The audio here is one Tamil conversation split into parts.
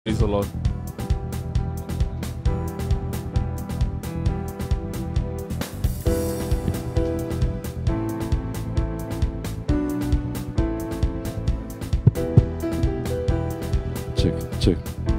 Praise the Lord. Check, check.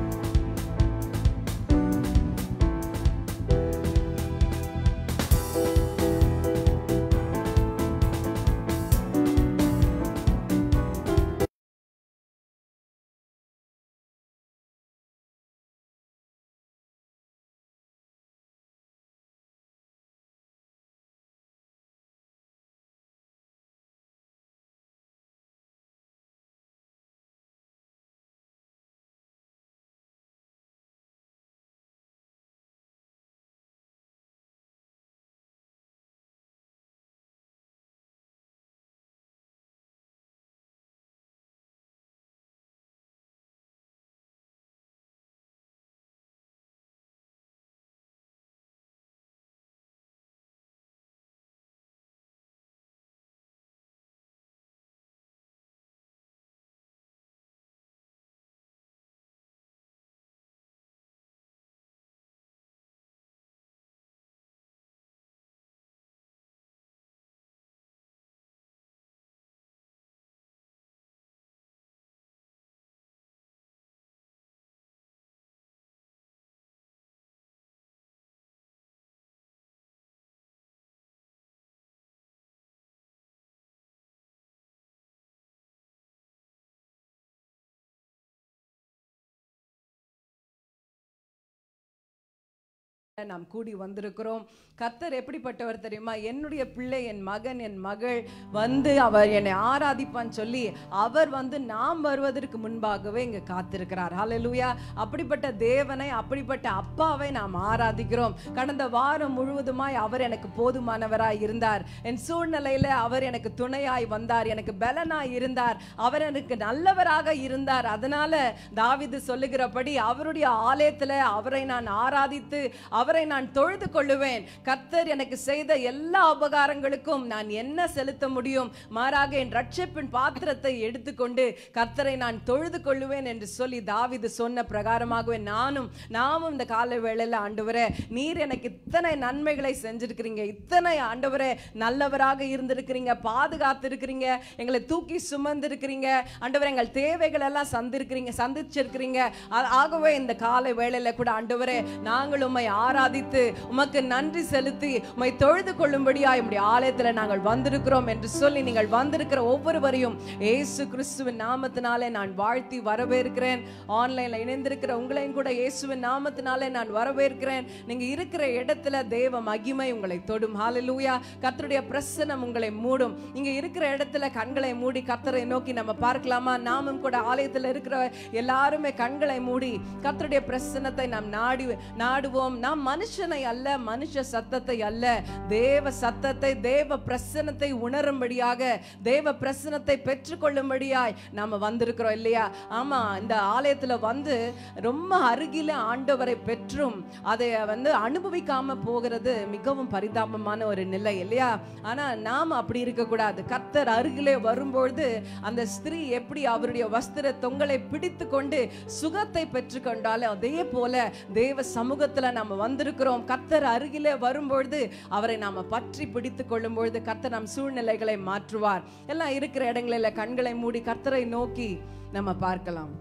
நாம் கூடி வந்திருக்கிறோம் கர்த்தர் எப்படிப்பட்டவர் தெரியுமா என்னுடைய பிள்ளை என் மகன் என் மகள் வந்து அவர் என்னை ஆராதிப்பான்னு சொல்லி அவர் வந்து நாம் வருவதற்கு முன்பாகவே இங்க காத்திருக்கிறார் ஹalleluya அப்படிப்பட்ட தேவனை அப்படிப்பட்ட அப்பாவை நாம் ஆராதிக்கிறோம் கடந்த வாரம் முழுவதுமாய் அவர் எனக்கு போதுமானவராய் இருந்தார் என் சூழ்நிலையில அவர் எனக்கு துணையாய் வந்தார் எனக்கு பலனாய் இருந்தார் அவர் எனக்கு நல்லவராக இருந்தார் அதனால தாவீது சொல்லுகிறபடி அவருடைய ஆலயத்துல அவரை நான் ஆராதித்து அவரை நான் தொழுது கொள்ளுவேன் கர்த்தர் எனக்கு செய்த எல்லா உபகாரங்களுக்கும் நான் என்ன செலுத்த முடியும் மாறாக என் ரட்சிப்பின் பாத்திரத்தை எடுத்துக்கொண்டு கர்த்தரை நான் தொழுது கொள்ளுவேன் என்று சொல்லி தாவீது சொன்ன பிரகாரமாகவே நானும் நாமும் இந்த கால வேளையில ஆண்டவரே நீர் எனக்கு இத்தனை நன்மைகளை செஞ்சிருக்கிறீங்க இத்தனை ஆண்டவரே நல்லவராக இருந்திருக்கிறீங்க பாதுகாத்து இருக்கிறீங்க எங்களை தூக்கி சுமந்து இருக்கிறீங்க ஆண்டவரே எங்கள் தேவைகள் எல்லாம் சந்திருக்கிறீங்க சந்திச்சிருக்கிறீங்க ஆ- ஆகவே இந்த காலை வேளையில கூட ஆண்டவரே நாங்கள் உம்மை ஆராதித்து உமக்கு நன்றி செலுத்தி உம்மை தொழுது கொள்ளும்படியாய் உம்முடைய ஆலயத்துல நாங்கள் வந்திருக்கிறோம் என்று சொல்லி நீங்கள் வந்திருக்கிற ஒவ்வொருவரையும் இயேசு கிறிஸ்துவின் நாமத்தினாலே நான் வாழ்த்தி வரவேற்கிறேன் ஆன்லைன்ல இணைந்திருக்கிற உங்களையும் கூட இயேசுவின் நாமத்தினாலே நான் வரவேற்கிறேன் நீங்க இருக்கிற இடத்துல தேவ மகிமை உங்களை தொடும் ஹalleluya கர்த்தருடைய பிரசன்னம் உங்களை மூடும் இங்க இருக்கிற இடத்துல கண்களை மூடி கர்த்தரை நோக்கி நம்ம பார்க்கலாமா நாமும் கூட ஆலயத்துல இருக்கிற எல்லாருமே கண்களை மூடி கர்த்தருடைய பிரசன்னத்தை நாம் நாடி நாடுவோம் நாம் மனுஷனை அல்ல மனுஷ சத்தத்தை அல்ல தேவ சத்தத்தை தேவ பிரசன்னத்தை உணரும்படியாக தேவ பிரசன்னத்தை பெற்றுக்கொள்ளும்படியாய் நாம வந்திருக்கிறோம் இல்லையா ஆமா இந்த ஆலயத்துல வந்து ரொம்ப அருகில ஆண்டவரை பெற்றும் அதை வந்து அனுபவிக்காம போகிறது மிகவும் பரிதாபமான ஒரு நிலை இல்லையா ஆனா நாம அப்படி இருக்கக்கூடாது கர்த்தர் அருகிலே வரும்பொழுது அந்த ஸ்திரீ எப்படி அவருடைய வஸ்திர தொங்கலை பிடித்து கொண்டு சுகத்தை பெற்றுக்கொண்டாலும் அதே போல தேவ சமூகத்துல நாம வந்திருக்கிறோம் கர்த்தர் அருகிலே வரும்பொழுது அவரை நாம பற்றி பிடித்து கொள்ளும் பொழுது கர்த்தர் நம் சூழ்நிலைகளை மாற்றுவார் எல்லாம் இருக்கிற இடங்களில கண்களை மூடி கர்த்தரை நோக்கி நம்ம பார்க்கலாம்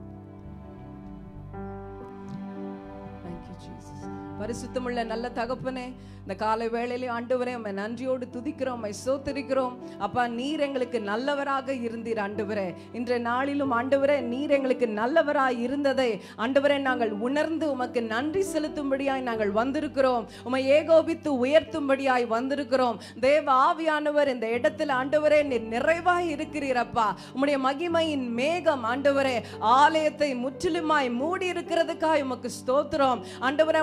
Thank you, Jesus. பரிசுத்தமுள்ள நல்ல தகப்பனே இந்த காலை வேளையிலே ஆண்டவரே உம்மை நன்றியோடு துதிக்கிறோம் உம்மை சோத்தரிக்கிறோம் அப்பா நீர் எங்களுக்கு நல்லவராக இருந்தீர் ஆண்டவரே இன்றைய நாளிலும் ஆண்டவரே நீர் எங்களுக்கு நல்லவராய் இருந்ததை ஆண்டவரே நாங்கள் உணர்ந்து உமக்கு நன்றி செலுத்தும்படியாய் நாங்கள் வந்திருக்கிறோம் உம்மை ஏகோபித்து உயர்த்தும்படியாய் வந்திருக்கிறோம் தேவ ஆவியானவர் இந்த இடத்துல ஆண்டவரே நீர் நிறைவாய் இருக்கிறீரப்பா உம்முடைய மகிமையின் மேகம் ஆண்டவரே ஆலயத்தை முற்றிலுமாய் மூடி இருக்கிறதுக்காய் உமக்கு ஸ்தோத்திரம் ஆண்டவரே நம்முடைய பிள்ளை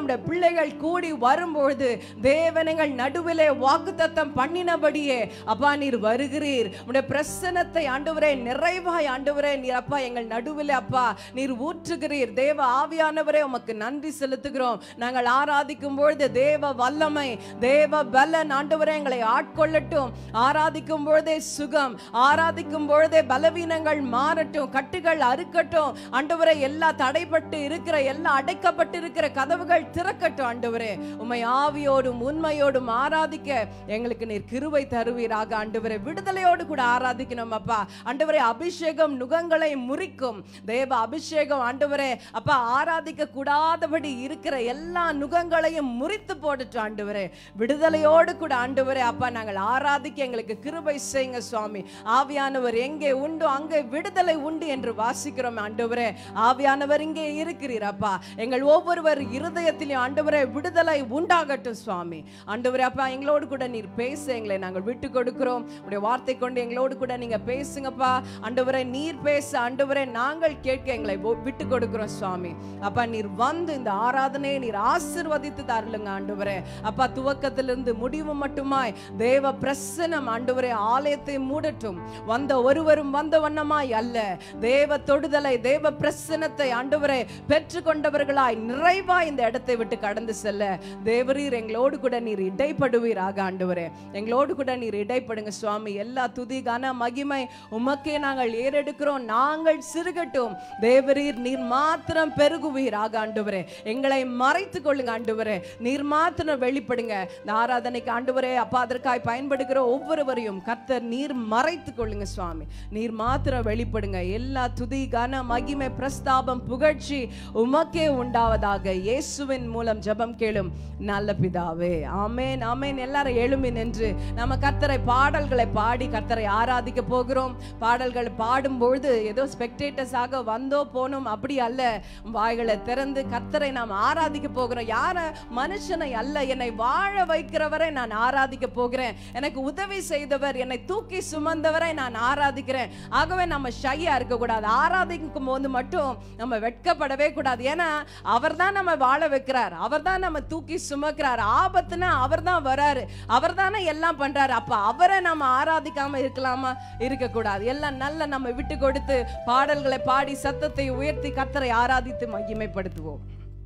பிள்ளைகள் கூடி வரும்பொழுது தேவனங்கள் நடுவிலே வாக்குத்தத்தம் பண்ணினபடியே அப்பா நீர் வருகிறீர் உடைய பிரசனத்தை ஆண்டவரே நிறைவாய் ஆண்டவரே நீர் அப்பா எங்கள் நடுவிலே அப்பா நீர் ஊற்றுகிறீர் தேவ ஆவியானவரே உமக்கு நன்றி செலுத்துகிறோம் நாங்கள் ஆராதிக்கும் பொழுது தேவ வல்லமை தேவ பலன் ஆண்டவரே எங்களை ஆட்கொள்ளட்டும் ஆராதிக்கும் பொழுதே சுகம் ஆராதிக்கும் பொழுதே பலவீனங்கள் மாறட்டும் கட்டுகள் அறுக்கட்டும் ஆண்டவரே எல்லா தடைப்பட்டு இருக்கிற எல்லா அடைக்கப்பட்டு இருக்கிற கதவுகள் திறக்கட்டும் ஆண்டவரே உம்மை ஆவியோடும் உண்மையோடும் ஆராதிக்க எங்களுக்கு நீர் கிருபை தருவீராக ஆண்டவரே விடுதலையோடு கூட ஆராதிக்கணும் அப்பா ஆண்டவரே அபிஷேகம் நுகங்களை முறிக்கும் தேவ அபிஷேகம் ஆண்டவரே அப்பா ஆராதிக்க கூடாதபடி இருக்கிற எல்லா நுகங்களையும் முறித்து போட்டுட்டு ஆண்டவரே விடுதலையோடு கூட ஆண்டவரே அப்பா நாங்கள் ஆராதிக்க எங்களுக்கு கிருபை செய்யுங்க சுவாமி ஆவியானவர் எங்கே உண்டு அங்கே விடுதலை உண்டு என்று வாசிக்கிறோம் ஆண்டவரே ஆவியானவர் இங்கே இருக்கிறீர் அப்பா எங்கள் ஒவ்வொருவர் இருதயத்திலும் ஆண்டவரே விடுதலை உண்டாகட்டும் சுவாமி ஆண்டவரே அப்பா எங்களோடு கூட நீர் பேச எங்களை நாங்கள் விட்டு கொடுக்கிறோம் உடைய வார்த்தை கொண்டு எங்களோடு கூட நீங்க பேசுங்கப்பா ஆண்டவரே நீர் பேச ஆண்டவரே நாங்கள் கேட்க எங்களை ஒ- விட்டு கொடுக்கிறோம் சுவாமி அப்பா நீர் வந்து இந்த ஆராதனையை நீர் ஆசிர்வதித்து தரலுங்க ஆண்டவரே அப்பா துவக்கத்திலிருந்து முடிவு மட்டுமாய் தேவ பிரசனம் ஆண்டவரே ஆலயத்தை மூடட்டும் வந்த ஒருவரும் வந்த வண்ணமாய் அல்ல தேவ தொடுதலை தேவ பிரசனத்தை ஆண்டவரே பெற்றுக்கொண்டவர்களாய் நிறைவாய் இந்த இடத்தை விட்டு கடந்து செல்ல தேவரீர் எங்களோடு கூட நீர் இடைப்படுவீராக ஆண்டவரே எங்களோடு கூட நீர் இடைப்படுங்க சுவாமி எல்லா துதி கன மகிமை உமக்கே நாங்கள் ஏறெடுக்கிறோம் நாங்கள் சிறுகட்டும் தேவரீர் நீர் மாத்திரம் பெருகுவீராக ஆண்டவரே எங்களை மறைத்து கொள்ளுங்க ஆண்டவரே நீர் மாத்திரம் வெளிப்படுங்க இந்த ஆராதனைக்கு ஆண்டவரே அப்பா அதற்காய் பயன்படுகிற ஒவ்வொருவரையும் கர்த்தர் நீர் மறைத்து கொள்ளுங்க சுவாமி நீர் மாத்திரம் வெளிப்படுங்க எல்லா துதி கன மகிமை பிரஸ்தாபம் புகழ்ச்சி உமக்கே உண்டாவதாக இயேசுவின் மூலம் ஜெபம் கேளும் நல்ல பிதாவே ஆமென் ஆமென் எல்லாரும் எழும்பி நின்று நம்ம கர்த்தரை பாடல்களை பாடி கர்த்தரை ஆராதிக்க போகிறோம் பாடல்கள் பாடும் பொழுது ஏதோ ஸ்பெக்டேட்டர்ஸ் ஆக வந்தோ போனோம் அப்படி அல்ல வாய்களை திறந்து கர்த்தரை நாம் ஆராதிக்க போகிறோம் யார மனுஷனை அல்ல என்னை வாழ வைக்கிறவரை நான் ஆராதிக்க போகிறேன் எனக்கு உதவி செய்தவர் என்னை தூக்கி சுமந்தவரை நான் ஆராதிக்கிறேன் ஆகவே நம்ம ஷையா இருக்க கூடாது ஆராதிக்கும் போது மட்டும் நம்ம வெட்கப்படவே கூடாது ஏன்னா அவர் தான் நம்ம வாழ வைக்கிறார் அவர் தான் நம்ம தூக்கி சுமக்கிறார் ஆபத்துனா அவர் தான் வராரு அவர் தானே எல்லாம் பண்றாரு அப்ப அவரை நம்ம ஆராதிக்காம இருக்கலாமா இருக்க கூடாது எல்லாம் நல்ல நம்ம விட்டு கொடுத்து பாடல்களை பாடி சத்தத்தை உயர்த்தி கர்த்தரை ஆராதித்து மகிமைப்படுத்துவோம்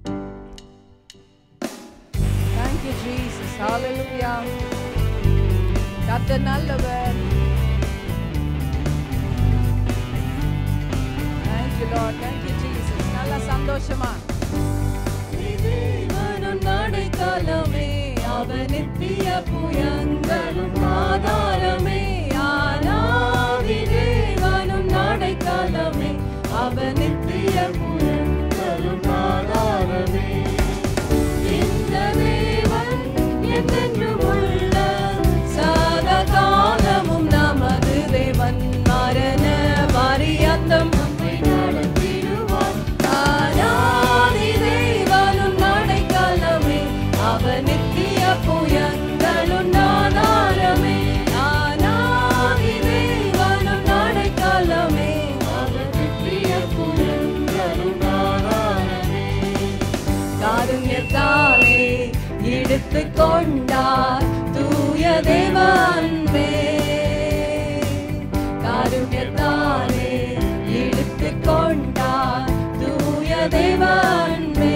Thank you, Jesus. Hallelujah. கர்த்தர் நல்லவர் Thank you, Lord. Thank you, Jesus. நல்ல சந்தோஷமா தேவனும் நடைக்கலமே அவர் நித்திய புயங்களும் ஆதாரமே ஆனாதி தேவனும் நடைக்கலமே அவர் நித்திய புயங்களும் ஆதாரமே இந்த தேவன் என்றென்றும் உள்ள சதா காலமும் நமது தேவன் மரண பரியந்தம் நம்மை நடத்திடுவார் ஆராதி தேவனும் நடைக்கலமே அவர் நித்திய புயங்களும் ஆதாரமே ஆராதி தேவனும் நடைக்கலமே அவர் நித்திய புயங்களும் ஆதாரமே காருண்யத்தாலே எடுத்து கொண்டார் தூய தேவ அன்பே காருண்யத்தாலே எடுத்து கொண்டார் தூய தேவ அன்பே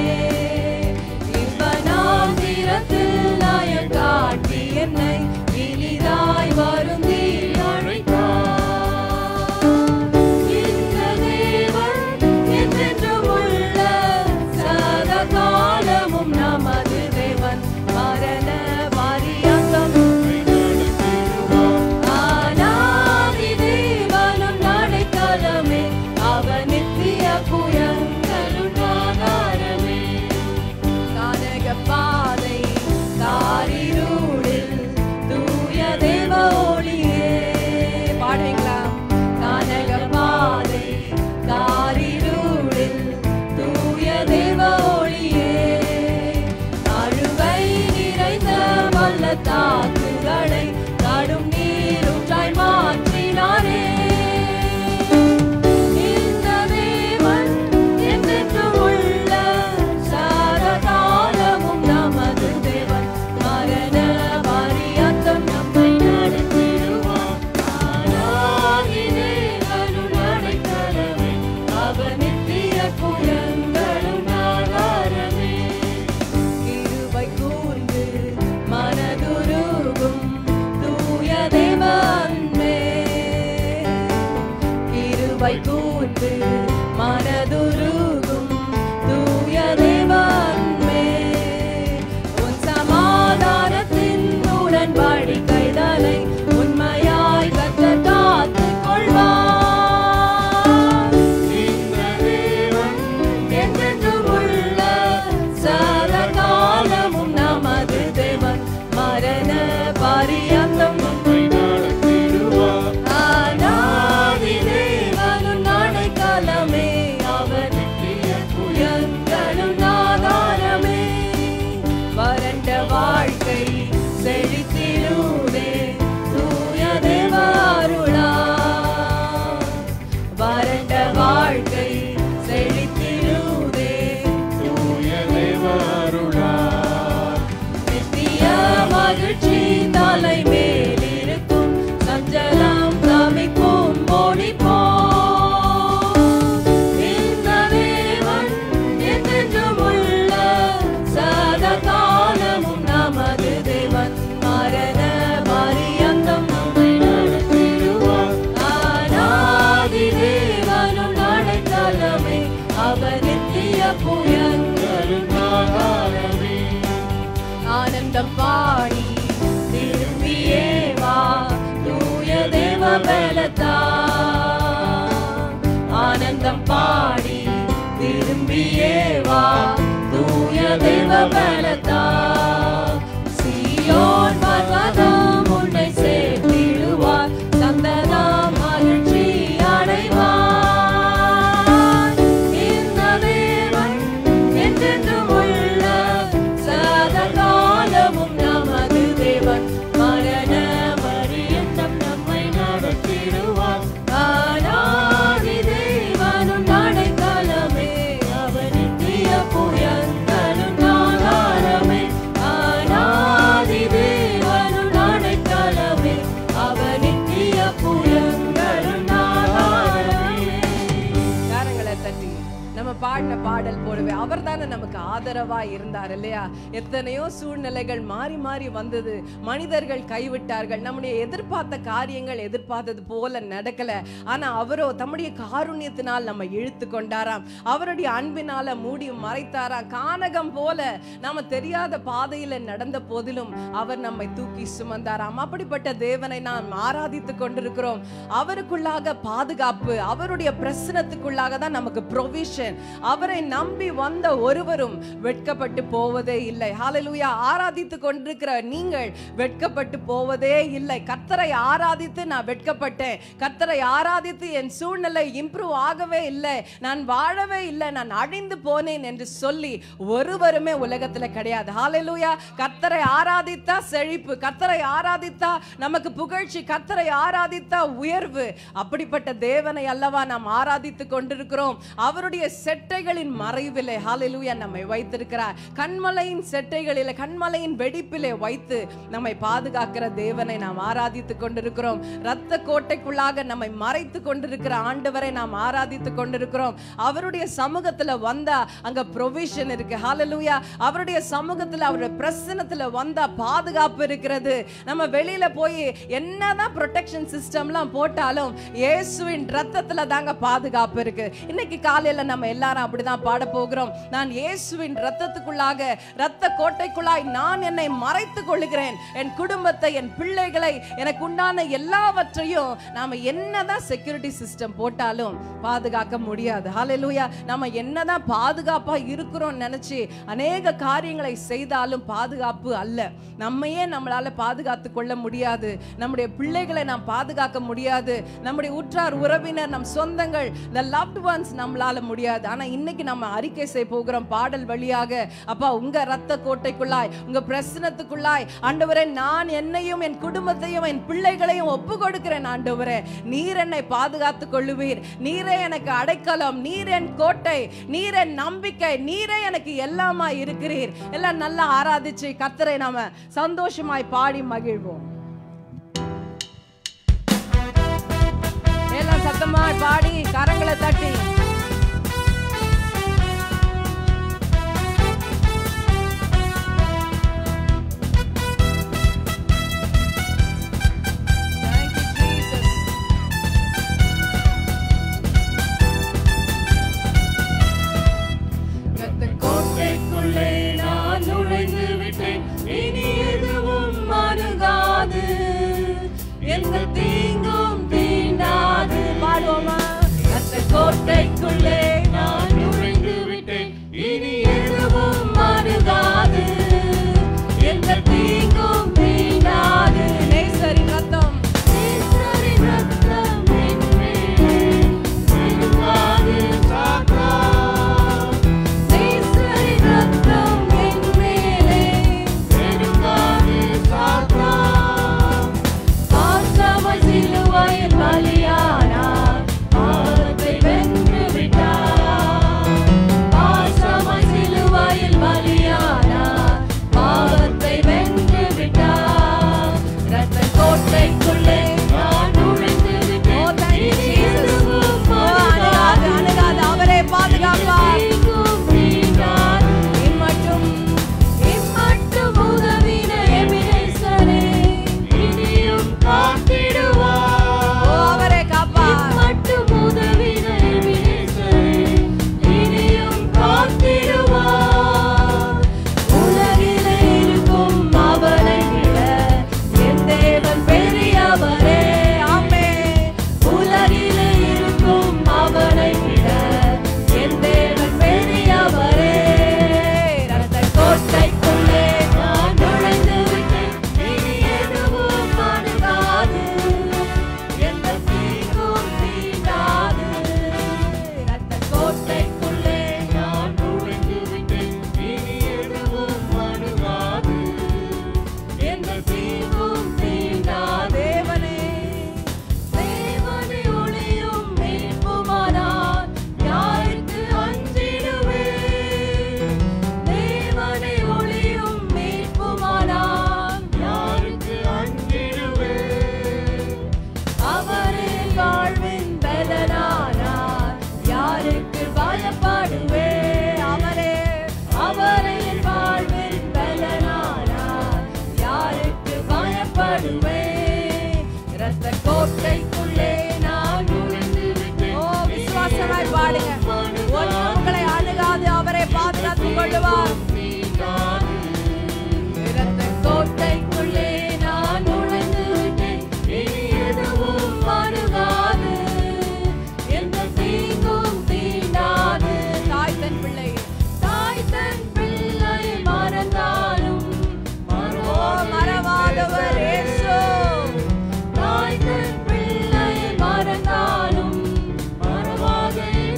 இவனாம் தீரத்தில் நாயம் காட்டி என்னை இனிதாய் வருந்தி அழைத்தார் இந்த தேவன் என்றென்றும் உள்ள சதா காலமும் நமது தேவன் மரண பரியந்தம் ஆனாதி தேவனும் நடைக்கலமே அவன் நித்திய புயங்களும் நித்திய புயங்களும் ஆனந்தம் பாடி திரும்பியே வா தூய தேவ பலத்தா ஆனந்தம் பாடி திரும்பியே வா தூய தேவ பலத்தா சீயோன் பர்வதம் உன்னை சேர்த்திடுவார் சந்ததம் மகிழ்ச்சி அடைவார் இந்த தேவன் என்றென்றும் உள்ள சதகாலமும் நமது தேவன் மரண பரியந்தம் நம்மை நடத்திடுவார் ஆனாதி தேவனும் நடைக்கலமே அவர் நித்திய புயங்களும் ஆதாரமே ஆனாதி தேவனும் நடைக்கலமே அவர் நித்திய புயங்களும் ஆதாரமே கரங்களை தட்டி நம்ம பாடின பாடல் போலவே அவர் தானே நமக்கு ஆதரவா இருந்தார் இல்லையா எத்தனையோ சூழ்நிலைகள் மாறி மாறி வந்தது மனிதர்கள் கைவிட்டார்கள் நம்முடைய எதிர்பார்த்த காரியங்கள் எதிர்பார்த்தது போல நடக்கல ஆனா அவரோ தம்முடைய காருண்யத்தினால் நம்ம இழுத்து கொண்டாராம் அவருடைய அன்பினால மூடி மறைத்தாராம் கானகம் போல நாம தெரியாத பாதையில நடந்த போதிலும் அவர் நம்மை தூக்கி சுமந்தாராம் அப்படிப்பட்ட தேவனை நாம் ஆராதித்து கொண்டிருக்கிறோம் அவருக்குள்ளாக பாதுகாப்பு அவருடைய பிரசனத்துக்குள்ளாக தான் நமக்கு ப்ரொவிஷன் அவரை நம்பி வந்த ஒருவரும் வெட்கப்பட்டு போவதே இல்லை ஹalleluya ஆராதித்து கொண்டிருக்கிற நீங்கள் வெட்கப்பட்டு போவதே இல்லை கர்த்தரை ஆராதித்து நான் வெட்கப்பட்டேன் கர்த்தரை ஆராதித்து என் சூழ்நிலை இம்ப்ரூவ் ஆகவே இல்லை நான் வாழவே இல்லை நான் அழிந்து போனேன் என்று சொல்லி ஒருவருமே உலகத்துல கிடையாது ஹalleluya கர்த்தரை ஆராதித்தா செழிப்பு கர்த்தரை ஆராதித்தா நமக்கு புகழ்ச்சி கர்த்தரை ஆராதித்தா உயர்வு அப்படிப்பட்ட தேவனை அல்லவா நாம் ஆராதித்து கொண்டிருக்கிறோம் அவருடைய செட்டைகளின் மறைவிலே ஹalleluya நம்மை வைத்திருக்கிறார் கண்மலையின் செட்டைகளிலே கண்மலையின் வெடிப்பிலே வைத்து நம்மை பாதுகாக்கிற தேவனை நாம் ஆராதித்து கொண்டிருக்கிறோம் இரத்த கோட்டைக்குள்ளாக நம்மை மறைத்து கொண்டிருக்கிற ஆண்டவரை நாம் ஆராதித்து கொண்டிருக்கிறோம் அவருடைய சமூகத்துல வந்தா அங்க ப்ரொவிஷன் இருக்கு ஹalleluya அவருடைய சமூகத்துல அவருடைய பிரசனத்துல வந்தா பாதுகாப்பு இருக்கிறது நம்ம வெளியில போய் என்னதான் ப்ரொடெக்ஷன் சிஸ்டம்லாம் போட்டாலும் இயேசுவின் ரத்தத்துல தாங்க பாதுகாப்பு இருக்கு இன்னைக்கு காலையில நம்ம எல்லாரும் அப்படிதான் பாட போகிறோம் நான் இயேசுவின் ரத்தத்துக்குள்ளாக ரத்த கோட்டைக்குள்ளாய் நான் என்னை மறைத்துக் கொள்ளுகிறேன் என் குடும்பத்தை என் பிள்ளைகளை எனக்கு உண்டான எல்லாவற்றையும் நாம என்னதான் செக்யூரிட்டி சிஸ்டம் போட்டாலும் பாதுகாக்க முடியாது ஹalleluya நம்ம என்னதான் பாதுகாப்பா இருக்கிறோம் நினைச்சு அநேக காரியங்களை செய்தாலும் பாதுகாப்பு அல்ல நம்மையே நம்மளால பாதுகாத்து கொள்ள முடியாது நம்முடைய பிள்ளைகளை நாம் பாதுகாக்க முடியாது நம்முடைய உற்றார் உறவினர் நம் சொந்தங்கள் the loved ones நம்மளால முடியாது ஆனா இன்னைக்கு நம்ம அறிக்கை செய்ய போகிறோம் பாடல் வழியாக அப்பா உங்க ரத்த கோட்டைக்குள்ளாய் உங்க பிரசனத்துக்குள்ளாய் ஆண்டவரே நான் என்னையும் என் குடும்பத்தையும் என் பிள்ளைகளையும் ஒப்பு கொடுக்கிறேன் ஆண்டவரே நீர் என்னை பாதுகாத்துக் கொள்ளுவீர் நீரே எனக்கு அடைக்கலம் நீர் என் கோட்டை நீர் என் நம்பிக்கை நீரே எனக்கு எல்லாமா இருக்கிறீர் எல்லாம் நல்லா ஆராதிச்சு கத்தரை நாம சந்தோஷமாய் பாடி மகிழ்வோம் எல்லாம் சத்தமாய் பாடி கரங்களை தட்டி Thank you, Jesus. கத்த கோட்டைக்குள்ளே நான் நுழைந்து விட்டேன் இனி எதுவும் அணுகாது எந்த தீங்கும் தீண்டாது பாடுவோமா கத்த கோட்டைக்குள்ளே நான் நுழைந்து விட்டேன் இனி எதுவும் அணுகாது எந்த தீங்கும் தீண்டாது நேசரின் ரத்தம் நேசரின் ரத்தம் என் மேலே விழுகாது நேசரின் ரத்தம் என் மேலே விழுகாது பார்த்தவர் சிலுவையில் பலியானார் பாவத்தை வென்று விட்டார் சொல்லுவார் இரத்த கோட்டைக்குள்ளே நான் நுழைந்து விட்டேன் இனி எதுவும் அணுகாது எந்த தீங்கும் தீண்டாது தாய் தன் பிள்ளை தாய் தன் பிள்ளை மறந்தாலும் ஓ மறவாதவர் இயேசு தாய் தன் பிள்ளை மறந்தாலும் மறவாத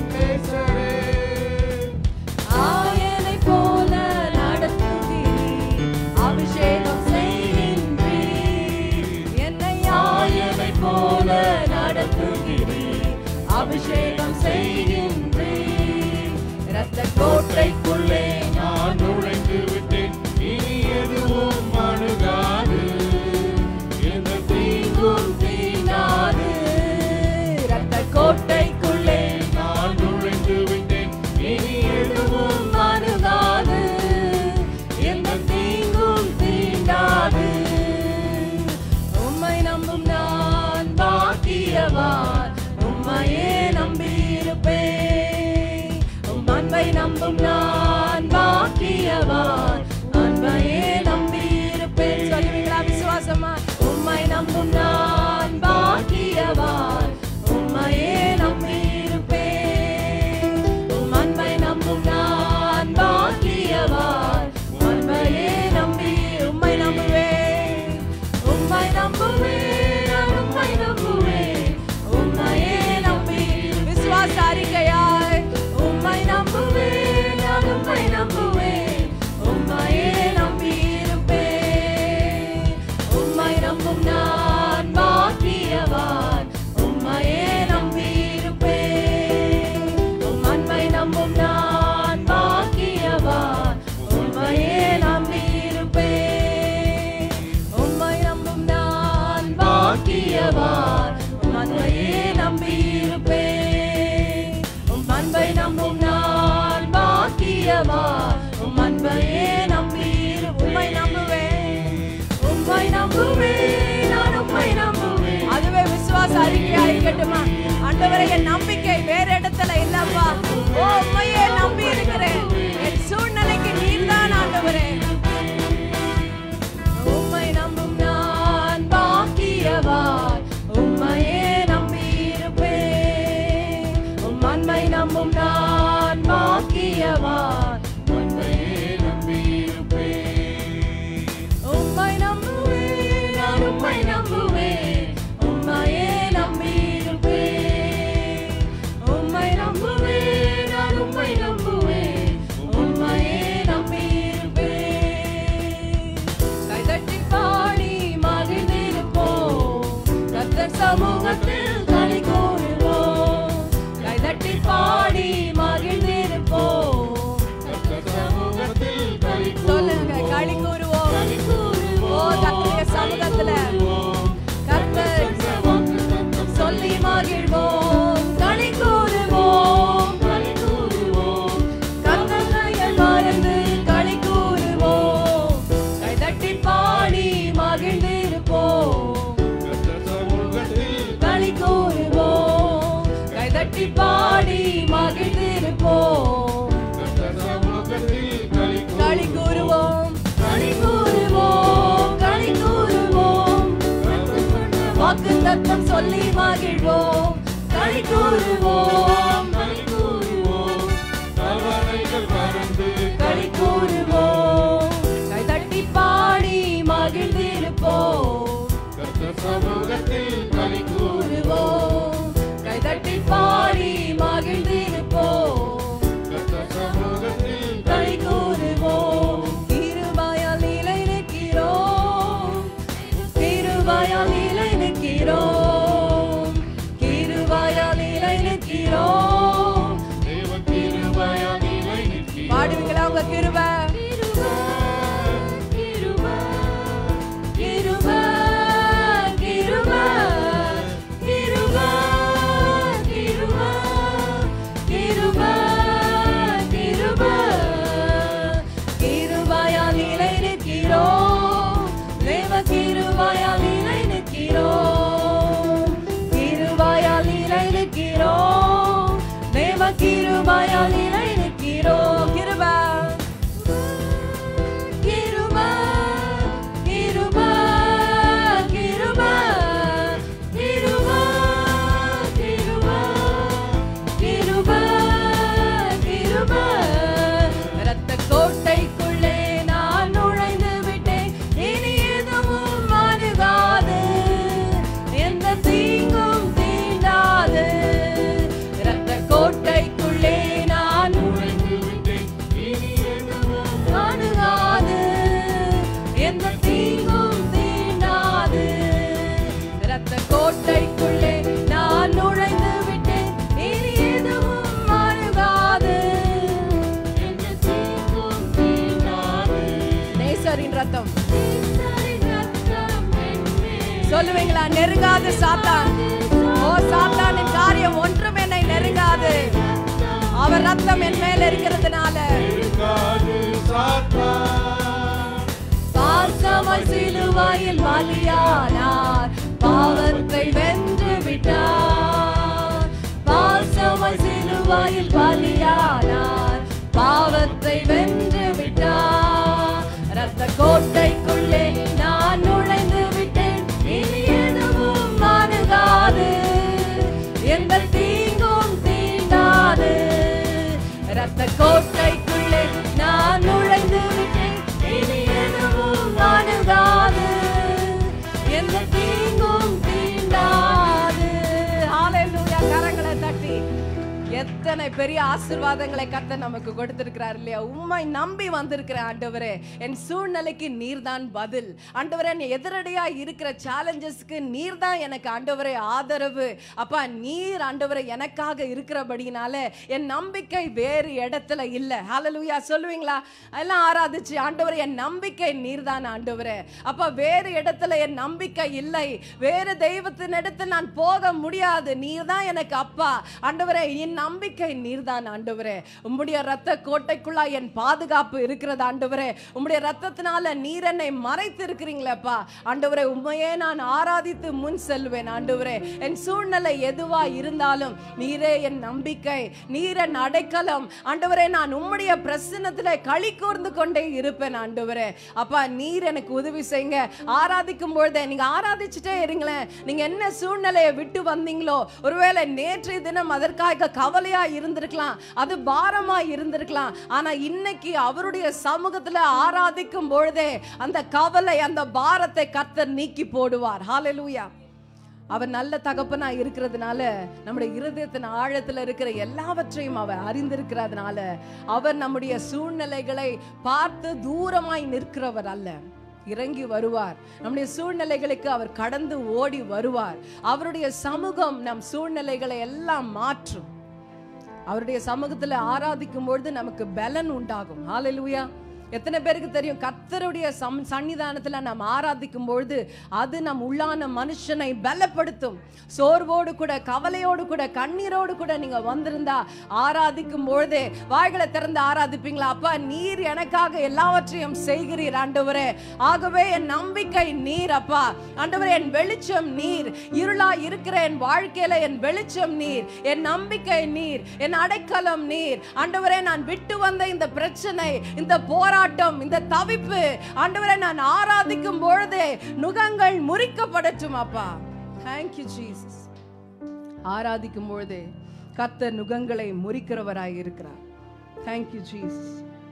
ஆயனை போல நடத்துகிறீர் அபிஷேகம் செய்கின்றீர் என்னை ஆயனை போல நடத்துகிறீர் அபிஷேகம் செய்கின்றீர் இரத்த கோட்டைக்குள்ளே நான் நுழைந்து விட்டேன் இனி எதுவும் அணுகாது எந்த தீங்கும் தீண்டாது இரத்த கோட்டைக்குள்ளே நான் நுழைந்து விட்டேன் இனி எதுவும் அணுகாது எந்த தீங்கும் தீண்டாது உம்மை நம்பும் நான் பாக்கியவான் உம்மையே நம்பியிருப்பேன் உம் அன்பை நம்பும் நான் பாக்கியவான் அன்பையே நம்பியிருப்பேன் சொல்லுவீங்களா விசுவாசமா உம்மை நம்பும் நான் பாக்கியவான் உம்மையே நம்பியிருப்பேன் உம் அன்பை நம்பும் நான் பாக்கியவான் அன்பையே நம்பி உம்மை நம்புவேன் உம்மை நம்புவேன் நான் உம்மை நம்புவேன் உம்மையே நம்பி விசுவாச அறிக்கையாய் உம்மை நம்புவேன் நான் உம்மை நம்புவேன் உம்மையே நம்பி இருப்பேன் உம்மை நம்பும் நான் பாக்கியவான் உம்மையே நம்பி இருப்பேன் உம் அன்பை நம்பும் நான் பாக்கியவான் உம்மையே நம்பி இருப்பேன் உம்மை நம்பும் நான் பாக்கியவான் உம் அன்பையே நம்பி இருப்பேன் உம் அன்பை நம்பும் நான் பாக்கியவான் உம் அன்பையே நம்பி இரு- உம்மை நம்புவேன் உம்மை நம்புவேன் நான் உம்மை நம்புவேன் அதுவே விசுவாச அறிக்கையா இருக்கட்டுமா ஆண்டவரே என் நம்பிக்கை வேற இடத்துல இல்லப்பா ஓ உம்மையே நம்பி இருக்கிறேன் என் சூழ்நிலைக்கு நீர்தான் ஆண்டவரே உம்மை நம்பும் நான் பாக்கியவான் உம்மையே நம்பி இருப்பேன் உம் அன்பை நம்பும் நான் பாக்கியவான் உம்மையே நம்பி இருப்பேன் உம்மை நம்புவேன் நான் உம்மை நம்புவேன் உம்மையே நம்பி இருப்பேன் உம்மை நம்புவேன் நான் உம்மை நம்புவேன் உம்மையே நம்பி இருப்பேன் கைதட்டி பாடி மகிழ்ந்திருப்போம் கர்த்தர் சமூகத்தில் களி கூறுவோம் கைதட்டி பாடி மகிழ்ந்திருப்போம் சமூகத்தில் களி சொல்லுங்க களி கூறுவோம் ஓ கர்த்தருடைய சமூகத்துல கர்த்தர் சொல்லி மகிழ்வோம் களி கூறுவோம் களி கூறுவோம் கர்த்தர்கள் மறந்து களி கூறுவோம் கைதட்டி பாடி மகிழ்ந்திருப்போம் சமூகத்தில் களி கூறுவோம் கைதட்டி பாடி மகிழ்ந்திருப்போம் சமூகத்தில் களி களி கூறுவோம் களி கூறுவோம் களி கூறுவோம் வாக்கு தத்தம் சொல்லி மகிழ்வோம் களி கூறுவோம் களி கூறுவோம் தவறைகள் மறந்து களி கூறுவோம் கைதட்டி பாடி மகிழ்ந்திருப்போம் கர்த்தர் சமூகத்தில் களி கூறுவோம் கைதட்டி பாடி மகிழ்ந்திருப்போம் கர்த்தர் சமூகத்தில் களி கூறுவோம் கிருபையால் நிலை நிற்கிறோம் கிருபையால் நிலை நிற்கிறோம் கிருபையால் நிலை நிற்கிறோம் தேவ கிருபையால் நிலை நிற்கிறோம். பாடுவீங்களா உங்க கிருபை கிருபை கிருபை கிருபை கிருபை கிருபை கிருபை கிருபையால் நிலை நிற்கிறோம் தேவ கிருபையால் நிலை நிற்கிறோம் கிருபையால் நிலை நிற்கிறோம் தேவ கிருபையால் நிலை நிற்கிறோம் கிருபை நேசரின் ரத்தம் சொல்லுவீங்களா நெருங்காது சாத்தான் ஓ சாத்தானின் காரியம் ஒன்றும் என்னை நெருங்காது அவர் ரத்தம் என் மேல இருக்கிறதுனால இருக்காது சாத்தான் பாசமாய் சிலுவாயில் பலியானார் பாவத்தை வென்று விட்டார் பாசமாய் சிலுவாயில் பலியானார் பாவத்தை வென்று விட்டார் ரத்த கோட்டைக்குள்ளே நான் நுழைந்து விட்டேன் இனி எதுவும் அணுகாது எந்த தீங்கும் தீண்டாது ரத்த கோட்டைக்குள்ளே நான் நுழைந்து விட்டேன் இனி எதுவும் அணுகாது எந்த தீங்கும் தீண்டாது ஹalleluya கரங்களை தட்டி எத்தனை பெரிய ஆசீர்வாதங்களை கத்த நமக்கு கொடுத்திருக்கிறார் இல்லையா உண்மை நம்பி வந்திருக்கிற ஆண்டவரே என் சூழ்நிலைக்கு நீர்தான் பதில் ஆண்டவரே நீ எதிரடையா இருக்கிற சேலஞ்சஸ்க்கு நீர்தான் எனக்கு ஆண்டவரே ஆதரவு அப்பா நீர் ஆண்டவரே எனக்காக இருக்கிறபடினால என் நம்பிக்கை வேறு இடத்துல இல்ல ஹalleluya சொல்லுவீங்களா எல்லாம் ஆராதிச்சு ஆண்டவரே என் நம்பிக்கை நீர்தான் ஆண்டவரே அப்ப வேறு இடத்துல என் நம்பிக்கை இல்லை வேறு தெய்வத்தின் இடத்தில் நான் போக முடியாது நீர்தான் எனக்கு அப்பா ஆண்டவரே என் நம்பிக்கை நீர்தான் ஆண்டவரே உம்முடைய ரத்த கோட்டைக்குள்ளா என் பாதுகாப்பு இருக்கிறது ஆண்டவரே உம்முடைய ரத்தத்தினால நீர் என்னை மறைத்து இருக்கிறீங்களேப்பா ஆண்டவரே உண்மையே நான் ஆராதித்து முன் செல்வேன் ஆண்டவரே என் சூழ்நிலை எதுவா இருந்தாலும் நீரே என் நம்பிக்கை நீர் என் அடைக்கலம் ஆண்டவரே நான் உம்முடைய பிரசன்னத்துல களி கூர்ந்து கொண்டே இருப்பேன் ஆண்டவரே அப்பா நீர் எனக்கு உதவி செய்யுங்க ஆராதிக்கும் பொழுதே நீங்க ஆராதிச்சுட்டே இருங்களேன் நீங்க என்ன சூழ்நிலையை விட்டு வந்தீங்களோ ஒருவேளை நேற்றைய தினம் அதற்காக கவலையா இருந்திருக்கலாம் அது பாரமா இருந்திருக்கலாம் ஆனா இன்னைக்கு அவருடைய சமூகத்துல ஆராதிக்கும் பொழுதே அந்த கவலை அந்த பாரத்தை கர்த்தர் நீக்கி போடுவார் ஹalleluya அவர் நல்ல தகப்பனா இருக்கிறதுனால நம்முடைய இருதயத்தின் ஆழத்துல இருக்கிற எல்லாவற்றையும் அவர் அறிந்திருக்கிறதுனால அவர் நம்முடைய சூழ்நிலைகளை பார்த்து தூரமாய் நிற்கிறவர் அல்ல இறங்கி வருவார் நம்முடைய சூழ்நிலைகளுக்கு அவர் கடந்து ஓடி வருவார் அவருடைய சமூகம் நம் சூழ்நிலைகளை எல்லாம் மாற்றும் அவருடைய சமூகத்துல ஆராதிக்கும் பொழுது நமக்கு பலன் உண்டாகும் ஹalleluya எத்தனை பேருக்கு தெரியும் கர்த்தருடைய சம் சன்னிதானத்துல நாம் ஆராதிக்கும் பொழுது அது நம் உள்ளான மனுஷனை பலப்படுத்தும் சோர்வோடு கூட கவலையோடு கூட கண்ணீரோடு கூட நீங்க வந்திருந்தா ஆராதிக்கும் பொழுதே வாய்களை திறந்து ஆராதிப்பீங்களா அப்பா நீர் எனக்காக எல்லாவற்றையும் செய்கிறீர் ஆண்டவரே ஆகவே என் நம்பிக்கை நீர் அப்பா ஆண்டவரே என் வெளிச்சம் நீர் இருளா இருக்கிற என் வாழ்க்கையில என் வெளிச்சம் நீர் என் நம்பிக்கை நீர் என் அடைக்கலம் நீர் ஆண்டவரே நான் விட்டு வந்த இந்த பிரச்சனை இந்த போராட்டம் இந்த தவிப்பு ஆண்டவரே நான் ஆராதிக்கும் பொழுதே நுகங்கள் முறிக்கப்படட்டும் அப்பா தேங்க்யூ ஜீசஸ் ஆராதிக்கும் பொழுதே கர்த்தர் நுகங்களை முறிக்கிறவராய் இருக்கிறார் தேங்க்யூ ஜீசஸ்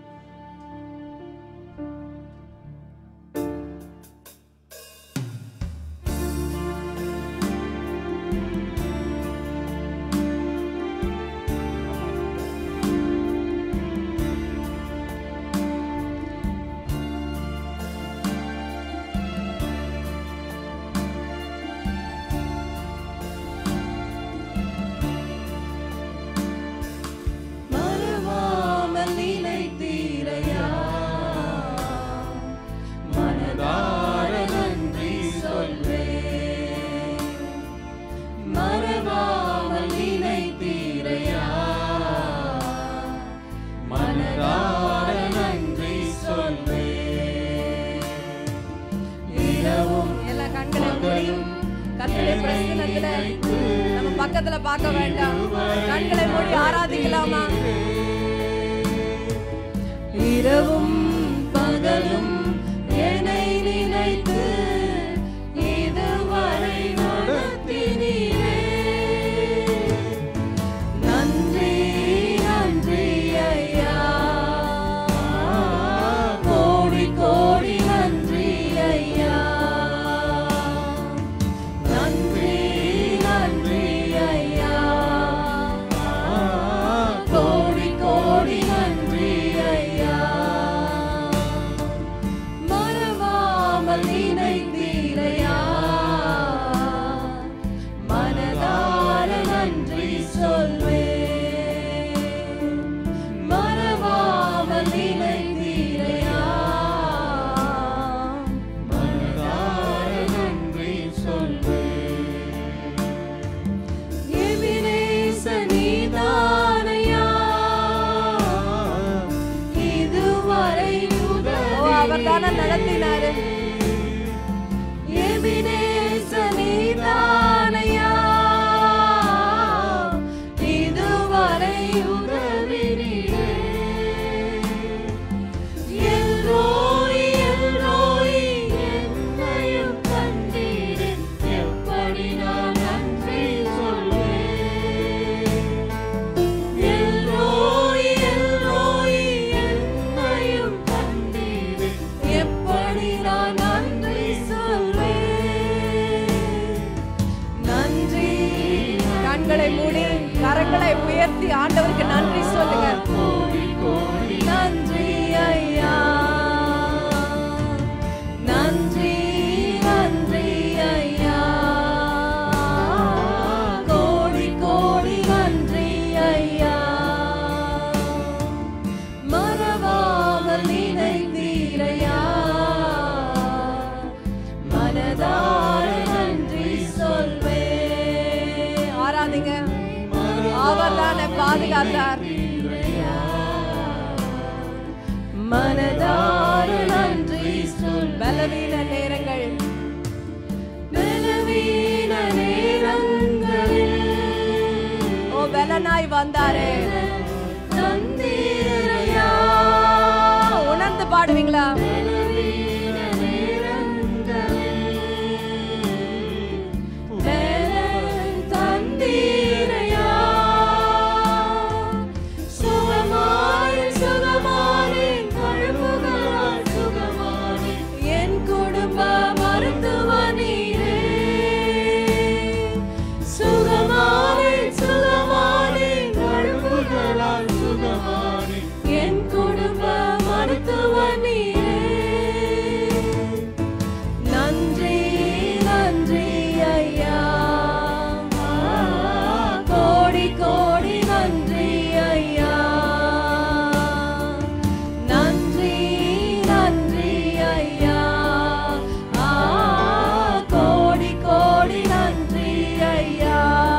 மறவாமல் நினைத்தீரையா மனதார நன்றி சொல்வேன் மறவாமல் நினைத்தீரையா மனதார நன்றி சொல்வே இரவும் எல்லா கண்களை மூடி கர்த்தருடைய பிரசன்னத்துல நம்ம பக்கத்துல பார்க்க வேண்டாம் கண்களை மூடி ஆராதிக்கலாமா இரவும் பகலும் என்னை நினைத்து இதுவரை நடத்தினீரே நன்றி நன்றி ஐயா கோடி கோடி நன்றி ஐயா நன்றி நன்றி ஐயா கோடி கோடி நன்றி ஐயா அவர் தானே நடத்தினாரு எபினேசனீதானையா, இதுவரை உதவினீரே. எல்ரோய், எல்ரோய், என்னையும் கண்டீரே. எப்படி நான் நன்றி சொல்வேன் எல்ரோய், எல்ரோய், என்னையும் கண்டீரே. எப்படி நான் நன்றி சொல்வேன்? நன்றி கண்களை மூடி கரங்களை உயர்த்தி ஆண்டவருக்கு நன்றி சொல்லுங்க நன்றி ஐயா நன்றி நன்றி ஐயா கோடி கோடி நன்றி ஐயா மறவாமல் நினைத்தீரையா மனதார நன்றி சொல்வே ஆராதிங்க அவர் தானே பாதுகாத்தார் மனதார நன்றி சொல் பலவீன நேரங்கள் பலவீன நேரங்களில் ஓ பலனாய் வந்தாரே தந்தீரையா உணர்ந்து பாடுவீங்களா பலன் தந்தீரையா சுகமாய் சுகமானே கழுவுகளால் சுகமானே என் குடும்ப மருத்துவ நீரே சுகமானே சுகமானே கழுவுகளால் சுகமானே என் குடும்ப மருத்துவ நீரே நன்றி நன்றி ஐயா கோடி கோடி நன்றி ஐயா நன்றி நன்றி ஐயா ஆ, கோடி கோடி நன்றி ஐயா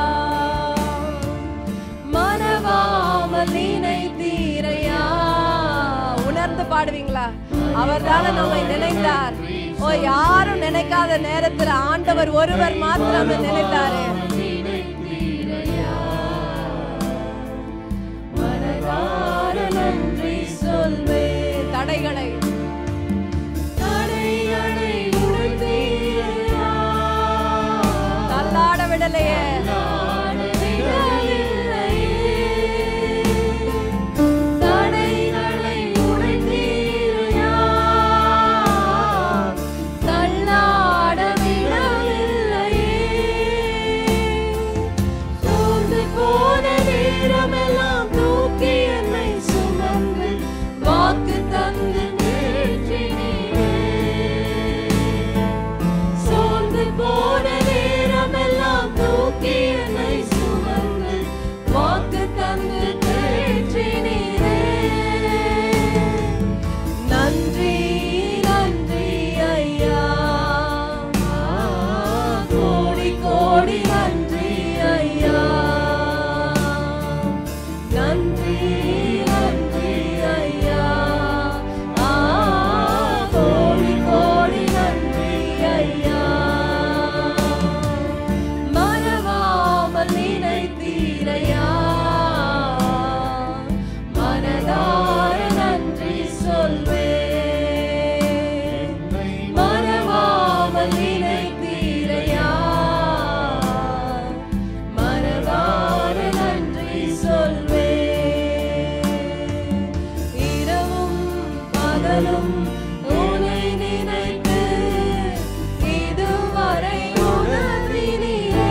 மனவாமல் நினைத்தீரையா உணர்ந்து பாடுவீங்களா அவர் தானே நம்மை நினைத்தார் ஓ யாரும் நினைக்காத நேரத்துல ஆண்டவர் ஒருவர் மாத்திரம் நினைத்தாரு மனதார நன்றி சொல்வே தடைகளை தடைகளை உடைத்தீரையா. தள்ளாட விடலையே தடைகளை உடைத்தீரையா. தள்ளாட விடவில்லையே. சோர்ந்து போன நேரமெல்லாம் தூக்கி என்னை சுமந்து வாக்கு தந்து தேற்றினீரே. சோர்ந்து போன நேரமெல்லாம் தூக்கி என்னை சுமந்து வாக்கு தந்து தேற்றினீரே. நன்றி நன்றி ஐயா கோடி கோடி நன்றி ஐயா நன்றி நன்றி ஐயா ஆ, கோடி கோடி நன்றி ஐயா மறவாமல் நினைத்தீரையா மனதார நன்றி சொல்வே மறவாமல் நினைத்தீரையா மனதார நன்றி சொல்வே இரவும் பகலும் உன்னை நினைத்து இதுவரை உணர்வினீரே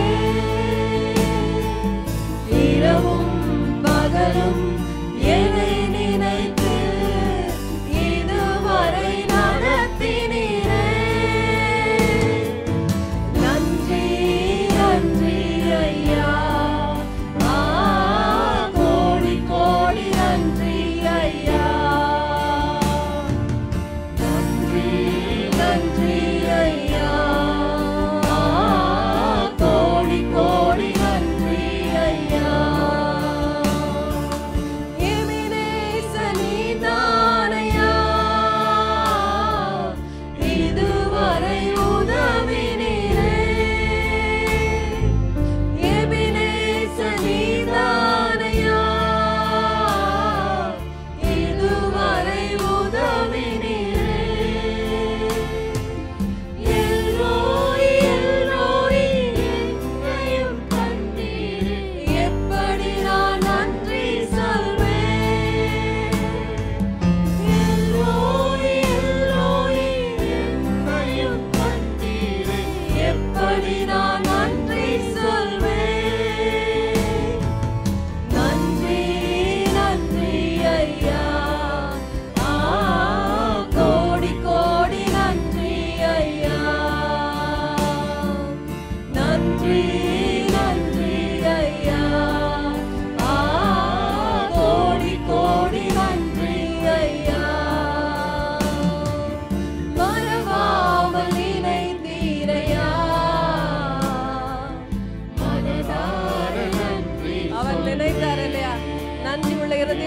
இரவும் பகலும் என்னை நினைத்து இதுவரை நடத்தினீரே நன்றி நன்றி ஐயா ஆ, கோடி கோடி நன்றி ஐயா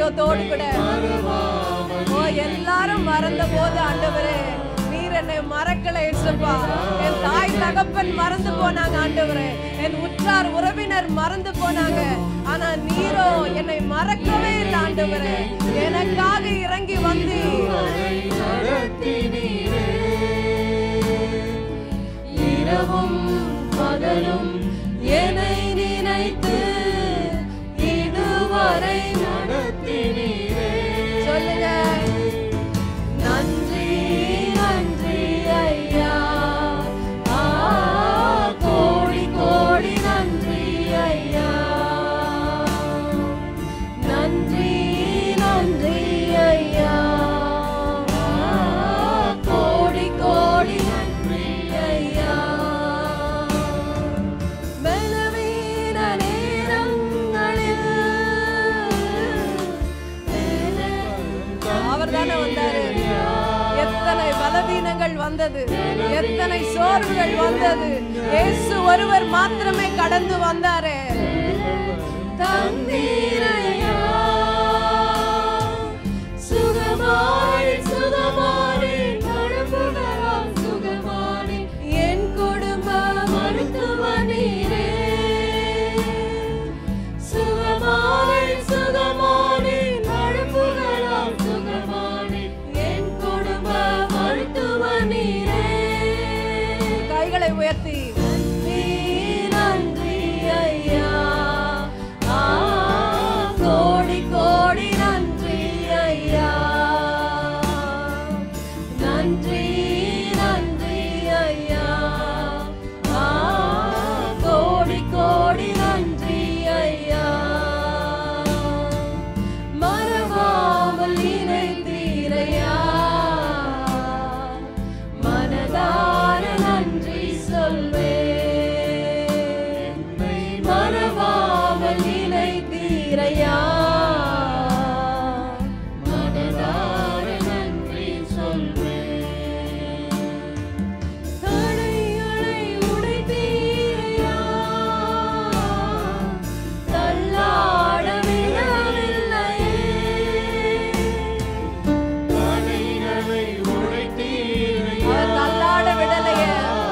இருதயத்தோடு கூட ஓ எல்லாரும் மறந்த போது ஆண்டவரே நீர் என்னை மறக்கல இயேசுப்பா என் தாய் தகப்பன் மறந்து போனாங்க ஆண்டவரே என் உற்றார் உறவினர் மறந்து போனாங்க ஆனா நீரோ என்னை மறக்கவே இல்லை ஆண்டவரே எனக்காக இறங்கி வந்து நடத்தினீரே இரவும் பகலும் என்னை நினைத்து இதுவரை நடத்தினீரே சொல்லுங்க நன்றி நன்றி ஐயா ஆ கோடி கோடி நன்றி ஐயா நன்றி நன்றி ஐயா ஆ கோடி கோடி நன்றி ஐயா பலவீன நேரங்களில் அவர் தானே வந்தாரு எத்தனை பலவீனங்கள் வந்தது எத்தனை சோர்வுகள் வந்தது இயேசு ஒருவர் மாத்திரமே கடந்து வந்தாரே தந்தீரையா சுகமாய் சுகமானே தடுப்புகளால் சுகமானே என் குடும்ப மருத்துவ நீரே சுகமானே சுகமானே தடுப்புகளால் சுகமானே என் குடும்ப மருத்துவ நீரே கைகளை உயர்த்தி நன்றி நன்றி ஐயா ஆ கோடி கோடி நன்றி ஐயா நன்றி நன்றி ஐயா ஆ கோடி கோடி நன்றி ஐயா மறவாமல் இணைத்தீரையா மனதார நன்றி சொல்வேன் மறவாமல் இணைத்தீரையா மனதார நன்றி சொல்வேன் தடைகளை உடைத்தீரையா தள்ளாட விடவில்லையே தடைகளை உடைத்தீரையா அவர் தள்ளாட விடலையே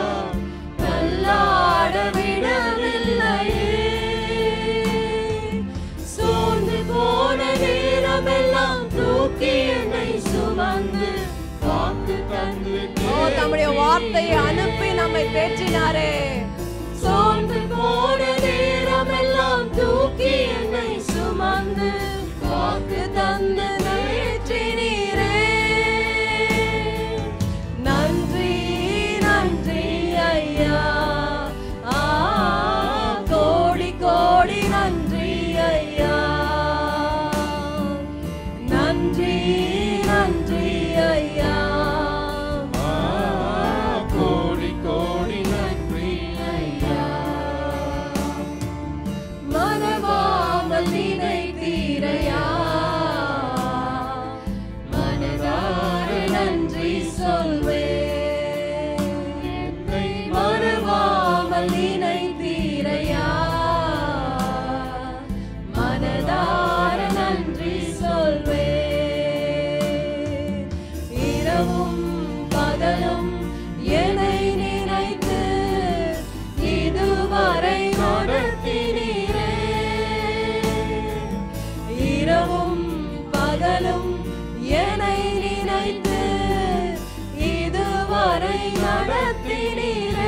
தள்ளாட விடவில்லையே சோர்ந்து போன நேரமெல்லாம் தூக்கி என்னை சுமந்து காத்து தந்து ஓ தம்முடைய வார்த்தையை அனுப்பி நம்மை தேற்றினாரே சோர்ந்து போன நேரமெல்லாம் தூக்கி என்னை சுமந்து காத்து தந்து நேற்றினீரே நன்றி நன்றி ஐயா ஆ கோடி கோடி நன்றி ஐயா நன்றி நன்றி ஐயா கோடி கோடி நன்றி மறவாமல் நினைத்தீரையா மனதார நன்றி சொல்வேன் மறவாமல் நினைத்தீரையா மனதார நன்றி சொல்வேன் இரவும் பகலும் என்னை நினைத்து இதுவரை நடத்தினீரே இரவும் பகலும் என்னை நினைத்து இதுவரை நடத்தினீரே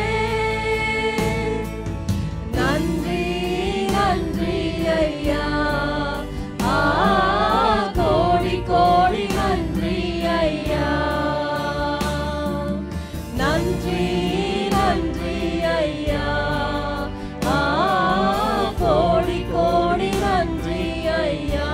நன்றி நன்றி ஐயா ஆ கோடி கோடி நன்றி ஐயா நன்றி நன்றி ஐயா ஆ கோடி கோடி நன்றி ஐயா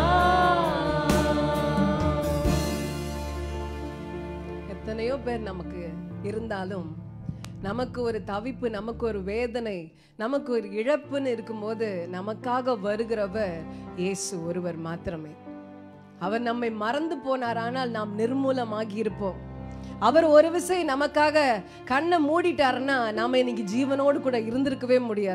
எத்தனையோ பேர் நமக்கு இருந்தாலும் நமக்கு ஒரு தவிப்பு நமக்கு ஒரு வேதனை நமக்கு ஒரு இழப்புன்னு இருக்கும்போது நமக்காக வருகிறவர் இயேசு ஒருவர் மாத்திரமே அவர் நம்மை மறந்து போனார் ஆனால் நாம் நிர்மூலமாகி இருப்போம் அவர் ஒரு விசை நமக்காக கண்ணை மூடிட்டாருன்னா நாம இன்னைக்கு ஜீவனோடு கூட இருந்திருக்கவே முடியாது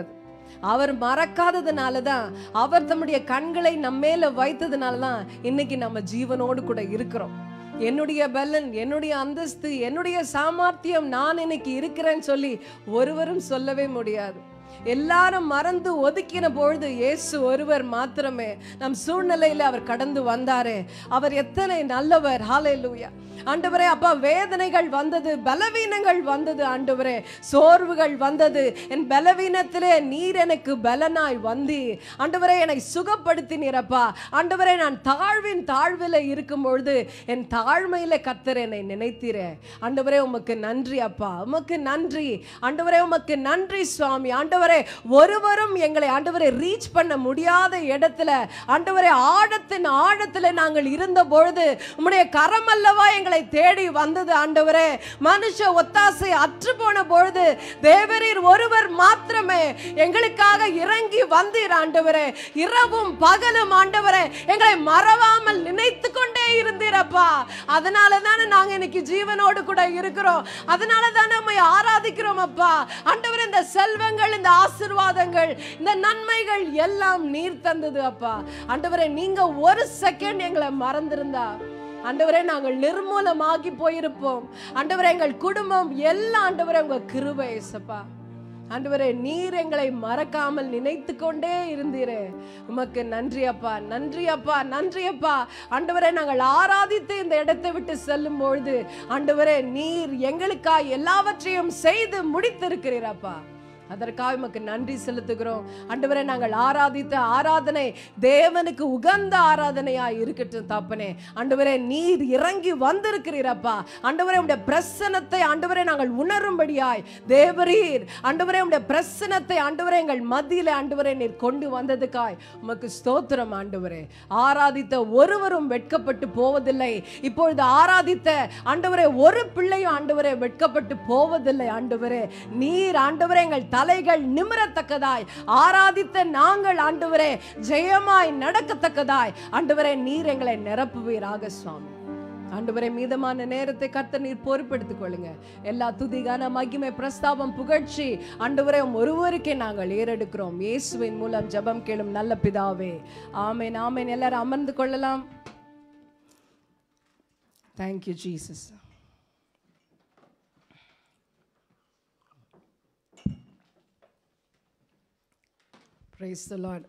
அவர் மறக்காததுனால தான் அவர் தம்முடைய கண்களை நம்ம மேல வைத்ததுனால தான் இன்னைக்கு நம்ம ஜீவனோடு கூட இருக்கிறோம் என்னுடைய பலன் என்னுடைய அந்தஸ்து என்னுடைய சாமர்த்தியம் நான் இன்னைக்கு இருக்கிறேன்னு சொல்லி ஒருவரும் சொல்லவே முடியாது எல்லாரும் மறந்து ஒதுக்கின பொழுது இயேசு ஒருவர் மாத்திரமே நம் சூழ்நிலையில அவர் கடந்து வந்தாரே அவர் எத்தனை நல்லவர் ஹalleluya ஆண்டவரே அப்பா வேதனைகள் வந்தது பலவீனங்கள் வந்தது ஆண்டவரே சோர்வுகள் வந்தது என் பலவீனத்திலே நீர் எனக்கு பலனாய் வந்தி ஆண்டவரே என்னை சுகப்படுத்தினீரப்பா ஆண்டவரே நான் தாழ்வின் தாழ்வில் இருக்கும் பொழுது என் தாழ்மையில கத்தர் என்னை நினைத்தீரே ஆண்டவரே உமக்கு நன்றி அப்பா உமக்கு நன்றி ஆண்டவரே உமக்கு நன்றி சுவாமி ஆண்டவரே ஒருவரும் எங்களை ஆண்டவரை ரீச் பண்ண முடியாத இடத்துல ஆண்டவரே ஆழத்தின் ஆழத்துல நாங்கள் இருந்த பொழுது உம்முடைய கரம் அல்லவா எங்களை தேடி வந்தது ஆண்டவரே மனுஷ ஒத்தாசை அற்று போன பொழுது தேவரீர் ஒருவர் மாத்திரமே எங்களுக்காக இறங்கி வந்தீர் ஆண்டவரே இரவும் பகலும் ஆண்டவரே எங்களை மறவாமல் நினைத்து கொண்டே இருந்தீரப்பா அதனால தானே நாங்க இன்னைக்கு ஜீவனோடு கூட இருக்கிறோம் அதனால தானே நம்மை ஆராதிக்கிறோம் அப்பா ஆண்டவரே இந்த செல்வங்கள் இந்த ஆசிர்வாதங்கள் இந்த நன்மைகள் எல்லாம் நீர் தந்தது அப்பா ஆண்டவரே நீங்க ஒரு செகண்ட் எங்களை மறந்திருந்தா ஆண்டவரே நாங்கள் நிர்மூலமாகி போயிருப்போம் ஆண்டவரே எங்கள் குடும்பம் எல்லாம் ஆண்டவரே உங்க கிருபை ஏசப்பா ஆண்டவரே நீர் எங்களை மறக்காமல் நினைத்து கொண்டே இருந்தீரே உமக்கு நன்றி அப்பா நன்றி அப்பா நன்றி அப்பா ஆண்டவரே நாங்கள் ஆராதித்து இந்த இடத்தை விட்டு செல்லும் பொழுது ஆண்டவரே நீர் எங்களுக்காய் எல்லாவற்றையும் செய்து முடித்திருக்கிறீர் அப்பா அதற்காக உமக்கு நன்றி செலுத்துகிறோம் ஆண்டவரே நாங்கள் ஆராதித்த ஆராதனை தேவனுக்கு உகந்த ஆராதனையா இருக்கட்டும் தப்பனே ஆண்டவரே நீர் இறங்கி வந்திருக்கிறீரப்பா ஆண்டவரே உடைய பிரசனத்தை ஆண்டவரே நாங்கள் உணரும்படியாய் தேவரீர் ஆண்டவரே உடைய பிரசனத்தை ஆண்டவரே எங்கள் மத்தியில ஆண்டவரே நீர் கொண்டு வந்ததுக்காய் உமக்கு ஸ்தோத்திரம் ஆண்டவரே ஆராதித்த ஒருவரும் வெட்கப்பட்டு போவதில்லை இப்பொழுது ஆராதித்த ஆண்டவரே ஒரு பிள்ளையும் ஆண்டவரே வெட்கப்பட்டு போவதில்லை ஆண்டவரே நீர் ஆண்டவரே எங்கள் தலைகள் நிமிரத்தக்கதாய் ஆராதித்த நாங்கள் ஆண்டவரே ஜெயமாய் நடக்கத்தக்கதாய் ஆண்டவரே நீர் எங்களை நிரப்புவீராக சுவாமி ஆண்டவரே மீதமான நேரத்தை கர்த்தர் நீர் பொறுப்பெடுத்துக் கொள்ளுங்க எல்லா துதிகான மகிமை பிரஸ்தாபம் புகழ்ச்சி ஆண்டவரே உம் ஒருவருக்கே நாங்கள் ஏறெடுக்கிறோம் இயேசுவின் மூலம் ஜெபம் கேளும் நல்ல பிதாவே ஆமென் ஆமென் எல்லாரும் அமர்ந்து கொள்ளலாம் thank you Jesus Praise the Lord.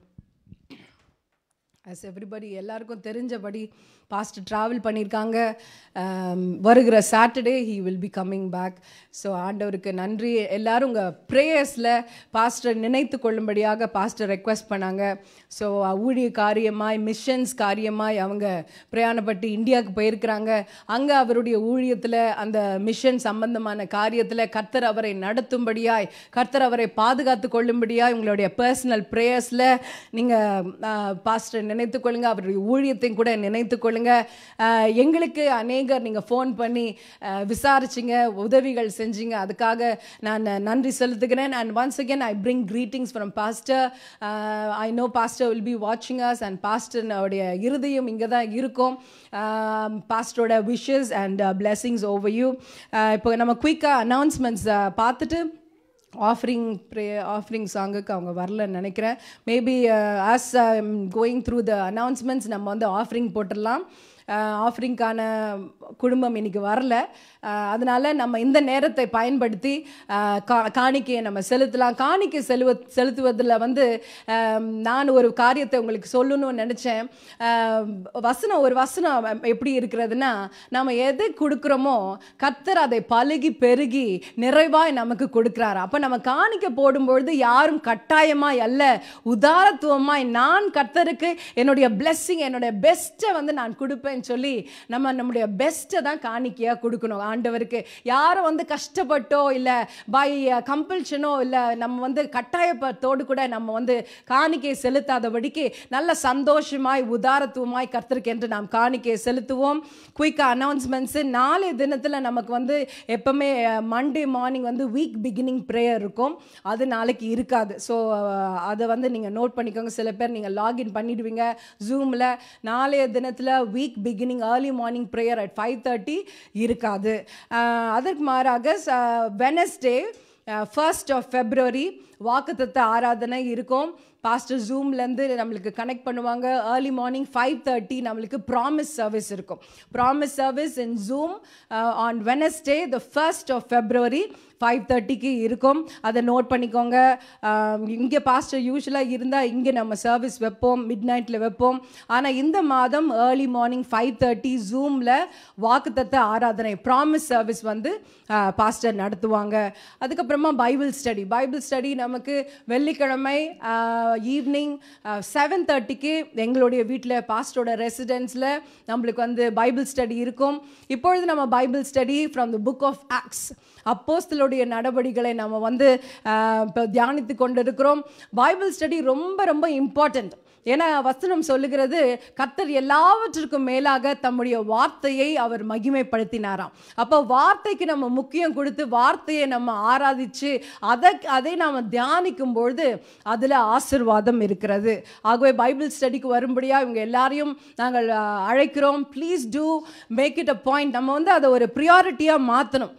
as everybody எல்லாருக்கும் தெரிஞ்சபடி பாஸ்ட் ட்ராவல் பண்ணியிருக்காங்க um, வருகிற Saturday he will be coming back so ஆண்டவருக்கு நன்றி எல்லாரும் உங்கள் ப்ரேயர்ஸில் பாஸ்டர் நினைத்து கொள்ளும்படியாக பாஸ்டர் ரெக்வஸ்ட் பண்ணாங்க ஸோ ஊழிய காரியமாய் மிஷன்ஸ் காரியமாய் அவங்க பிரயாணப்பட்டு இந்தியாவுக்கு போயிருக்கிறாங்க அங்கே அவருடைய ஊழியத்தில் அந்த மிஷன் சம்பந்தமான காரியத்தில் கர்த்தர் அவரை நடத்தும்படியாய் கர்த்தர் அவரை பாதுகாத்து கொள்ளும்படியாய் உங்களுடைய பர்சனல் ப்ரேயர்ஸில் நீங்கள் பாஸ்டர் நினைத்துக் கொள்ளுங்க அவருடைய ஊழியத்தையும் கூட நினைத்துக் கொள்ளுங்க ஆஹ் எங்களுக்கு அநேகர் நீங்கள் ஃபோன் பண்ணி ஆஹ் விசாரிச்சிங்க உதவிகள் செஞ்சீங்க அதுக்காக நான் நன்றி செலுத்துகிறேன் and once again I bring greetings from pastor I know pastor will be வாட்சிங் அஸ் அண்ட் பாஸ்டர்னுடைய இருதயம் இங்கே தான் இருக்கும் பாஸ்டரோட wishes and blessings over you இப்போ நம்ம குயிக்காக அனௌன்ஸ்மெண்ட்ஸ் பார்த்துட்டு ஆஃபரிங் ப்ரே ஆஃபரிங் சாங்குக்கு அவங்க வரலன்னு நினைக்கிறேன் maybe as going through the announcements நம்ம வந்து ஆஃபரிங் போட்டுடலாம் ஆஃபரிங்க்கான குடும்பம் இன்னைக்கு வரல அஹ், அதனால நம்ம இந்த நேரத்தை பயன்படுத்தி அஹ், கா- காணிக்கையை நம்ம செலுத்தலாம் காணிக்கை செலுவ செலுத்துவதில் வந்து அஹ், நான் ஒரு காரியத்தை உங்களுக்கு சொல்லணும்னு நினச்சேன் வசனம் ஒரு வசனம் எப்படி இருக்கிறதுனா நம்ம எது கொடுக்குறோமோ கர்த்தர் அதை பழுகி பெருகி நிறைவாய் நமக்கு கொடுக்குறாரு அப்போ நம்ம காணிக்க போடும்பொழுது யாரும் கட்டாயமாய் அல்ல உதாரத்துவமாய் நான் கர்த்தருக்கு என்னுடைய blessing என்னுடைய பெஸ்ட்டை வந்து நான் கொடுப்பேன்னு சொல்லி நம்ம நம்முடைய பெஸ்ட்டை தான் காணிக்கையாக கொடுக்கணும் ஆண்டவருக்கு யாரும் வந்து கஷ்டப்பட்டோ இல்லை பை கம்பல்ஷனோ இல்லை நம்ம வந்து கட்டாயத்தோடு கூட நம்ம வந்து காணிக்கை செலுத்தாதபடிக்கு நல்ல சந்தோஷமாய் உதாரத்துவமாய் கர்த்தருக்கு என்று நாம் காணிக்கையை செலுத்துவோம் குயிக்காக அனௌன்ஸ்மெண்ட்ஸு நாளை தினத்தில் நமக்கு வந்து எப்பவுமே மண்டே மார்னிங் வந்து வீக் பிகினிங் ப்ரேயர் இருக்கும் அது நாளைக்கு இருக்காது ஸோ அதை வந்து நீங்கள் நோட் பண்ணிக்கோங்க சில பேர் நீங்கள் லாகின் பண்ணிடுவீங்க ஜூமில் நாளைய தினத்தில் week beginning early morning prayer at five thirty இருக்காது அஹ், அதற்கு மாறாக வெனஸ்டே ஃபர்ஸ்ட் ஆஃப் ஃபெப்ரவரி வாக்குத்தத்த ஆராதனை இருக்கும் பாஸ்டர் ஜூம்லேருந்து நம்மளுக்கு கனெக்ட் பண்ணுவாங்க ஏர்லி மார்னிங் ஃபைவ் தேர்ட்டி நம்மளுக்கு ப்ராமிஸ் சர்வீஸ் இருக்கும் promise service in Zoom on Wednesday the first of February five தேர்ட்டிக்கு இருக்கும் அதை நோட் பண்ணிக்கோங்க இங்கே பாஸ்டர் யூஸ்வலாக இருந்தால் இங்கே நம்ம சர்வீஸ் வைப்போம் மிட் நைட்டில் வைப்போம் ஆனால் இந்த மாதம் ஏர்லி மார்னிங் ஃபைவ் தேர்ட்டி ஜூமில் வாக்குத்தத்த ஆராதனை ப்ராமிஸ் சர்வீஸ் வந்து பாஸ்டர் நடத்துவாங்க அதுக்கப்புறமா பைபிள் ஸ்டடி பைபிள் ஸ்டடி நமக்கு வெள்ளிக்கிழமை ஈவினிங் செவன் தேர்ட்டிக்கு எங்களுடைய வீட்டில் பாஸ்டரோட ரெசிடென்ஸில் நம்மளுக்கு வந்து பைபிள் ஸ்டடி இருக்கும் இப்பொழுது நம்ம Bible study from the book of Acts அப்போஸ்தலுடைய நடவடிக்கைகளை நம்ம வந்து ஆஹ், இப்போ தியானித்து கொண்டிருக்கிறோம் பைபிள் ஸ்டடி ரொம்ப ரொம்ப இம்பார்ட்டண்ட் ஏன்னா வசனம் சொல்லுகிறது கர்த்தர் எல்லாவற்றிற்கும் மேலாக தம்முடைய வார்த்தையை அவர் மகிமைப்படுத்தினாராம் அப்போ வார்த்தைக்கு நம்ம முக்கியம் கொடுத்து வார்த்தையை நம்ம ஆராதிச்சு அதை அதை நாம் தியானிக்கும் பொழுது அதில் ஆசிர்வாதம் இருக்கிறது ஆகவே பைபிள் ஸ்டடிக்கு வரும்படியாக இவங்க எல்லாரையும் நாங்கள் ஆஹ், அழைக்கிறோம் please do make it a point நம்ம வந்து அதை ஒரு ப்ரியாரிட்டியாக மாற்றணும்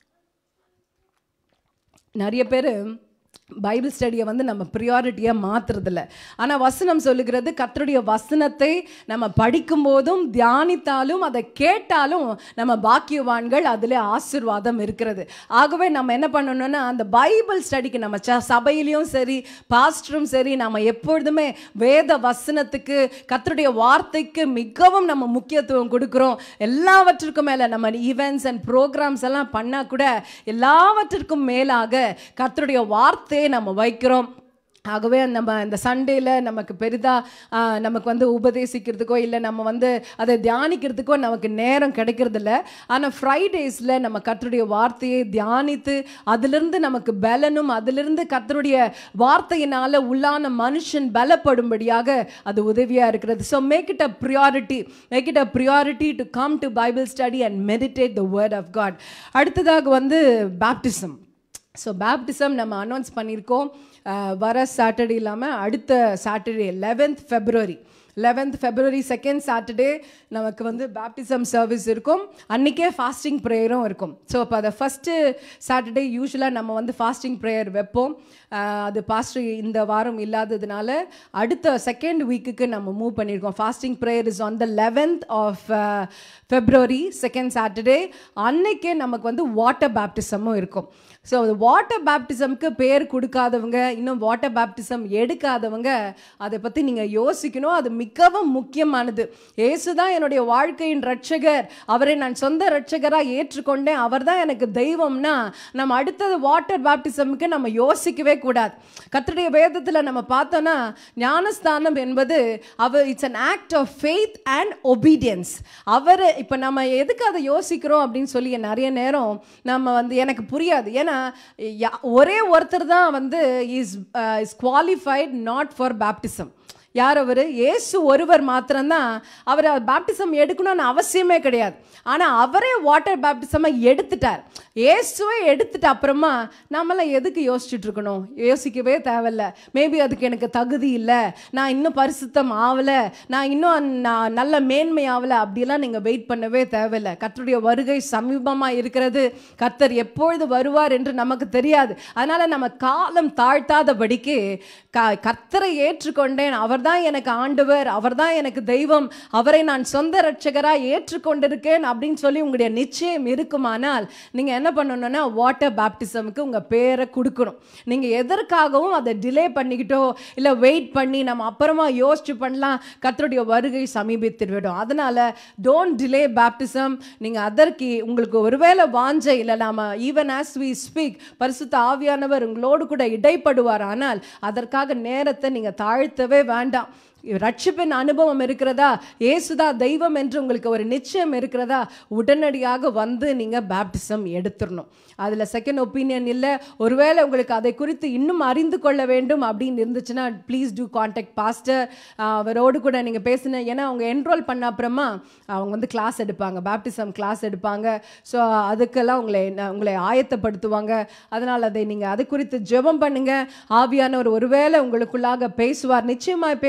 நிறைய பேர் பைபிள் ஸ்டடியை வந்து நம்ம ப்ரியாரிட்டியாக மாற்றுறதில்ல ஆனால் வசனம் சொல்லுகிறது கர்த்தருடைய வசனத்தை நம்ம படிக்கும்போதும் தியானித்தாலும் அதை கேட்டாலும் நம்ம பாக்கியவான்கள் அதில் ஆசீர்வாதம் இருக்கிறது ஆகவே நம்ம என்ன பண்ணணும்னா அந்த பைபிள் ஸ்டடிக்கு நம்ம ச சபையிலையும் சரி பாஸ்டரும் சரி நம்ம எப்பொழுதுமே வேத வசனத்துக்கு கர்த்தருடைய வார்த்தைக்கு மிகவும் நம்ம முக்கியத்துவம் கொடுக்குறோம் எல்லாவற்றிற்கும் மேலே நம்ம ஈவெண்ட்ஸ் அண்ட் ப்ரோக்ராம்ஸ் எல்லாம் பண்ணால் கூட எல்லாவற்றிற்கும் மேலாக கர்த்தருடைய வார்த்தையை நம்ம வைக்கிறோம் ஆகவே நம்ம இந்த சண்டேல நமக்கு பெரிதாக நமக்கு வந்து உபதேசிக்கிறதுக்கோ இல்லை நம்ம வந்து அதை தியானிக்கிறதுக்கோ நமக்கு நேரம் கிடைக்கிறதில்ல ஆனால் ஃப்ரைடேஸில் நம்ம கர்த்தருடைய வார்த்தையை தியானித்து அதிலிருந்து நமக்கு பலனும் அதிலிருந்து கர்த்தருடைய வார்த்தையினால் உள்ளான மனுஷன் பலப்படும்படியாக அது உதவியாக இருக்கிறது so make it a priority make it a priority to come to Bible study and meditate the word of God அடுத்ததாக வந்து பேப்டிசம் ஸோ பேப்டிசம் நம்ம அனௌன்ஸ் பண்ணியிருக்கோம் அஹ், வர சாட்டர்டே இல்லாமல் அடுத்த Saturday eleventh February eleventh February second Saturday நமக்கு வந்து பேப்டிசம் சர்வீஸ் இருக்கும் அன்றைக்கே ஃபாஸ்டிங் ப்ரேயரும் இருக்கும் ஸோ அப்போ அதை ஃபஸ்ட்டு சாட்டர்டே யூஸ்வலாக நம்ம வந்து ஃபாஸ்டிங் ப்ரேயர் வைப்போம் அஹ், அது பாஸ்டர் இந்த வாரம் இல்லாததுனால அடுத்த செகண்ட் வீக்குக்கு நம்ம மூவ் பண்ணியிருக்கோம் fasting prayer is on the eleventh of February second Saturday அன்னைக்கே நமக்கு வந்து வாட்டர் பேப்டிசமும் இருக்கும் ஸோ வாட்டர் பேப்டிசம்க்கு பேர் கொடுக்காதவங்க இன்னும் வாட்டர் பேப்டிசம் எடுக்காதவங்க அதை பற்றி நீங்கள் யோசிக்கணும் அது மிகவும் முக்கியமானது இயேசு தான் என்னுடைய வாழ்க்கையின் ரட்சகர் அவரை நான் சொந்த ரட்சகராக ஏற்றுக்கொண்டேன் அவர் தான் எனக்கு தெய்வம்னா நம்ம அடுத்தது வாட்டர் பேப்டிசம்க்கு நம்ம யோசிக்கவே கூடாது கர்த்தருடைய வேதத்தில் நம்ம பார்த்தோன்னா ஞானஸ்தானம் என்பது அவர் it's an act of faith and obedience அவர் இப்போ நம்ம எதுக்கு அதை யோசிக்கிறோம் அப்படின்னு சொல்லி நிறைய நேரம் நம்ம வந்து எனக்கு புரியாது ஏன்னா யா- ஒரே ஒருத்தர் தான் வந்து is is qualified not for baptism யார் அவர் இயேசு ஒருவர் மாத்திரம்தான் அவர் பேப்டிசம் எடுக்கணும்னு அவசியமே கிடையாது ஆனால் அவரே வாட்டர் பேப்டிசமை எடுத்துட்டார் இயேசுவே எடுத்துட்ட அப்புறமா நம்மளாம் எதுக்கு யோசிச்சுட்டு இருக்கணும் யோசிக்கவே தேவையில்ல மேபி அதுக்கு எனக்கு தகுதி இல்லை நான் இன்னும் பரிசுத்தம் ஆகலை நான் இன்னும் நான் நல்ல மேன்மை ஆகலை அப்படிலாம் நீங்கள் வெயிட் பண்ணவே தேவையில்லை கர்த்தருடைய வருகை சமீபமாக இருக்கிறது கர்த்தர் எப்பொழுது வருவார் என்று நமக்கு தெரியாது அதனால் நம்ம காலம் தாழ்த்தாதபடிக்கு க கர்த்தரை ஏற்றுக்கொண்டேன் அவர்தான் எனக்கு ஆண்டவர் அவர்தான் எனக்கு தெய்வம் அவரை நான் சொந்த ரட்சகராக ஏற்றுக்கொண்டிருக்கேன் அப்படின்னு சொல்லி உங்களுடைய நிச்சயம் இருக்குமானால் நீங்கள் என்ன பண்ணணும்னா வாட்டர் பேப்டிசமுக்கு உங்கள் பேரை கொடுக்கணும் நீங்கள் எதற்காகவும் அதை டிலே பண்ணிக்கிட்டோ இல்லை வெயிட் பண்ணி நம்ம அப்புறமா யோசிச்சு பண்ணலாம் கர்த்தருடைய வருகை சமீபித்துவிடும் அதனால் டோன்ட் டிலே பேப்டிசம் நீங்கள் அதற்கு உங்களுக்கு ஒருவேளை வாஞ்சை இல்லை நாம ஈவன் ஆஸ் வி ஸ்பீக் பரிசுத்த ஆவியானவர் உங்களோடு கூட இடைப்படுவார் ஆனால் அதற்காக நேரத்தை நீங்கள் தாழ்த்தவே வேண்டாம் ரட்சிப்பின் அனுபவம் இருக்கிறதா இயேசுதா தெய்வம் என்று உங்களுக்கு ஒரு நிச்சயம் இருக்கிறதா உடனடியாக வந்து நீங்கள் பேப்டிசம் எடுத்துடணும் அதில் செகண்ட் ஒப்பீனியன் இல்லை ஒருவேளை உங்களுக்கு அதை குறித்து இன்னும் அறிந்து கொள்ள வேண்டும் அப்படின்னு இருந்துச்சுன்னா ப்ளீஸ் டூ காண்டாக்ட் பாஸ்டர் அவரோடு கூட நீங்கள் பேசின ஏன்னா அவங்க என்ரோல் பண்ண அப்புறமா அவங்க வந்து கிளாஸ் எடுப்பாங்க பேப்டிசம் கிளாஸ் எடுப்பாங்க ஸோ அதுக்கெல்லாம் உங்களை உங்களை ஆயத்தப்படுத்துவாங்க அதனால் அதை நீங்கள் அது குறித்து ஜெபம் பண்ணுங்க ஆவியானவர் ஒருவேளை உங்களுக்குள்ளாக பேசுவார் நிச்சயமாய் பேசுவார்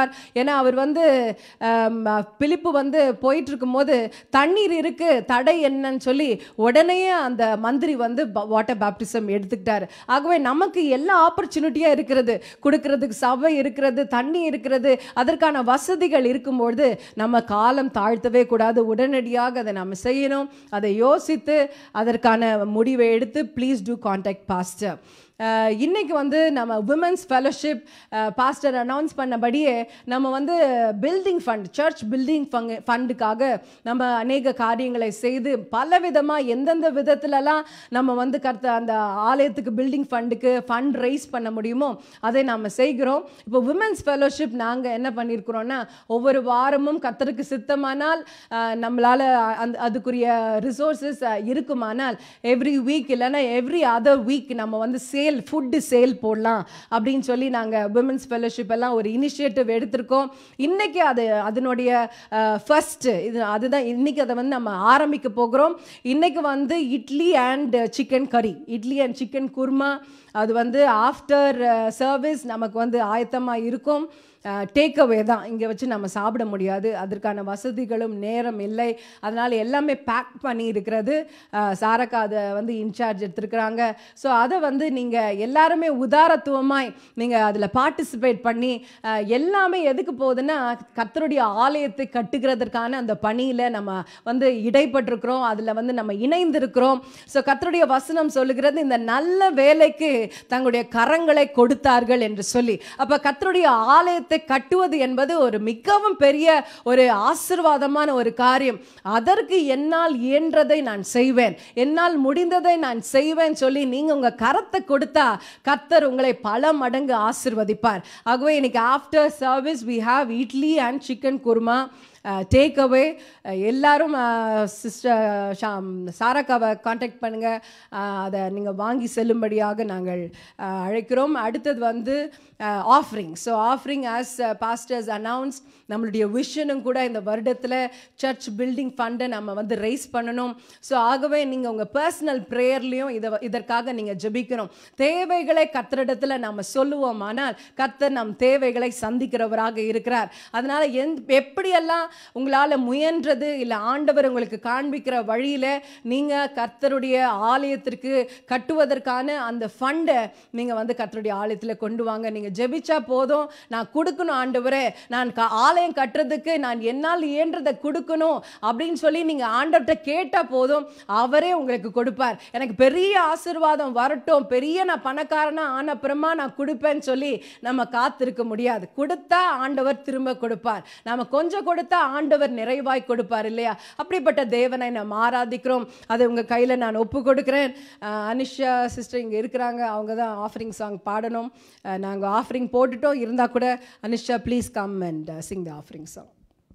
சொன்னார் ஏன்னா அவர் வந்து ஆம், பிலிப்பு வந்து போயிட்டு இருக்கும்போது தண்ணீர் இருக்கு தடை என்னன்னு சொல்லி உடனே அந்த மந்திரி வந்து வாட்டர் பேப்டிசம் எடுத்துக்கிட்டாரு ஆகவே நமக்கு எல்லா ஆப்பர்ச்சுனிட்டியாக இருக்கிறது கொடுக்கறதுக்கு சபை இருக்கிறது தண்ணி இருக்கிறது அதற்கான வசதிகள் இருக்கும்பொழுது நம்ம காலம் தாழ்த்தவே கூடாது உடனடியாக அதை நம்ம செய்யணும் அதை யோசித்து அதற்கான முடிவை எடுத்து ப்ளீஸ் டூ காண்டாக்ட் பாஸ்டர் இன்னைக்கு வந்து நம்ம விமன்ஸ் ஃபெலோஷிப் பாஸ்டர் அனௌன்ஸ் பண்ணபடியே நம்ம வந்து பில்டிங் ஃபண்ட் சர்ச் பில்டிங் ஃபண்டுக்காக நம்ம அநேக காரியங்களை செய்து பல விதமாக எந்தெந்த விதத்துலலாம் நம்ம வந்து கர்த்த அந்த ஆலயத்துக்கு பில்டிங் ஃபண்டுக்கு ஃபண்ட் ரைஸ் பண்ண முடியுமோ அதை நாம் செய்கிறோம் இப்போ விமன்ஸ் ஃபெலோஷிப் நாங்கள் என்ன பண்ணியிருக்கிறோன்னா ஒவ்வொரு வாரமும் கர்த்தருக்கு சித்தமானால் அஹ், நம்மளால அந்த அதுக்குரிய ரிசோர்ஸஸ் இருக்குமானால் எவ்ரி வீக் இல்லைன்னா எவ்ரி அதர் வீக் நம்ம வந்து சேல் ஃபுட்டு சேல் போடலாம் அப்படின்னு சொல்லி நாங்கள் விமன்ஸ் ஃபெலோஷிப் எல்லாம் ஒரு இனிஷியேட்டிவ் எடுத்திருக்கோம் இன்னைக்கு அது அதனுடைய ஃபர்ஸ்ட் இது அதுதான் இன்னைக்கு அதை வந்து நம்ம ஆரம்பிக்க போகிறோம் இன்னைக்கு வந்து இட்லி அண்ட் சிக்கன் கறி இட்லி அண்ட் சிக்கன் குருமா அது வந்து ஆஃப்டர் சர்வீஸ் நமக்கு வந்து ஆயத்தமாக இருக்கும் டேக் அவே தான் இங்கே வச்சு நம்ம சாப்பிட முடியாது அதற்கான வசதிகளும் நேரம் இல்லை அதனால் எல்லாமே பேக் பண்ணி இருக்கிறது அஹ், சாரக்கா அதை வந்து இன்சார்ஜ் எடுத்திருக்கிறாங்க ஸோ அதை வந்து நீங்கள் எல்லாருமே உதாரத்துவமாய் நீங்கள் அதில் பார்ட்டிசிபேட் பண்ணி அஹ், எல்லாமே எதுக்கு போகுதுன்னா கர்த்தருடைய ஆலயத்தை கட்டுகிறதற்கான அந்த பணியில் நம்ம வந்து இடைப்பட்டிருக்கிறோம் அதில் வந்து நம்ம இணைந்திருக்கிறோம் ஸோ கர்த்தருடைய வசனம் சொல்லுகிறது இந்த நல்ல வேலைக்கு தங்களுடைய கரங்களை கொடுத்தார்கள் என்று சொல்லி அப்போ கர்த்தருடைய ஆலயத்தை கட்டுவது என்பது ஒரு மிகவும் பெரிய ஒரு ஆசிர்வாதமான ஒரு காரியம் அதற்கு என்னால் இயன்றதை நான் செய்வேன் என்னால் முடிந்ததை நான் செய்வேன் சொல்லி நீங்க உங்க கரத்தை கொடுத்தா கர்த்தர் உங்களை பல மடங்கு ஆசிர்வதிப்பார் ஆகவே இன்னைக்கு after service we have idli and chicken kurma take away எல்லாரும் சிஸ்டர் ஷாம் சாரக்காவை காண்டாக்ட் பண்ணுங்கள் அதை நீங்கள் வாங்கி செல்லும்படியாக நாங்கள் அஹ், அழைக்கிறோம் அடுத்தது வந்து offering so offering as pastors announce நம்மளுடைய விஷனும் கூட இந்த வருடத்தில் சர்ச் பில்டிங் ஃபண்டை நம்ம வந்து ரைஸ் பண்ணணும் ஸோ ஆகவே நீங்கள் உங்கள் பர்சனல் ப்ரேயர்லேயும் இதை இதற்காக நீங்கள் ஜெபிக்கணும் தேவைகளை கத்தரிடத்தில் நம்ம சொல்லுவோம் ஆனால் கத்தர் நம் தேவைகளை சந்திக்கிறவராக இருக்கிறார் அதனால் எந் எப்படியெல்லாம் உங்களால் முயன்றது இல்லை ஆண்டவர் உங்களுக்கு காண்பிக்கிற வழியில் நீங்கள் கர்த்தருடைய ஆலயத்திற்கு கட்டுவதற்கான அந்த ஃபண்டை நீங்கள் வந்து கர்த்தருடைய ஆலயத்தில் கொண்டு வாங்க நீங்கள் ஜெபிச்சா போதும் நான் கொடுக்கணும் ஆண்டவரே நான் க- ஆலயம் கட்டுறதுக்கு நான் என்னால் இயன்றதை கொடுக்கணும் அப்படின்னு சொல்லி நீங்கள் ஆண்டவர்கிட்ட கேட்டால் போதும் அவரே உங்களுக்கு கொடுப்பார் எனக்கு பெரிய ஆசீர்வாதம் வரட்டும் பெரிய நான் பணக்காரனா ஆன அப்புறமா நான் கொடுப்பேன்னு சொல்லி நம்ம காத்திருக்க முடியாது கொடுத்தா ஆண்டவர் திரும்ப கொடுப்பார் நாம கொஞ்சம் கொடுத்தா ஆண்டவர் நிறைவாய் கொடுப்பார் இல்லையா அப்படிப்பட்ட தேவனை நாம் ஆராதிக்கிறோம் அதை உங்க கையில நான் ஒப்பு கொடுக்கிறேன் அஹ் அனிஷா சிஸ்டர் இங்க இருக்கிறாங்க அவங்க தான் ஆஃபரிங் சாங் பாடணும் அஹ் நாங்க ஆஃபரிங் போட்டுட்டோம் இருந்தா கூட Anisha please come and sing the offering song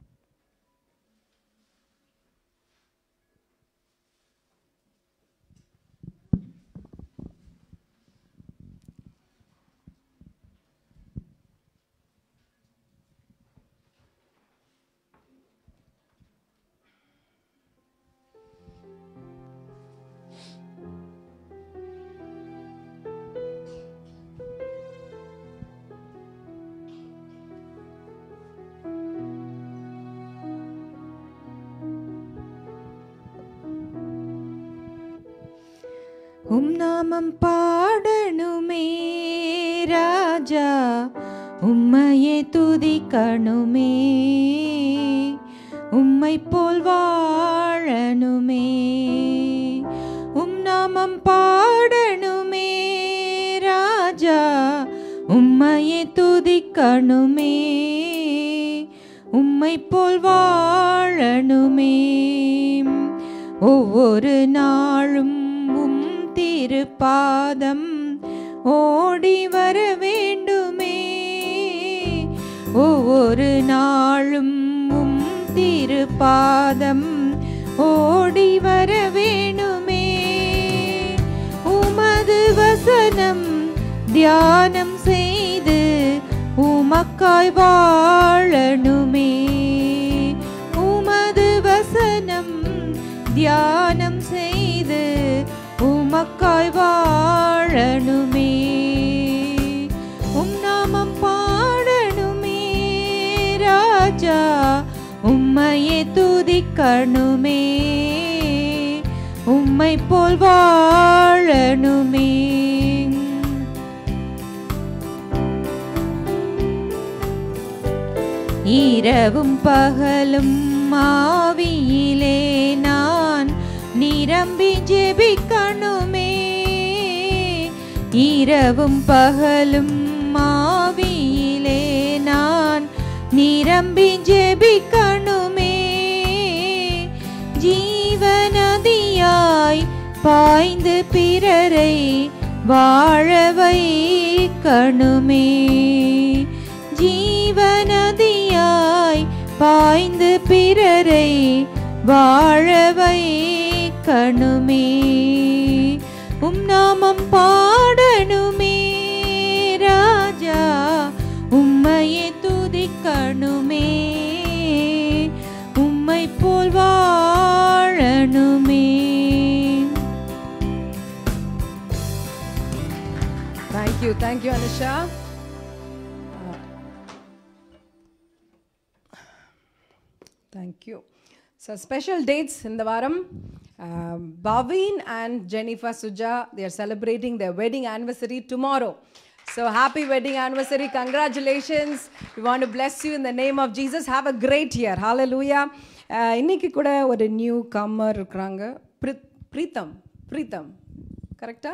உம் நாமம் பாடணுமே ராஜா உம்மையே துதிக்கணுமே உம்மை போல் வாழணுமே உம் நாமம் பாடணுமே ராஜா உம்மையே துதிக்கணுமே உம்மை போல் வாழணுமே ஒவ்வொரு நாளும் உம் திருப்பாதம் ஓடி வர வேண்டுமே ஒவ்வொரு நாளும் உம் திருப்பாதம் ஓடி வர வேணுமே உமது வசனம் தியானம் செய்து உமக்காய் வாழணுமே உமது வசனம் தியானம் செய்து உமக்காய் வாழணுமே உம் நாமம் பாடணுமே உம்மையே துதிக்கணுமே உம்மை போல் வாழணுமே இரவும் பகலும் மாவியிலே நான் நிரம்பி ஜெபிக்கணுமே இரவும் பகலும் மாவியிலே நான் நிரம்பி ஜெபிக்கணுமே ஜீவநதியாய் பாய்ந்து பிறரை வாழ வைக்கணுமே ஜீவநதியாய் பாய்ந்து பிறரை வாழ வைக்கணுமே உம் நாமம் பாடணுமே ராஜா உம்மையே துதிக்கணுமே உம்மை போல் வாழணுமே thank you thank you Anusha thank you so special dates இந்த வாரம் Paveen and Jennifer Suja they are celebrating their wedding anniversary tomorrow so happy wedding anniversary congratulations we want to bless you in the name of jesus have a great year hallelujah Uh, இன்னைக்கு கூட ஒரு நியூ கம்மர் இருக்கிறாங்க பிரித் பிரீத்தம் பிரீத்தம் கரெக்டா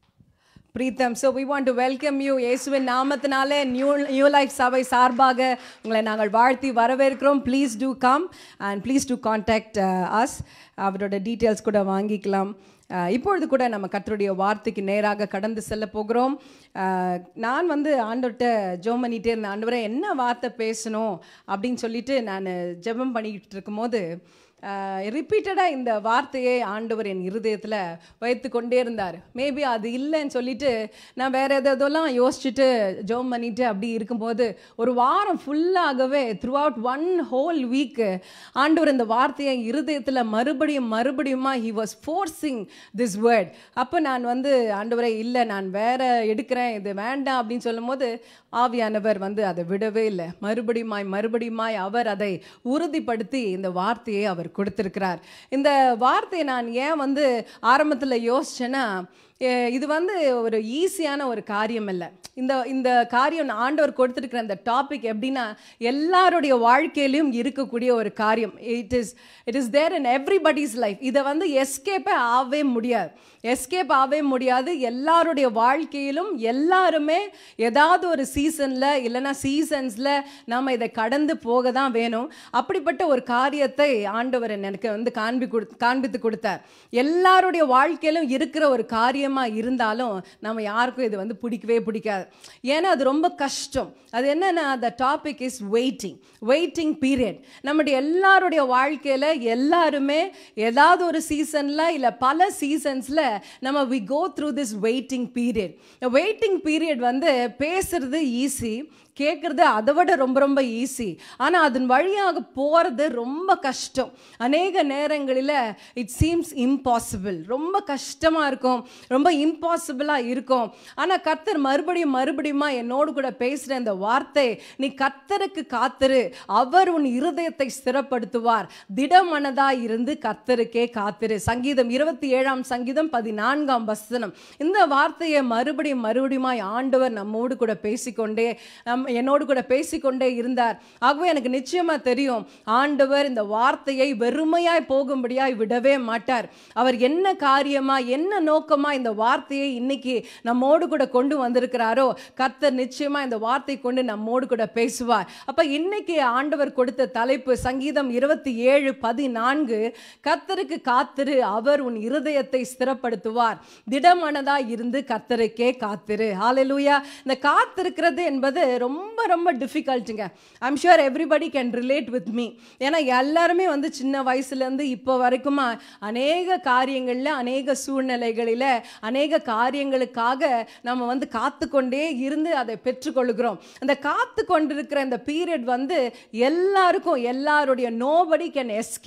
Preetham so we want to welcome you இயேசுவின் நாமத்தினாலே நியூ நியூ லைஃப் சபை சார்பாக உங்களை நாங்கள் வாழ்த்தி வரவேற்கிறோம் please do come and please do contact us அவரோட டீட்டெயில்ஸ் கூட வாங்கிக்கலாம் அஹ், இப்பொழுது கூட நம்ம கர்த்தருடைய வார்த்தைக்கு நேராக கடந்து செல்ல போகிறோம் அஹ், நான் வந்து ஆண்டவர்கிட்ட ஜெபம் பண்ணிகிட்டே இருந்தேன் ஆண்டவரே என்ன வார்த்தை பேசணும் அப்படின்னு சொல்லிட்டு நான் ஜெபம் பண்ணிக்கிட்டு இருக்கும்போது ரிப்பீட்டடாக இந்த வார்த்தையை ஆண்டவர் என் இருதயத்தில் வைத்து கொண்டே இருந்தார் மேபி அது இல்லைன்னு சொல்லிட்டு நான் வேற எதெல்லாம் யோசிச்சுட்டு ஜோம் பண்ணிட்டு அப்படி இருக்கும்போது ஒரு வாரம் ஃபுல்லாகவே throughout one whole week ஆண்டவர் இந்த வார்த்தையை என் இருதயத்தில் மறுபடியும் மறுபடியுமா he was forcing this word அப்போ நான் வந்து ஆண்டவரே இல்லை நான் வேற எடுக்கிறேன் இது வேண்டாம் அப்படின்னு சொல்லும்போது ஆவியானவர் வந்து அதை விடவே இல்லை மறுபடியுமாய் மறுபடியுமாய் அவர் அதை உறுதிப்படுத்தி இந்த வார்த்தையை அவர் கொடுத்திருக்கிறார் இந்த வார்த்தையை நான் ஏன் வந்து ஆரம்பத்தில் யோசிச்சேன்னா எ- இது வந்து ஒரு ஈஸியான ஒரு காரியம் இல்லை இந்த இந்த காரியம் ஆண்டவர் கொடுத்துருக்கிற அந்த டாபிக் எப்படின்னா எல்லாருடைய வாழ்க்கையிலும் இருக்கக்கூடிய ஒரு காரியம் it is it is there in everybody's life இதை வந்து எஸ்கேப்பே ஆகவே முடியாது எஸ்கேப் ஆகவே முடியாது எல்லாருடைய வாழ்க்கையிலும் எல்லாருமே ஏதாவது ஒரு சீசனில் இல்லைன்னா சீசன்ஸில் நம்ம இதை கடந்து போக தான் வேணும் அப்படிப்பட்ட ஒரு காரியத்தை ஆண்டவர் எனக்கு வந்து காண்பி கொடு காண்பித்து கொடுத்தார் எல்லாருடைய வாழ்க்கையிலும் இருக்கிற ஒரு காரியமாக இருந்தாலும் நம்ம யாருக்கும் இது வந்து பிடிக்கவே பிடிக்காது ஏன்னா அது ரொம்ப கஷ்டம் அது என்னன்னா the topic is waiting waiting period நம்முடைய எல்லாருடைய வாழ்க்கையில் எல்லாருமே ஏதாவது ஒரு சீசனில் இல்லை பல சீசன்ஸில் நம்ம we go through this waiting period waiting period வந்து பேசுறது ஈஸி கேட்குறது அதை விட ரொம்ப ரொம்ப ஈஸி ஆனால் அதன் வழியாக போகிறது ரொம்ப கஷ்டம் அநேக நேரங்களில் இட் சீம்ஸ் இம்பாசிபிள் ரொம்ப கஷ்டமாக இருக்கும் ரொம்ப இம்பாசிபிளாக இருக்கும் ஆனால் கர்த்தர் மறுபடியும் மறுபடியுமா என்னோடு கூட பேசுகிற இந்த வார்த்தை நீ கர்த்தருக்கு காத்திரு அவர் உன் இருதயத்தை ஸ்திரப்படுத்துவார் திடமனதாக இருந்து கர்த்தருக்கே காத்திரு சங்கீதம் இருபத்தி ஏழாம் சங்கீதம் பதினான்காம் வசனம் இந்த வார்த்தையை மறுபடியும் மறுபடியுமாய் ஆண்டவர் நம்மோடு கூட பேசிக்கொண்டே நம் என்னோடு கூட பேசிக்கொண்டே இருந்தார் ஆகவே எனக்கு நிச்சயமா தெரியும் ஆண்டவர் இந்த வார்த்தையை வெறுமையாய் போகும்படியாய் விடவே மாட்டார் அவர் என்ன காரியமா என்ன நோக்கமா இந்த வார்த்தையை இன்னைக்கு நம்மோடு கூட கொண்டு வந்திருக்கிறாரோ கர்த்தர் நிச்சயமா இந்த வார்த்தை கொண்டு நம்மோடு கூட பேசுவார் அப்ப இன்னைக்கு ஆண்டவர் கொடுத்த தலைப்பு சங்கீதம் இருபத்தி ஏழு பதினான்கு கர்த்தருக்கு காத்திரு அவர் உன் இருதயத்தை ஸ்திரப்படுத்துவார் திடமனதா இருந்து கர்த்தருக்கே காத்திரு ஹalleluya இந்த காத்திருக்கிறது என்பது ரொம்ப ரொம்ப டிஃபிகல்ட்டுங்க I'm sure everybody can relate with me ஏன்னா எல்லாருமே வந்து சின்ன வயசுலேருந்து இப்போ வரைக்குமா அநேக காரியங்களில் அநேக சூழ்நிலைகளில் அநேக காரியங்களுக்காக நம்ம வந்து காத்துக்கொண்டே இருந்து அதை பெற்றுக்கொள்கிறோம் அந்த காத்து கொண்டிருக்கிற இந்த பீரியட் வந்து எல்லாருக்கும் எல்லாருடைய நோபடி கேன் எஸ்கேப்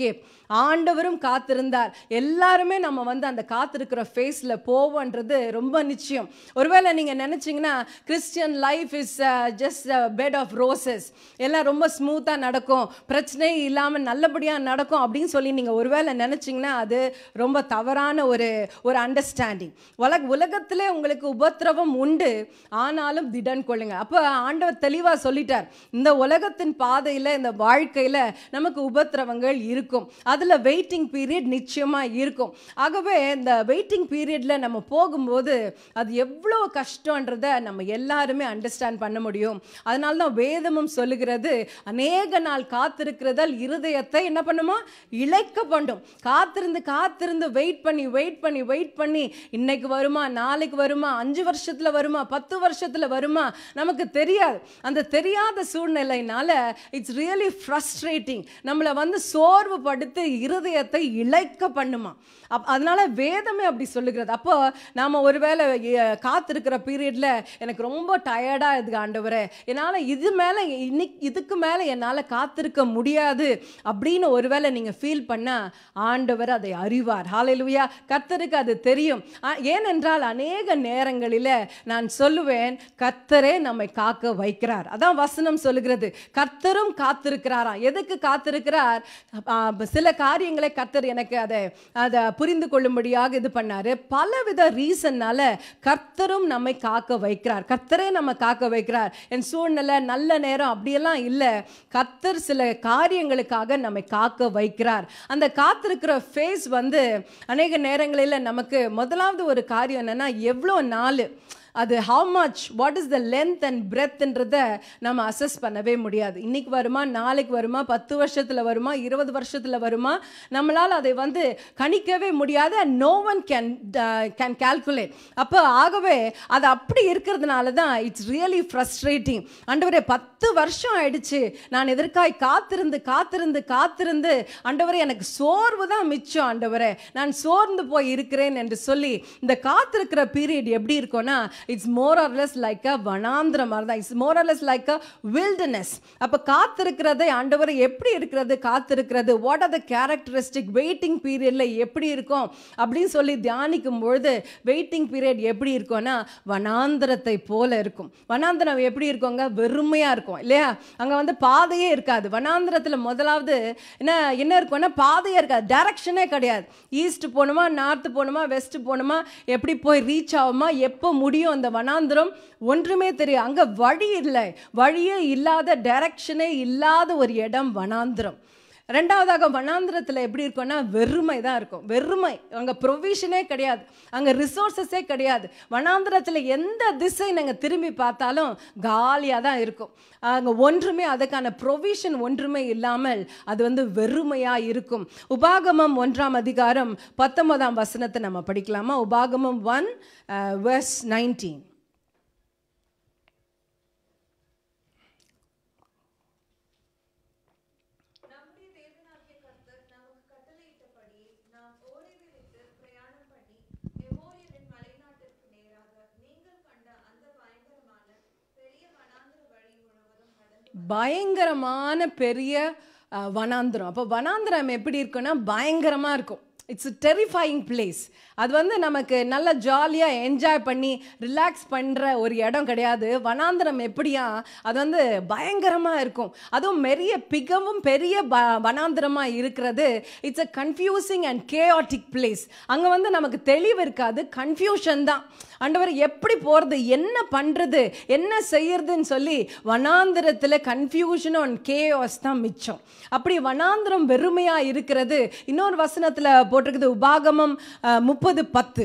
ஆண்டவரும் காத்திருந்தார் எல்லாருமே நம்ம வந்து அந்த காத்திருக்கிற ஃபேஸில் போவோன்றது ரொம்ப நிச்சயம் ஒருவேளை நீங்கள் நினச்சிங்கன்னா Christian life is just bed of roses எல்லாம் ரொம்ப ஸ்மூத்தாக நடக்கும் பிரச்சனை இல்லாமல் நல்லபடியாக நடக்கும் அப்படின்னு சொல்லி நீங்கள் ஒருவேளை நினச்சிங்கன்னா அது ரொம்ப தவறான ஒரு ஒரு அண்டர்ஸ்டாண்டிங் உலக உலகத்திலே உங்களுக்கு உபத்திரவம் உண்டு ஆனாலும் திடன் கொள்ளுங்க அப்போ ஆண்டவர் தெளிவாக சொல்லிட்டார் இந்த உலகத்தின் பாதையில் இந்த வாழ்க்கையில் நமக்கு உபத்திரவங்கள் இருக்கும் அதில் வெயிட்டிங் பீரியட் நிச்சயமாக இருக்கும் ஆகவே இந்த வெயிட்டிங் பீரியடில் நம்ம போகும்போது அது எவ்வளோ கஷ்டன்றதை நம்ம எல்லாருமே அண்டர்ஸ்டாண்ட் பண்ண முடியும் அதனால தான் வேதமும் சொல்லுகிறது அநேக நாள் காத்திருக்கிறதால் இருதயத்தை என்ன பண்ணுமா இழைக்க பண்ணும் காத்திருந்து காத்திருந்து வெயிட் பண்ணி வெயிட் பண்ணி வெயிட் பண்ணி இன்னைக்கு வருமா நாளைக்கு வருமா அஞ்சு வருஷத்துல வருமா பத்து வருஷத்துல வருமா நமக்கு தெரியாது அந்த தெரியாத சூழ்நிலையினால இட்ஸ் ரியலி ஃப்ரஸ்ட்ரேட்டிங் நம்மளை வந்து சோர்வு படுத்து இருதயத்தை இழைக்க பண்ணுமா அப் அதனால வேதமே அப்படி சொல்லுகிறது அப்போ நாம ஒருவேளை எ- காத்திருக்கிற பீரியட்ல எனக்கு ரொம்ப டயர்டா இருக்கு ஆண்டவரே என்னால் இது மேலே இன்னைக்கு இதுக்கு மேலே என்னால் காத்திருக்க முடியாது அப்படின்னு ஒருவேளை நீங்கள் ஃபீல் பண்ணா ஆண்டவர் அதை அறிவார் ஹalleluya கர்த்தருக்கு அது தெரியும் ஆ, ஏனென்றால் அநேக நேரங்களில் நான் சொல்லுவேன் கர்த்தரே நம்மை காக்க வைக்கிறார் அதான் வசனம் சொல்லுகிறது கர்த்தரும் காத்திருக்கிறாராம் எதுக்கு காத்திருக்கிறார் ஆ, சில காரியங்களை கர்த்தர் எனக்கு அதை அதை புரிந்து கொள்ளும்படியாக இது பண்ணாரு பலவித ரீசன்னால கர்த்தரும் நம்மை காக்க வைக்கிறார் கர்த்தரே நம்ம காக்க வைக்கிறார் என் சூழ்நிலை நல்ல நேரம் அப்படியெல்லாம் இல்லை கர்த்தர் சில காரியங்களுக்காக நம்மை காக்க வைக்கிறார் அந்த காத்திருக்கிற ஃபேஸ் வந்து அநேக நேரங்களில் நமக்கு முதலாவது ஒரு காரியம் என்னன்னா எவ்வளோ நாள் அது how much what is the length and பிரெத்ன்றத நம்ம அசஸ் பண்ணவே முடியாது இன்னைக்கு வருமா நாளைக்கு வருமா பத்து வருஷத்தில் வருமா இருபது வருஷத்தில் வருமா நம்மளால் அதை வந்து கணிக்கவே முடியாது and no one can can calculate அப்போ ஆகவே அது அப்படி இருக்கிறதுனால தான் இட்ஸ் ரியலி ஃப்ரஸ்ட்ரேட்டிங் ஆண்டவரே பத்து வருஷம் ஆயிடுச்சு நான் எதற்காய் காத்திருந்து காத்திருந்து காத்திருந்து ஆண்டவரே எனக்கு சோர்வு தான் மிச்சம் ஆண்டவரே நான் சோர்ந்து போய் இருக்கிறேன் என்று சொல்லி இந்த காத்திருக்கிற பீரியட் எப்படி இருக்கும்னா it's more or less like a வனாந்திர மாதிரி தான் it's more or less like a wilderness அப்போ காத்திருக்கிறதை ஆண்டவரை எப்படி இருக்கிறது காத்திருக்கிறது what are the characteristic waiting பீரியட்ல எப்படி இருக்கும் அப்படின்னு சொல்லி தியானிக்கும் பொழுது வெயிட்டிங் பீரியட் எப்படி இருக்கும்னா வனாந்திரத்தை போல இருக்கும் வனாந்திரம் எப்படி இருக்குங்க வெறுமையா இருக்கும் இல்லையா அங்க வந்து பாதையே இருக்காது வனாந்திரத்துல முதலாவது என்ன என்ன இருக்கும்னா பாதையே இருக்காது டைரக்ஷனே கிடையாது ஈஸ்ட் போகணுமா நார்த் போகணுமா வெஸ்ட் போகணுமா எப்படி போய் ரீச் ஆகுமா எப்போ முடியும் அந்த வனாந்திரம் ஒன்றுமே தெரியும் அங்க வழி இல்லை வழியே இல்லாத டைரக்ஷனே இல்லாத ஒரு இடம் வனாந்திரம் ரெண்டாவதாக வனாந்திரத்தில் எப்படி இருக்கும்னா வெறுமை தான் இருக்கும் வெறுமை அங்கே ப்ரொவிஷனே கிடையாது அங்கே ரிசோர்ஸஸே கிடையாது வனாந்திரத்தில் எந்த திசை நாங்கள் திரும்பி பார்த்தாலும் காலியாக தான் இருக்கும் அங்கே ஒன்றுமே அதுக்கான ப்ரொவிஷன் ஒன்றுமே இல்லாமல் அது வந்து வெறுமையாக இருக்கும் உபாகமம் ஒன்றாம் அதிகாரம் பத்தொன்பதாம் வசனத்தை நம்ம படிக்கலாமா உபாகமம் ஒன் வெர்ஸ் நைன்டீன் நம்முடைய தேவனாகிய கர்த்தர் நமக்கு கட்டளையிட்டபடி நாம் ஓரிவில் விட்டு பிரயாணம் பண்ணி எமோரியரின் மலைநாட்டிற்கு நேராக நீங்கள் கண்ட அந்த பயங்கரமான பெரிய வனாந்திர வழி முழுவதும் நடந்து பயங்கரமான பெரிய அஹ், வனாந்திரம் அப்போ வனாந்திரம் எப்படி இருக்குன்னா பயங்கரமாக இருக்கும் இட்ஸ் டெரிஃபைங் பிளேஸ் அது வந்து நமக்கு நல்ல ஜாலியாக என்ஜாய் பண்ணி ரிலாக்ஸ் பண்ணுற ஒரு இடம் கிடையாது வனாந்திரம் எப்படியா அது வந்து பயங்கரமாக இருக்கும் அதுவும் பெரிய மிகவும் பெரிய ப வனாந்திரமாக இருக்கிறது it's a confusing and chaotic place அங்கே வந்து நமக்கு தெளிவு இருக்காது கன்ஃபியூஷன் தான் ஆண்டவர் எப்படி போகிறது என்ன பண்ணுறது என்ன செய்யறதுன்னு சொல்லி வனாந்திரத்தில் கன்ஃபியூஷனும் அண்ட் கேஆஸ் தான் மிச்சம் அப்படி வனாந்திரம் வெறுமையாக இருக்கிறது இன்னொரு வசனத்தில் போட்டிருக்குது உபாகமம் முப்பது பத்து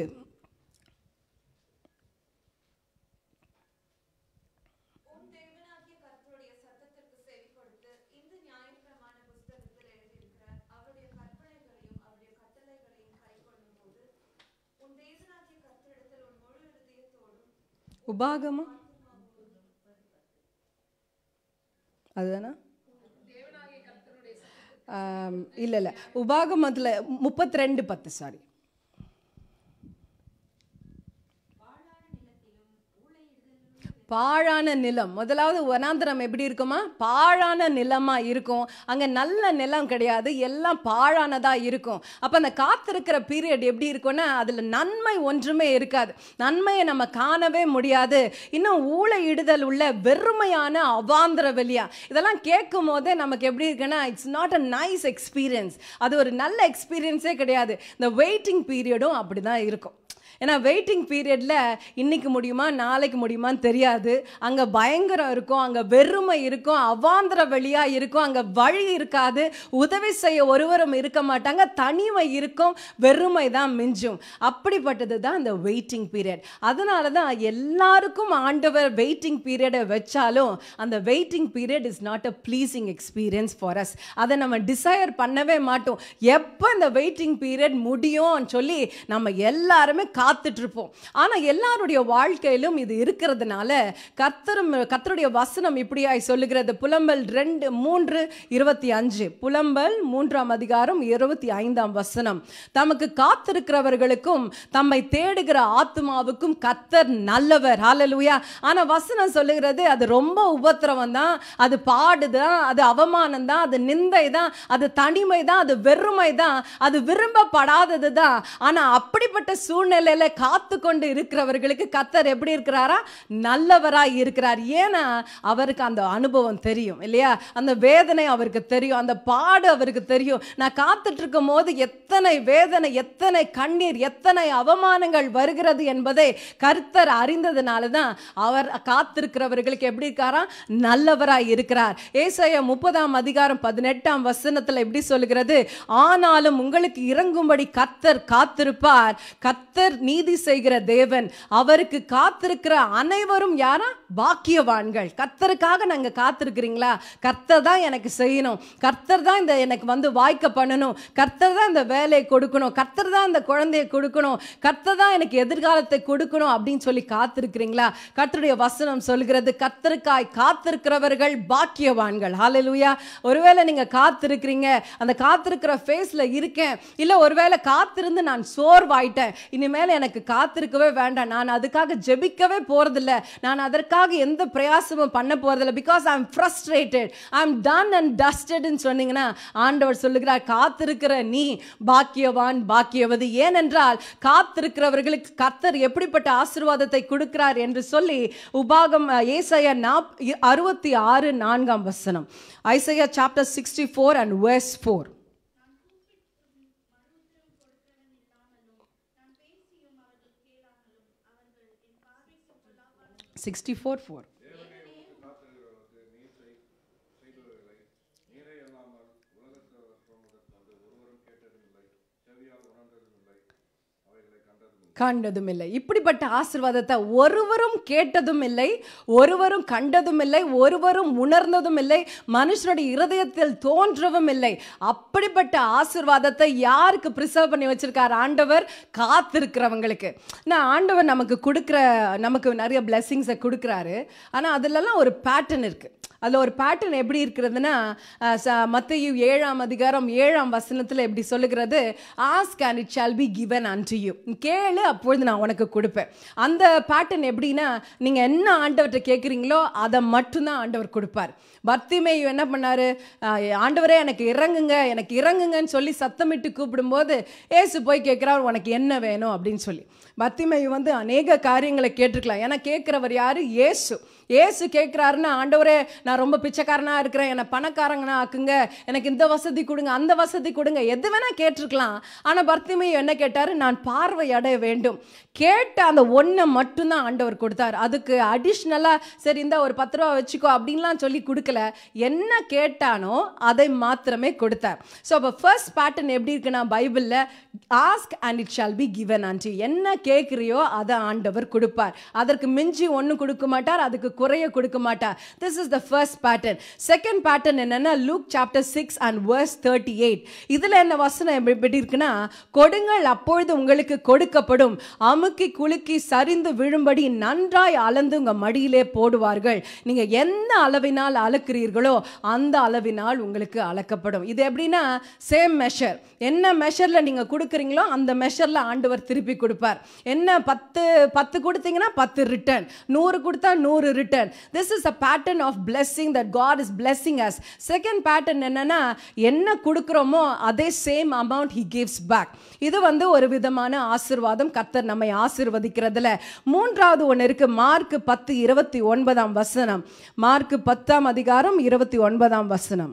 உன் தேவனாகிய கர்த்தருடைய சத்தத்திற்கு செவி கொடுத்து இந்த நியாயப்பிரமாண புஸ்தகத்தில் எழுதியிருக்கிற அவருடைய கற்பனைகளையும் அவருடைய கட்டளைகளையும் கைக்கொள்ளும் போது உன் தேவனாகிய கர்த்தரிடத்தில் உன் முழு இருதயத்தோடும் உபாகமம் அதுதானா இல்லை இல்லை உபாகமத்தில் முப்பத்தி ரெண்டு பத்து சாரி பாழான நிலம் முதலாவது வனாந்திரம் எப்படி இருக்குமா பாழான நிலமா இருக்கும் அங்க நல்ல நிலம் கிடையாது எல்லாம் பாழானதா இருக்கும் அப்ப அந்த காத்திருக்கிற பீரியட் எப்படி இருக்கும்னா அதுல நன்மை ஒன்றுமே இருக்காது நன்மையை நம்ம காணவே முடியாது இன்னும் ஊழையிடுதல் உள்ள வெறுமையான அவாந்திர வெளியா இதெல்லாம் கேட்கும் போதே நமக்கு எப்படி இருக்குன்னா it's not a nice experience அது ஒரு நல்ல எக்ஸ்பீரியன்ஸே கிடையாது இந்த வெயிட்டிங் பீரியடும் அப்படிதான் இருக்கும் ஏன்னா வெயிட்டிங் பீரியட்ல இன்னைக்கு முடியுமா நாளைக்கு முடியுமான்னு தெரியாது அங்க பயங்கரம் இருக்கும் அங்க வெறுமை இருக்கும் அவாந்திர வெளியா இருக்கும் அங்க வழி இருக்காது உதவி செய்ய ஒருவரும் இருக்க மாட்டாங்க தனிமை இருக்கும் வெறுமை தான் மிஞ்சும் அப்படிப்பட்டது தான் இந்த வெயிட்டிங் பீரியட் அதனால தான் எல்லாருக்கும் ஆண்டவர் வெயிட்டிங் பீரியடை வச்சாலும் அந்த waiting period is not a pleasing experience for us அதை நம்ம டிசைர் பண்ணவே மாட்டோம் எப்போ இந்த வெயிட்டிங் பீரியட் முடியும்னு சொல்லி நம்ம எல்லாருமே காத்துட்டு இருப்போம் ஆனால் எல்லாருடைய வாழ்க்கையிலும் இது இருக்கிறதுனால கர்த்தரும் கர்த்தருடைய வசனம் இப்படியாய் சொல்லுகிறது புலம்பல் ரெண்டு மூன்று இருபத்தி அஞ்சு புலம்பல் மூன்றாம் அதிகாரம் இருபத்தி ஐந்தாம் வசனம் தமக்கு காத்திருக்கிறவர்களுக்கும் தம்மை தேடுகிற ஆத்மாவுக்கும் கர்த்தர் நல்லவர் ஹalleluya ஆனா வசனம் சொல்லுகிறது அது ரொம்ப உபத்திரவம் தான் அது பாடுதான் அது அவமானம் தான் அது நிந்தை தான் அது தனிமை தான் அது வெறுமை தான் அது விரும்பப்படாதது தான் ஆனா அப்படிப்பட்ட சூழ்நிலையில காத்து கொண்டு இருக்கிறவர்களுக்கு கத்தர் எப்படி இருக்கிறாரா நல்லவராய் இருக்கிறார் ஏன்னா அவருக்கு அந்த அனுபவம் தெரியும் இல்லையா அந்த வேதனை அவருக்கு தெரியும் அந்த பாடு அவருக்கு தெரியும் நான் காத்துட்டு இருக்கும் போது எத்தனை வேதனை எத்தனை கண்ணீர் எத்தனை அவமானங்கள் வருகிறது என்பதை கர்த்தர் அறிந்ததுனால தான் அவர் காத்திருக்கிறவர்களுக்கு எப்படி இருக்காரா நல்லவராய் இருக்கிறார் ஏசாயா முப்பதாம் அதிகாரம் பதினெட்டாம் வசனத்துல எப்படி சொல்லுகிறது ஆனாலும் உங்களுக்கு இறங்கும்படி கர்த்தர் காத்திருப்பார் கர்த்தர் நீதி செய்கிற தேவன் அவருக்கு காத்திருக்கிற அனைவரும் யாரா பாக்கியவான்கள் கர்த்தருக்காக நாங்க காத்திருக்கிறீங்களா கர்த்தர் தான் எனக்கு செய்யணும் கர்த்தர் தான் இந்த எனக்கு வந்து வாய்க்க பண்ணணும் கர்த்தர் தான் இந்த வேலையை கொடுக்கணும் கர்த்தர் தான் இந்த குழந்தையை கொடுக்கணும் கர்த்தர் தான் எனக்கு எதிர்காலத்தை கொடுக்கணும் அப்படின்னு சொல்லி காத்திருக்கிறீங்களா கர்த்தருடைய வசனம் சொல்கிறது கர்த்தருக்காய் காத்திருக்கிறவர்கள் பாக்கியவான்கள் ஹalleluya ஒருவேளை நீங்க காத்திருக்கிறீங்க அந்த காத்திருக்கிற ஃபேஸ்ல இருக்கேன் இல்ல ஒருவேளை காத்திருந்து நான் சோர்வாயிட்டேன் இனிமேல் எனக்கு காத்திருக்கவே வேண்டாம் நான் அதுக்காக ஜெபிக்கவே போறதில்ல நான் அதற்காக எந்த பிரயாசமும் பண்ண போறதில்ல because I am frustrated I am done and டஸ்டட்னு சொன்னீங்கன்னா ஆண்டவர் சொல்லுகிறார் காத்திருக்கிற நீ பாக்கியவான் பாக்கியவதி ஏனென்றால் காத்திருக்கிறவர்களுக்கு கர்த்தர் எப்படிப்பட்ட ஆசீர்வாதத்தை கொடுக்கிறார் என்று சொல்லி உபாகம் ஏசாயா நாப் அறுபத்தி ஆறு நான்காம் வசனம் Isaiah chapter sixty four and verse four sixty four four கண்டதும் இல்லை இப்படிப்பட்ட ஆசிர்வாதத்தை ஒருவரும் கேட்டதும் இல்லை ஒருவரும் கண்டதும் இல்லை ஒருவரும் உணர்ந்ததும் இல்லை மனுஷனுடைய இருதயத்தில் தோன்றவும் இல்லை அப்படிப்பட்ட ஆசிர்வாதத்தை யாருக்கு ப்ரிசர்வ் பண்ணி வச்சிருக்கார் ஆண்டவர் காத்திருக்கிறவங்களுக்கு நான் ஆண்டவர் நமக்கு கொடுக்குற நமக்கு நிறைய பிளெஸ்ஸிங்ஸை கொடுக்குறாரு ஆனால் அதுலலாம் ஒரு பேட்டர்ன் இருக்கு அதில் ஒரு பேட்டர்ன் எப்படி இருக்கிறதுனா மத்தையு ஏழாம் அதிகாரம் ஏழாம் வசனத்தில் எப்படி சொல்லுகிறது ask and it shall be given unto you கேளு அப்பொழுது நான் உனக்கு கொடுப்பேன் அந்த பேட்டர்ன் எப்படின்னா நீங்கள் என்ன ஆண்டவர்கிட்ட கேட்குறீங்களோ அதை மட்டும்தான் ஆண்டவர் கொடுப்பார் பர்த்திமேயு என்ன பண்ணாரு அஹ், ஆண்டவரே எனக்கு இறங்குங்க எனக்கு இறங்குங்கன்னு சொல்லி சத்தமிட்டு கூப்பிடும்போது ஏசு போய் கேட்குறார் உனக்கு என்ன வேணும் அப்படின்னு சொல்லி பர்த்திமேயு வந்து அநேக காரியங்களை கேட்டிருக்கலாம் ஏன்னா கேட்குறவர் யாரு ஏசு ஏசு கேட்குறாருன்னா ஆண்டவரே நான் ரொம்ப பிச்சைக்காரனா இருக்கிறேன் என்னை பணக்காரங்கனா ஆக்குங்க எனக்கு இந்த வசதி கொடுங்க அந்த வசதி கொடுங்க எது வேணா கேட்டிருக்கலாம் ஆனால் பர்த்திமையும் என்ன கேட்டாரு நான் பார்வை அடைய வேண்டும் கேட்ட அந்த ஒன்றை மட்டும்தான் ஆண்டவர் கொடுத்தார் அதுக்கு அடிஷ்னலாக சரி இந்த ஒரு பத்து ரூபா வச்சுக்கோ அப்படின்லாம் சொல்லி கொடுக்கல என்ன கேட்டானோ அதை மாத்திரமே கொடுத்தார் ஸோ அப்போ ஃபர்ஸ்ட் பேட்டர்ன் எப்படி இருக்குன்னா பைபிளில் ask and it shall be given unto என்ன கேட்குறியோ அதை ஆண்டவர் கொடுப்பார் அதற்கு மிஞ்சி ஒன்றும் கொடுக்க மாட்டார் அதுக்கு குறைய கொடுக்க மாட்டார் this is the first pattern second pattern என்னன்னா Luke chapter six and verse thirty eight இதில் என்ன வசனம் எப்படி எப்படி இருக்குன்னா கொடுங்கள் அப்பொழுது உங்களுக்கு கொடுக்கப்படும் அமுக்கி குலுக்கி சரிந்து விழும்படி நன்றாய் அளந்து உங்க மடியிலே போடுவார்கள் நீங்க எந்த அளவினால் அளக்கிறீர்களோ அந்த அளவினால் உங்களுக்கு அளக்கப்படும் இது எப்படின்னா சேம் மெஷர் என்ன மெஷர்ல நீங்க கொடுக்குறீங்களோ அந்த மெஷர்ல ஆண்டவர் திருப்பி கொடுப்பார் என்ன பத்து பத்து கொடுத்தீங்கன்னா பத்து ரிட்டர்ன் நூறு கொடுத்தா நூறு return return this is a pattern of blessing that god is blessing us second pattern என்னன்னா என்ன கொடுக்குறோமோ அதே same amount he gives back இது வந்து ஒரு விதமான ஆசிர்வாதம் கர்த்தர் நம்மை ஆசிர்வதிக்கிறதுல மூன்றாவது ஒன்று இருக்கு மார்க் பத்து இருபத்தி ஒன்பதாம் வசனம் மார்க் பத்தாம் அதிகாரம் இருபத்தி ஒன்பதாம் வசனம்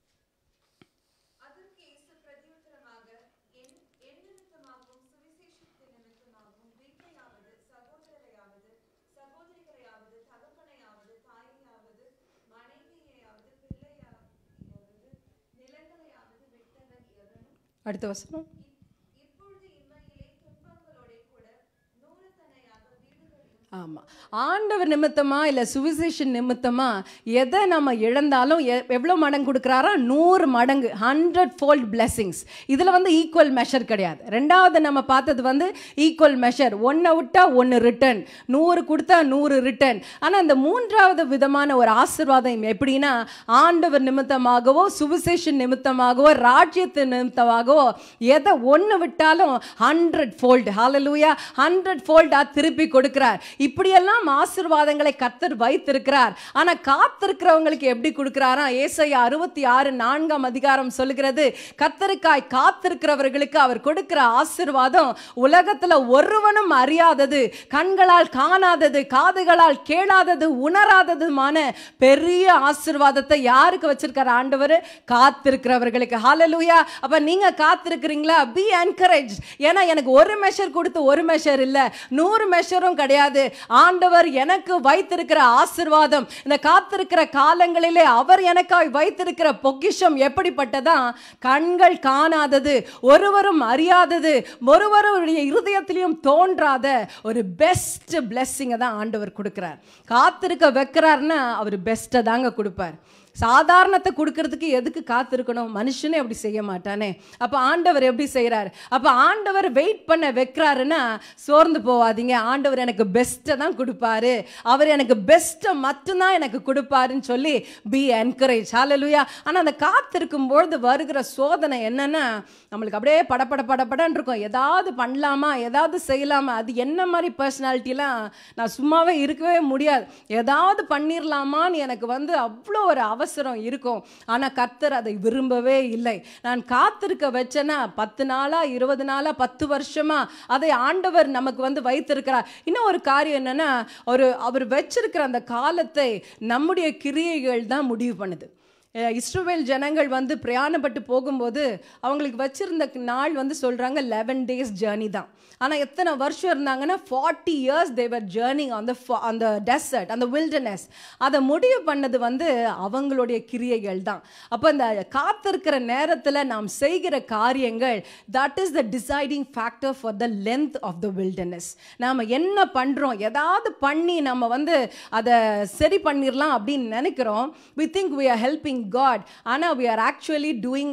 அதற்கு இயேசு பிரதியுத்தரமாக என் என் நிமித்தமாகவும் சுவிசேஷத்தின் நிமித்தமாகவும் வீட்டையாவது சகோதரரையாவது சகோதரிகளையாவது தகப்பனையாவது தாயையாவது மனைவியையாவது பிள்ளையாவது நிலங்களையாவது விட்டவன் எவனும் அடுத்த வசனம் இப்- இப்பொழுது இம்மையிலே துன்பங்களோட கூட நூறுத்தனையாக வீடுகளையும் ஆமா ஆண்டவர் நிமித்தமா இல்ல சுவிசேஷன் நிமித்தமா எதை நம்ம இழந்தாலும் எ- எவ்வளவு மடங்கு கொடுக்குறாரா நூறு மடங்கு ஹண்ட்ரட் ஃபோல்ட் பிளெஸிங்ஸ் இதுல வந்து ஈக்குவல் மெஷர் கிடையாது ரெண்டாவது நம்ம பார்த்தது வந்து ஈக்குவல் மெஷர் ஒன்றை விட்டா ஒன்று ரிட்டர்ன் நூறு கொடுத்தா நூறு ரிட்டர்ன் ஆனா இந்த மூன்றாவது விதமான ஒரு ஆசீர்வாதம் எப்படின்னா ஆண்டவர் நிமித்தமாகவோ சுவிசேஷன் நிமித்தமாகவோ ராஜ்யத்து நிமித்தமாகவோ எதை ஒன்று விட்டாலும் ஹண்ட்ரட் ஃபோல்டு ஹalleluya ஹண்ட்ரட் ஃபோல்டா திருப்பி கொடுக்கிறார் இப்படியெல்லாம் ஆசீர்வாதங்களை கர்த்தர் வைத்திருக்கிறார் ஆனா காத்திருக்கிறவங்களுக்கு எப்படி கொடுக்கிறாரா ஏசாயா அறுபத்தி ஆறு நான்காம் அதிகாரம் சொல்லுகிறது கர்த்தருக்காய் காத்திருக்கிறவர்களுக்கு அவர் கொடுக்கிற ஆசீர்வாதம் உலகத்துல ஒருவனும் அறியாதது கண்களால் காணாதது காதுகளால் கேளாதது உணராததுமான பெரிய ஆசீர்வாதத்தை யாருக்கு வச்சிருக்கார் ஆண்டவர் காத்திருக்கிறவர்களுக்கு ஹalleluya அப்ப நீங்க காத்திருக்கிறீங்களா பி என்கரேஜ் ஏன்னா எனக்கு ஒரு மெஷர் கொடுத்து ஒரு மெஷர் இல்ல நூறு மெஷரும் கிடையாது ஆண்டவர் எனக்கு வைத்திருக்கிற ஆசீர்வாதம் இந்த காத்திருக்கிற காலங்களிலே அவர் எனக்காய் வைத்திருக்கிற பொக்கிஷம் எப்படிப்பட்டதா கண்கள் காணாதது ஒருவரும் அறியாதது ஒருவருடைய இருதயத்திலையும் தோன்றாத ஒரு பெஸ்ட் பிளெஸ்ஸிங்கை தான் ஆண்டவர் கொடுக்கிறார் காத்திருக்க வைக்கிறாருன்னா அவர் பெஸ்ட்டை தாங்க கொடுப்பார் சாதாரணத்தை கொடுக்கறதுக்கு எதுக்கு காத்திருக்கணும் மனுஷனே அப்படி செய்ய மாட்டானே அப்ப ஆண்டவர் எப்படி செய்றார் அப்ப ஆண்டவர் வெயிட் பண்ண வைக்கிறாருன்னா சோர்ந்து போவாதீங்க ஆண்டவர் எனக்கு பெஸ்ட்டை தான் கொடுப்பாரு அவர் எனக்கு பெஸ்ட்டை மட்டும்தான் எனக்கு கொடுப்பாருன்னு சொல்லி பி என்கரேஜ் ஹalleluya ஆனா அந்த காத்திருக்கும் பொழுது வருகிற சோதனை என்னன்னா நம்மளுக்கு அப்படியே படபட படபடன்னு இருக்கும் ஏதாவது பண்ணலாமா ஏதாவது செய்யலாமா அது என்ன மாதிரி பர்சனாலிட்டிலாம் நான் சும்மாவே இருக்கவே முடியாது ஏதாவது பண்ணிடலாமான்னு எனக்கு வந்து அவ்வளோ ஒரு அவசரம் இருக்கும் ஆனால் கர்த்தர் அதை விரும்பவே இல்லை நான் காத்திருக்க வச்சேன்னா பத்து நாளா இருபது நாளா பத்து வருஷமா அதை ஆண்டவர் நமக்கு வந்து வைத்திருக்கிறார் இன்னும் ஒரு காரியம் என்னன்னா ஒரு அவர் வச்சிருக்கிற அந்த காலத்தை நம்முடைய கிரியைகள் தான் முடிவு பண்ணுது அஹ் இஸ்ரவேல் ஜனங்கள் வந்து பிரயாணப்பட்டு போகும்போது அவங்களுக்கு வச்சிருந்த நாள் வந்து சொல்றாங்க லெவன் டேஸ் ஜேர்னி தான் ஆனால் எத்தனை வருஷம் இருந்தாங்கன்னா ஃபார்ட்டி இயர்ஸ் தேவர் ஜேர்னிங் அந்த அந்த டெசர்ட் அந்த வில்டர்னஸ் அதை முடிவு பண்ணது வந்து அவங்களுடைய கிரியைகள் தான் அப்போ இந்த காத்திருக்கிற நேரத்தில் நாம் செய்கிற காரியங்கள் that is the deciding factor for the length of the wilderness நாம் என்ன பண்ணுறோம் ஏதாவது பண்ணி நம்ம வந்து அதை சரி பண்ணிடலாம் அப்படின்னு நினைக்கிறோம் we think we are helping God ஆனால் we are actually doing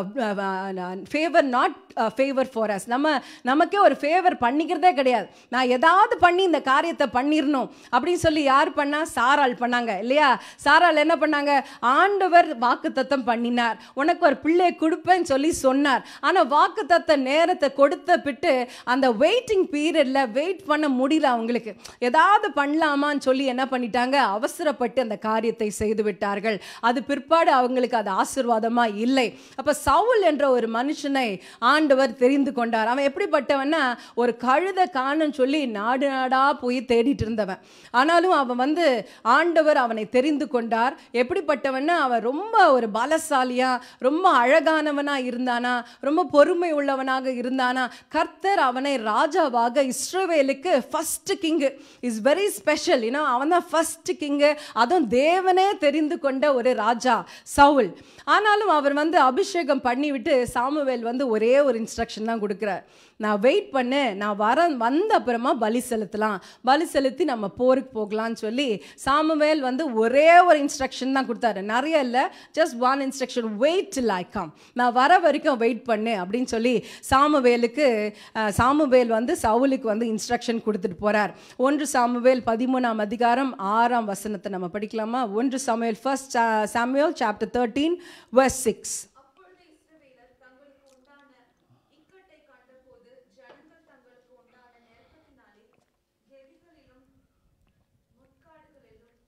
favour not favour for us நம்ம நமக்கே ஒரு ஃபேவர் பண்ணிக்கிறதே கிடையாது நான் ஏதாவது பண்ணி இந்த காரியத்தை பண்ணிடணும் அப்படின்னு சொல்லி யார் பண்ணா சாராள் பண்ணாங்க இல்லையா சாராள் என்ன பண்ணாங்க ஆண்டவர் வாக்குத்தத்தம் பண்ணினார் உனக்கு ஒரு பிள்ளை கொடுப்பேன்னு சொல்லி சொன்னார் ஆனால் வாக்குத்தத்த நேரத்தை கொடுத்த பிட்டு அந்த வெயிட்டிங் பீரியட்ல வெயிட் பண்ண முடியல அவங்களுக்கு ஏதாவது பண்ணலாமான்னு சொல்லி என்ன பண்ணிட்டாங்க அவசரப்பட்டு அந்த காரியத்தை செய்து விட்டார்கள் அது பிற்பாடு அவங்களுக்கு அது ஆசீர்வாதமா இல்லை அப்ப சவுல் என்ற ஒரு மனுஷனை ஆண்டவர் தெரிந்து கொண்டார் அவன் எப்படிப்பட்டவன்னா ஒரு கழுதை காணுன்னு சொல்லி நாடு நாடா போய் தேடிட்டு இருந்தவன் ஆனாலும் அவன் வந்து ஆண்டவர் அவனை தெரிந்து கொண்டார் எப்படிப்பட்டவன்னா அவன் ரொம்ப ஒரு பலசாலியா ரொம்ப அழகானவனா இருந்தானா ரொம்ப பொறுமை உள்ளவனாக இருந்தானா கர்த்தர் அவனை ராஜாவாக இஸ்ரவேலுக்கு first king is very special ஏன்னா அவன் தான் ஃபர்ஸ்ட் கிங்கு அதுவும் தேவனே தெரிந்து கொண்ட ஒரு ராஜா சவுல் ஆனாலும் அவர் வந்து அபிஷேகம் பண்ணிவிட்டு சாமுவேல் வந்து ஒரே ஒரு இன்ஸ்ட்ரக்ஷன் தான் கொடுக்குறார் நான் வெயிட் பண்ணு நான் வர வந்த அப்புறமா பலி செலுத்தலாம் பலி செலுத்தி நம்ம போருக்கு போகலாம்னு சொல்லி சாமுவேல் வந்து ஒரே ஒரு இன்ஸ்ட்ரக்ஷன் தான் கொடுத்தாரு நிறைய இல்லை just one instruction wait till I come நான் வர வரைக்கும் வெயிட் பண்ணு அப்படின்னு சொல்லி சாமுவேலுக்கு அஹ், சாமுவேல் வந்து சவுலுக்கு வந்து இன்ஸ்ட்ரக்ஷன் கொடுத்துட்டு போறார் ஒன்று சாமுவேல் பதிமூணாம் அதிகாரம் ஆறாம் வசனத்தை நம்ம படிக்கலாமா ஒன்று Samuel first Samuel chapter thirteen verse six அப்பொழுது இஸ்ரவேலர் தங்களுக்கு உண்டான இக்கட்டை கண்டபோது ஜனங்கள் தங்களுக்கு உண்டான நெருக்கத்தினாலே கெதிகளிலும் முட்காடுகளிலும்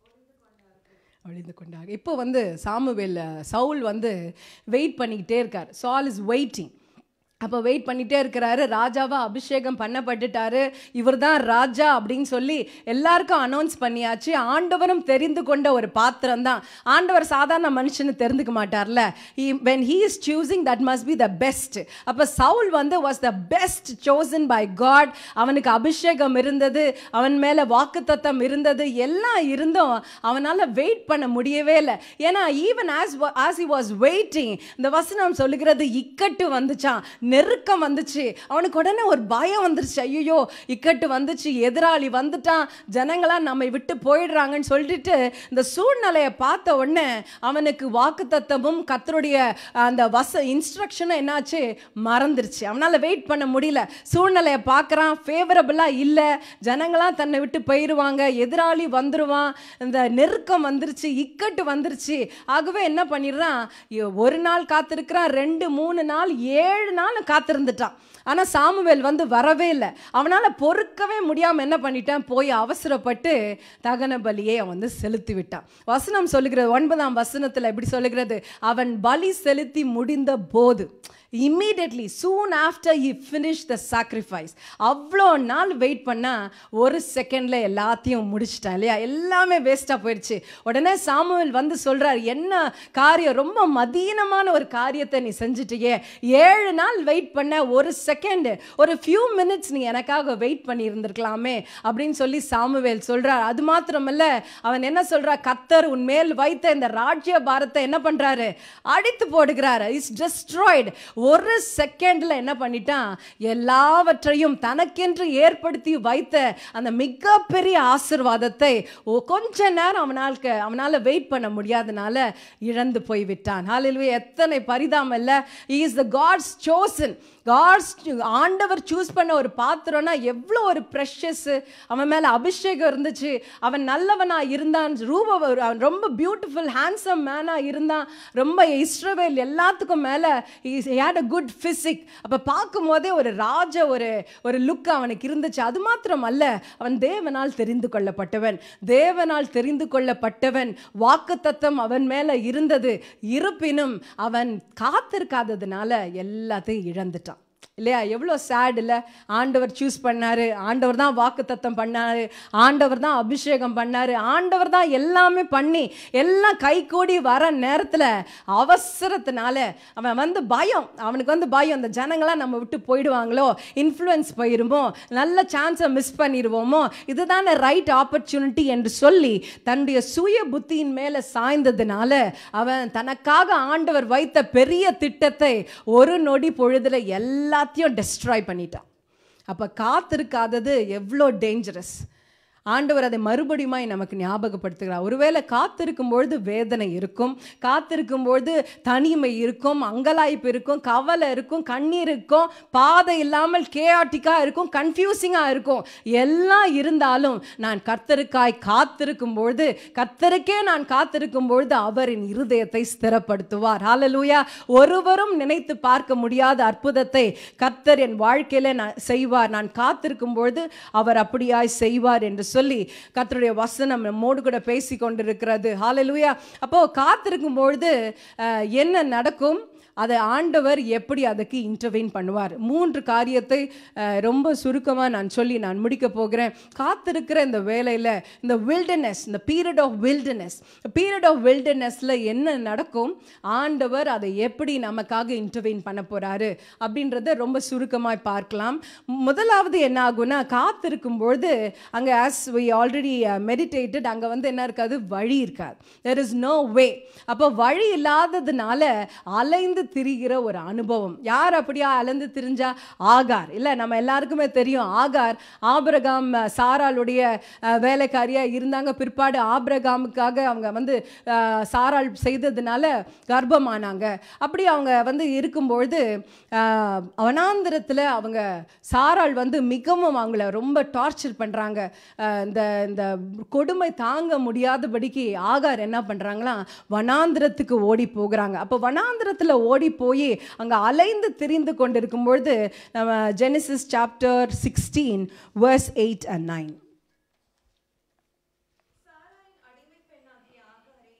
ஒழிந்து கொண்டாங்க இப்போ வந்து சாமுவேல் சவுல் வந்து வெயிட் பண்ணிக்கிட்டே இருக்கார் சால் இஸ் வெயிட்டிங் அப்போ வெயிட் பண்ணிட்டே இருக்கிறாரு ராஜாவா அபிஷேகம் பண்ணப்பட்டுட்டாரு இவர் தான் ராஜா அப்படின்னு சொல்லி எல்லாருக்கும் அனௌன்ஸ் பண்ணியாச்சு ஆண்டவரும் தெரிந்து கொண்ட ஒரு பாத்திரம் தான் ஆண்டவர் சாதாரண மனுஷனு தெரிந்துக்க மாட்டார்ல when he is choosing that must be the best அப்போ சவுல் வந்து was the best chosen by God அவனுக்கு அபிஷேகம் இருந்தது அவன் மேலே வாக்குத்தத்தம் இருந்தது எல்லாம் இருந்தும் அவனால் வெயிட் பண்ண முடியவே இல்லை ஏன்னா even as as he was waiting இந்த வசனம் சொல்லுகிறது இக்கட்டு வந்துச்சான் நெருக்கம் வந்துச்சு அவனுக்கு உடனே ஒரு பயம் வந்துருச்சு ஐயோ இக்கட்டு வந்துச்சு எதிராளி வந்துட்டான் ஜனங்களாம் நம்மை விட்டு போயிடுறாங்கன்னு சொல்லிட்டு இந்த சூழ்நிலையை பார்த்த உடனே அவனுக்கு வாக்குத்தத்தமும் கத்தருடைய அந்த வச இன்ஸ்ட்ரக்ஷனும் என்னாச்சு மறந்துருச்சு அவனால் வெயிட் பண்ண முடியல சூழ்நிலையை பார்க்குறான் ஃபேவரபுளாக இல்லை ஜனங்களாம் தன்னை விட்டு போயிடுவாங்க எதிராளி வந்துருவான் இந்த நெருக்கம் வந்துருச்சு இக்கட்டு வந்துருச்சு ஆகவே என்ன பண்ணிடுறான் இ- ஒரு நாள் காத்திருக்கிறான் ரெண்டு மூணு நாள் ஏழு நாள் காத்திருந்துட்டான் ஆனால் சாமுவேல் வந்து வரவே இல்லை அவனால் பொறுக்கவே முடியாமல் என்ன பண்ணிட்டான் போய் அவசரப்பட்டு தகன பலியை அவன் வந்து செலுத்தி விட்டான் வசனம் சொல்லுகிறது ஒன்பதாம் வசனத்தில் எப்படி சொல்லுகிறது அவன் பலி செலுத்தி முடிந்த போது immediately soon after he finish the sacrifice அவ்வளோ நாள் வெயிட் பண்ணால் ஒரு செகண்டில் எல்லாத்தையும் முடிச்சிட்டான் இல்லையா எல்லாமே வேஸ்ட்டாக போயிடுச்சு உடனே சாமுவேல் வந்து சொல்கிறார் என்ன காரியம் ரொம்ப மதீனமான ஒரு காரியத்தை நீ செஞ்சுட்டியே ஏழு நாள் வெயிட் பண்ண ஒரு செகண்டு ஒரு ஃபியூ மினிட்ஸ் நீ எனக்காக வெயிட் பண்ணி இருந்திருக்கலாமே அப்படின்னு சொல்லி சாமுவேல் சொல்கிறார் அது மாத்திரமல்ல அவன் என்ன சொல்றா கத்தர் உன் மேல் வைத்த இந்த ராஜ்ய பாரத்தை என்ன பண்றாரு அடித்து போடுகிறாரு இஸ் destroyed ஒரு செகண்ட்ல என்ன பண்ணிட்டான் எல்லாவற்றையும் தனக்கென்று ஏற்படுத்தி வைத்த அந்த மிகப்பெரிய ஆசிர்வாதத்தை ஒ- கொஞ்ச நேரம் அவனால் அவனால வெயிட் பண்ண முடியாதனால இழந்து போய் விட்டான் ஹalleluya எத்தனை பரிதாபம் இல்ல is the God's chosen God's ஆண்டவர் சூஸ் பண்ண ஒரு பாத்திரம்னா எவ்வளோ ஒரு ப்ரெஷஸ் அவன் மேலே அபிஷேகம் இருந்துச்சு அவன் நல்லவனா இருந்தான் ரூப அவன் ரொம்ப பியூட்டிஃபுல் ஹேண்ட்ஸம் மேனாக இருந்தான் ரொம்ப இஸ்ரவேல் எல்லாத்துக்கும் மேலே ஹேட் அ குட் ஃபிசிக் அப்போ பார்க்கும் போதே ஒரு ராஜ ஒரு ஒரு லுக் அவனுக்கு இருந்துச்சு அது மாத்திரம் அல்ல அவன் தேவனால் தெரிந்து கொள்ளப்பட்டவன் தேவனால் தெரிந்து கொள்ளப்பட்டவன் வாக்குத்தத்தம் அவன் மேலே இருந்தது இருப்பினும் அவன் காத்திருக்காததுனால எல்லாத்தையும் இழந்துட்டான் இல்லையா எவ்வளோ சேட் இல்லை ஆண்டவர் சூஸ் பண்ணாரு ஆண்டவர் தான் வாக்குத்தத்தம் பண்ணாரு ஆண்டவர் தான் அபிஷேகம் பண்ணாரு ஆண்டவர் தான் எல்லாமே பண்ணி எல்லாம் கைகூடி வர நேரத்தில் அவசரத்தினால அவன் வந்து பயம் அவனுக்கு வந்து பயம் இந்த ஜனங்களாம் நம்ம விட்டு போயிடுவாங்களோ இன்ஃப்ளூயன்ஸ் போயிருமோ நல்ல சான்ஸை மிஸ் பண்ணிடுவோமோ இதுதானே ரைட் ஆப்பர்ச்சுனிட்டி என்று சொல்லி தன்னுடைய சுய புத்தியின் மேலே சாய்ந்ததுனால அவன் தனக்காக ஆண்டவர் வைத்த பெரிய திட்டத்தை ஒரு நொடி பொழுதுல எல்லாத்தையும் டெஸ்ட்ராய் பண்ணிட்டான் அப்போ காத்திருக்காதது எவ்வளோ டேஞ்சரஸ் ஆண்டவர் அதை மறுபடியுமாய் நமக்கு ஞாபகப்படுத்துகிறார் ஒருவேளை காத்திருக்கும் பொழுது வேதனை இருக்கும் காத்திருக்கும் பொழுது தனிமை இருக்கும் அங்கலாய்ப்பு இருக்கும் கவலை இருக்கும் கண்ணீர் இருக்கும் பாதை இல்லாமல் கேஆட்டிக்காக இருக்கும் கன்ஃபியூசிங்காக இருக்கும் எல்லாம் இருந்தாலும் நான் கர்த்தருக்காய் காத்திருக்கும் பொழுது கர்த்தருக்கே நான் காத்திருக்கும் பொழுது அவரின் இருதயத்தை ஸ்திரப்படுத்துவார் ஹalleluya ஒருவரும் நினைத்து பார்க்க முடியாத அற்புதத்தை கர்த்தர் என் வாழ்க்கையில நான் செய்வார் நான் காத்திருக்கும் பொழுது அவர் அப்படியாய் செய்வார் என்று சொல்லி கர்த்தருடைய வசனம் நம்மோடு கூட பேசி கொண்டிருக்கிறது ஹalleluya அப்போ காத்திருக்கும் பொழுது அஹ், என்ன நடக்கும் அதை ஆண்டவர் எப்படி அதுக்கு இன்டர்வெயின் பண்ணுவார் மூன்று காரியத்தை அஹ், ரொம்ப சுருக்கமாக நான் சொல்லி நான் முடிக்க போகிறேன் காத்திருக்கிற இந்த வேலையில் இந்த வில்டர்னஸ் இந்த period of wilderness period of வில்டர்னஸ்ல என்ன நடக்கும் ஆண்டவர் அதை எப்படி நமக்காக இன்டர்வெயின் பண்ண போறாரு அப்படின்றத ரொம்ப சுருக்கமாய் பார்க்கலாம் முதலாவது என்ன ஆகும்னா காத்திருக்கும் பொழுது அங்கே ஆஸ் வி ஆல்ரெடி மெடிடேட்டட் அங்கே வந்து என்ன இருக்காது வழி இருக்காது தெர் இஸ் நோ வே அப்போ வழி இல்லாததுனால அலைந்து திரிகிற ஒரு அனுபவம் யார் அப்படியா அலைந்து திரிஞ்சா ஆகார் இல்லை நம்ம எல்லாருக்குமே தெரியும் ஆகார் ஆபிரகாம் அஹ், சாராளுடைய அஹ், வேலைக்காரியா இருந்தாங்க பிற்பாடு ஆபிரகாமுக்காக அவங்க வந்து அஹ், சாராள் செய்ததுனால கர்ப்பமானாங்க அப்படி அவங்க வந்து இருக்கும்பொழுது அஹ், வனாந்திரத்தில் அவங்க சாராள் வந்து மிகவும் அவங்கள ரொம்ப டார்ச்சர் பண்ணுறாங்க இந்த இந்த கொடுமை தாங்க முடியாதபடிக்கு ஆகார் என்ன பண்ணுறாங்களாம் வனாந்திரத்துக்கு ஓடி போகிறாங்க அப்போ வனாந்திரத்தில் ஓடி போய் அங்கே அலைந்து திரிந்து கொண்டிருக்கும் பொழுது நம்ம Genesis chapter sixteen verse eight and nine சாராயின் அடிமை பெண்ணாகிய ஆகாரை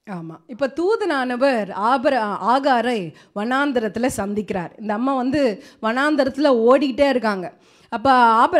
ஆமா இப்ப தூதனானவர் ஆபர ஆகாரை வனாந்தரத்துல சந்திக்கிறார் இந்த அம்மா வந்து வனாந்தரத்துல ஓடிக்கிட்டே இருக்காங்க அப்ப ஆபர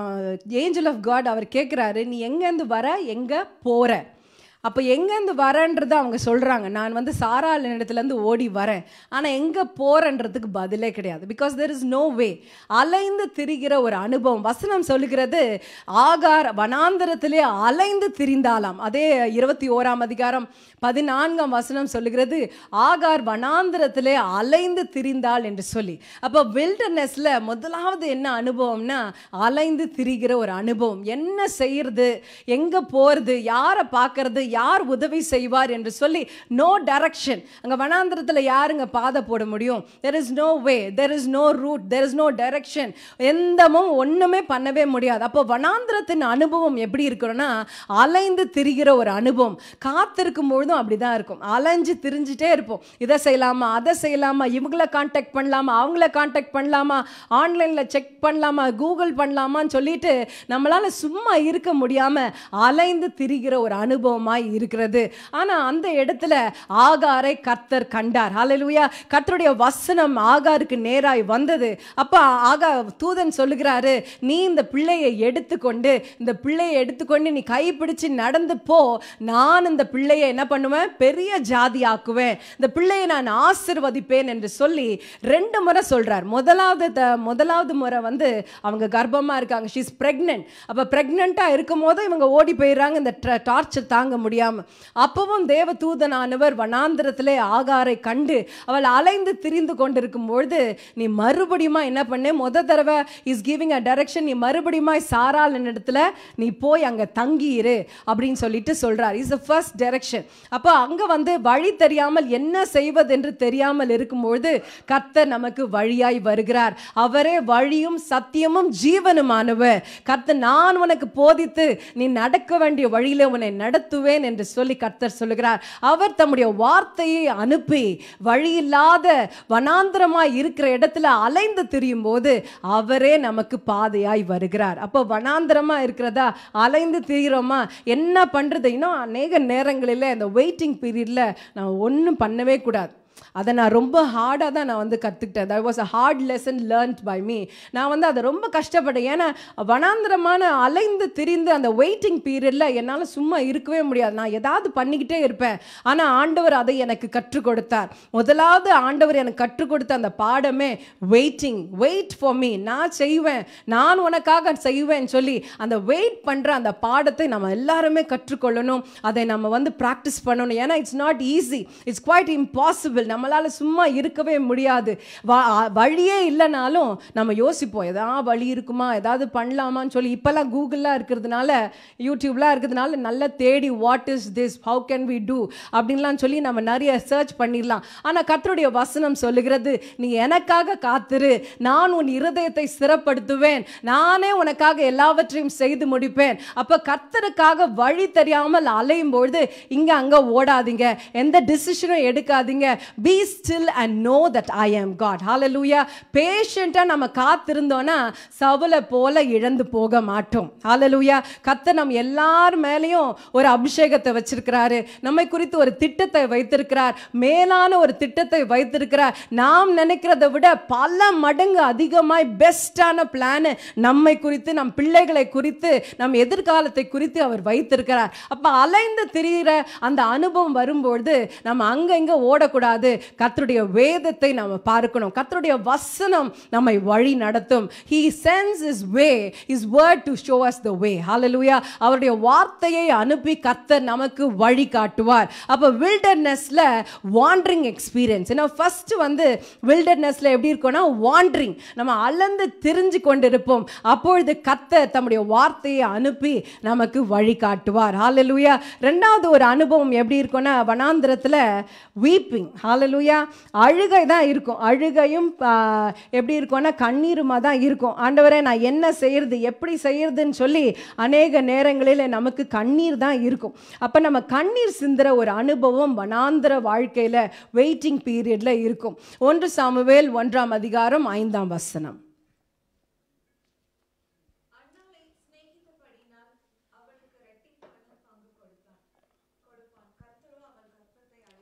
ஏஞ்சல் ஆஃப் காட் அவர் கேட்குறாரு நீ எங்கேருந்து வர எங்க போற அப்போ எங்கேருந்து வரேன்றதை அவங்க சொல்கிறாங்க நான் வந்து சாராள் இடத்துலேருந்து ஓடி வரேன் ஆனால் எங்கே போகிறன்றதுக்கு பதிலே கிடையாது because there is no way அலைந்து திரிகிற ஒரு அனுபவம் வசனம் சொல்லுகிறது ஆகார் வனாந்தரத்திலே அலைந்து திரிந்தாலாம் அதே இருபத்தி ஓராம் அதிகாரம் பதினான்காம் வசனம் சொல்லுகிறது ஆகார் வனாந்தரத்திலே அலைந்து திரிந்தாள் என்று சொல்லி அப்போ வில்டர்னஸில் முதலாவது என்ன அனுபவம்னா அலைந்து திரிகிற ஒரு அனுபவம் என்ன செய்யறது எங்கே போகிறது யாரை பார்க்கறது யார் உதவி செய்வார் என்று சொல்லி நோ டைரக்ஷன் அங்கே வனாந்திரத்தில் யாருங்க பாதை போட முடியும் there is no way there is no route there is no direction எந்தமும் ஒன்றுமே பண்ணவே முடியாது அப்போ வனாந்திரத்தின் அனுபவம் எப்படி இருக்கணும்னா அலைந்து திரிகிற ஒரு அனுபவம் காத்திருக்கும் பொழுதும் அப்படி தான் இருக்கும் அலைஞ்சு திரிஞ்சிட்டே இருப்போம் இதை செய்யலாமா அதை செய்யலாமா இவங்கள காண்டாக்ட் பண்ணலாமா அவங்கள காண்டாக்ட் பண்ணலாமா ஆன்லைனில் செக் பண்ணலாமா கூகுள் பண்ணலாமான்னு சொல்லிட்டு நம்மளால சும்மா இருக்க முடியாம அலைந்து திரிகிற ஒரு அனுபவமாய் இருக்கிறது ஆனா அந்த இடத்துல ஆகாரை கர்த்தர் கண்டார் ஹalleluya கர்த்தருடைய வசனம் ஆகாருக்கு நேராய் வந்தது அப்ப ஆகா தூதன் சொல்லுகிறாரு நீ இந்த பிள்ளையை எடுத்துக்கொண்டு இந்த பிள்ளையை எடுத்துக்கொண்டு நீ கைப்பிடிச்சு நடந்து போ நான் இந்த பிள்ளையை என்ன பண்ணுவேன் பெரிய ஜாதி ஆக்குவேன் இந்த பிள்ளையை நான் ஆசிர்வதிப்பேன் என்று சொல்லி ரெண்டு முறை சொல்றார் முதலாவது த- முதலாவது முறை வந்து அவங்க கர்ப்பமா இருக்காங்க ஷீஸ் பிரெக்னென்ட் அப்ப பிரெக்னெண்டா இருக்கும் போது இவங்க ஓடி போயிடுறாங்க இந்த டார்ச்சர் தாங்க முடியாம அப்பவும் தேவ தூதனானவர் வனாந்திரத்திலே ஆகாரை கண்டு அவள் அலைந்து திரிந்து கொண்டிருக்கும் பொழுது நீ மறுபடியுமா என்ன பண்ணு முத தடவை இஸ் கிவிங் அ டைரக்ஷன் நீ மறுபடியுமா சாராள் இடத்துல நீ போய் அங்க தங்கியிரு அப்படின்னு சொல்லிட்டு சொல்றார் இஸ் த ஃபர்ஸ்ட் டைரக்ஷன் அப்போ அங்க வந்து வழி தெரியாமல் என்ன செய்வது என்று தெரியாமல் இருக்கும்பொழுது கர்த்தர் நமக்கு வழியாய் வருகிறார் அவரே வழியும் சத்தியமும் ஜீவனுமானவர் கர்த்தர் நான் உனக்கு போதித்து நீ நடக்க வேண்டிய வழியில உன்னை நடத்துவேன் என்று சொல்லி கர்த்தர் சொல்லுகிறார் அவர் தம்முடைய வார்த்தையை அனுப்பி வழியில்லாத வனாந்திரமாய் இருக்கிற இடத்துல அலைந்து திரியும் போது அவரே நமக்கு பாதையாய் வருகிறார் அப்போ வனாந்திரமா இருக்கிறதா அலைந்து திரிகிறோமா என்ன பண்றது இன்னும் அநேக நேரங்களில் இந்த வெயிட்டிங் பீரியட்ல நான் ஒன்றும் பண்ணவே கூடாது அதை நான் ரொம்ப ஹார்டாக தான் நான் வந்து கற்றுக்கிட்டேன் that was a hard lesson learned by me நான் வந்து அதை ரொம்ப கஷ்டப்பட்டேன் ஏன்னா வனாந்திரமான அலைந்து திரிந்து அந்த வெயிட்டிங் பீரியடில் என்னால் சும்மா இருக்கவே முடியாது நான் ஏதாவது பண்ணிக்கிட்டே இருப்பேன் ஆனால் ஆண்டவர் அதை எனக்கு கற்றுக் கொடுத்தார் முதலாவது ஆண்டவர் எனக்கு கற்றுக் கொடுத்த அந்த பாடமே வெயிட்டிங் வெயிட் ஃபார் மீ நான் செய்வேன் நான் உனக்காக செய்வேன் சொல்லி அந்த வெயிட் பண்ணுற அந்த பாடத்தை நம்ம எல்லாருமே கற்றுக்கொள்ளணும் அதை நம்ம வந்து ப்ராக்டிஸ் பண்ணணும் ஏன்னா it's not easy it's quite impossible நம்மளால சும்மா இருக்கவே முடியாது வ- வழியே இல்லைனாலும் நம்ம யோசிப்போம் எதாவது வழி இருக்குமா ஏதாவது பண்ணலாமான்னு சொல்லி இப்போல்லாம் கூகுளாக இருக்கிறதுனால யூடியூப்லாம் இருக்கிறதுனால நல்லா தேடி what is this how can we do அப்படின்லாம் சொல்லி நம்ம நிறைய சர்ச் பண்ணிடலாம் ஆனால் கர்த்தருடைய வசனம் சொல்லுகிறது நீ எனக்காக காத்திரு நான் உன் இருதயத்தை ஸ்திரப்படுத்துவேன் நானே உனக்காக எல்லாவற்றையும் செய்து முடிப்பேன் அப்போ கர்த்தருக்காக வழி தெரியாமல் அலையும் பொழுது இங்கே அங்கே ஓடாதீங்க எந்த டிசிஷனும் எடுக்காதீங்க be still and know that I am God hallelujah பேஷண்ட்டாக நம்ம காத்திருந்தோன்னா சவுலை போல இழந்து போக மாட்டோம் ஹalleluya கர்த்தர் நம் எல்லார் மேலேயும் ஒரு அபிஷேகத்தை வச்சிருக்கிறாரு நம்மை குறித்து ஒரு திட்டத்தை வைத்திருக்கிறார் மேலான ஒரு திட்டத்தை வைத்திருக்கிறார் நாம் நினைக்கிறதை விட பல மடங்கு அதிகமாய் பெஸ்டான பிளான் நம்மை குறித்து நம் பிள்ளைகளை குறித்து நம் எதிர்காலத்தை குறித்து அவர் வைத்திருக்கிறார் அப்ப அலைந்து திரிகிற அந்த அனுபவம் வரும்பொழுது நம்ம அங்க இங்க ஓடக்கூடாது கர்த்தருடைய வேதத்தை நம்ம பார்க்கணும் கர்த்தருடைய வசனம் நம்மை வழி நடத்தும் he sends his way his word to show us the way hallelujah அவருடைய வார்த்தையை அனுப்பி கர்த்தர் நமக்கு வழி காட்டுவார் அப்ப வில்டர்னஸ்ல வாண்டரிங் எக்ஸ்பீரியன்ஸ் ஏன்னா ஃபர்ஸ்ட் வந்து வில்டர்னஸ்ல எப்படி இருக்கும்னா வாண்டரிங் நம்ம அளந்து தெரிஞ்சு கொண்டிருப்போம் அப்பொழுது கர்த்தர் தம்முடைய வார்த்தையை அனுப்பி நமக்கு வழி காட்டுவார் ஹalleluya ரெண்டாவது ஒரு அனுபவம் எப்படி இருக்கும்னா வனாந்திரத்துல வீப்பிங் ஹalleluya அழுகை தான் இருக்கும் அழுகையும் ஆ, எப்படி இருக்கும்னா கண்ணீருமா தான் இருக்கும் ஆண்டவரே நான் என்ன செய்யறது எப்படி செய்யறதுன்னு சொல்லி அநேக நேரங்களில் நமக்கு கண்ணீர் தான் இருக்கும் அப்ப நம்ம கண்ணீர் சிந்துற ஒரு அனுபவம் வனாந்திர வாழ்க்கையில வெயிட்டிங் பீரியட்ல இருக்கும் ஒன்று சாமுவேல் ஒன்றாம் அதிகாரம் ஐந்தாம் வசனம் அண்ணாளை சிநேகித்தபடினால் அவளுக்கு இரட்டிப்பான பங்கு கொடுத்தான் கொடுப்பான் கர்த்தரோ அவள் கற்பனைகளை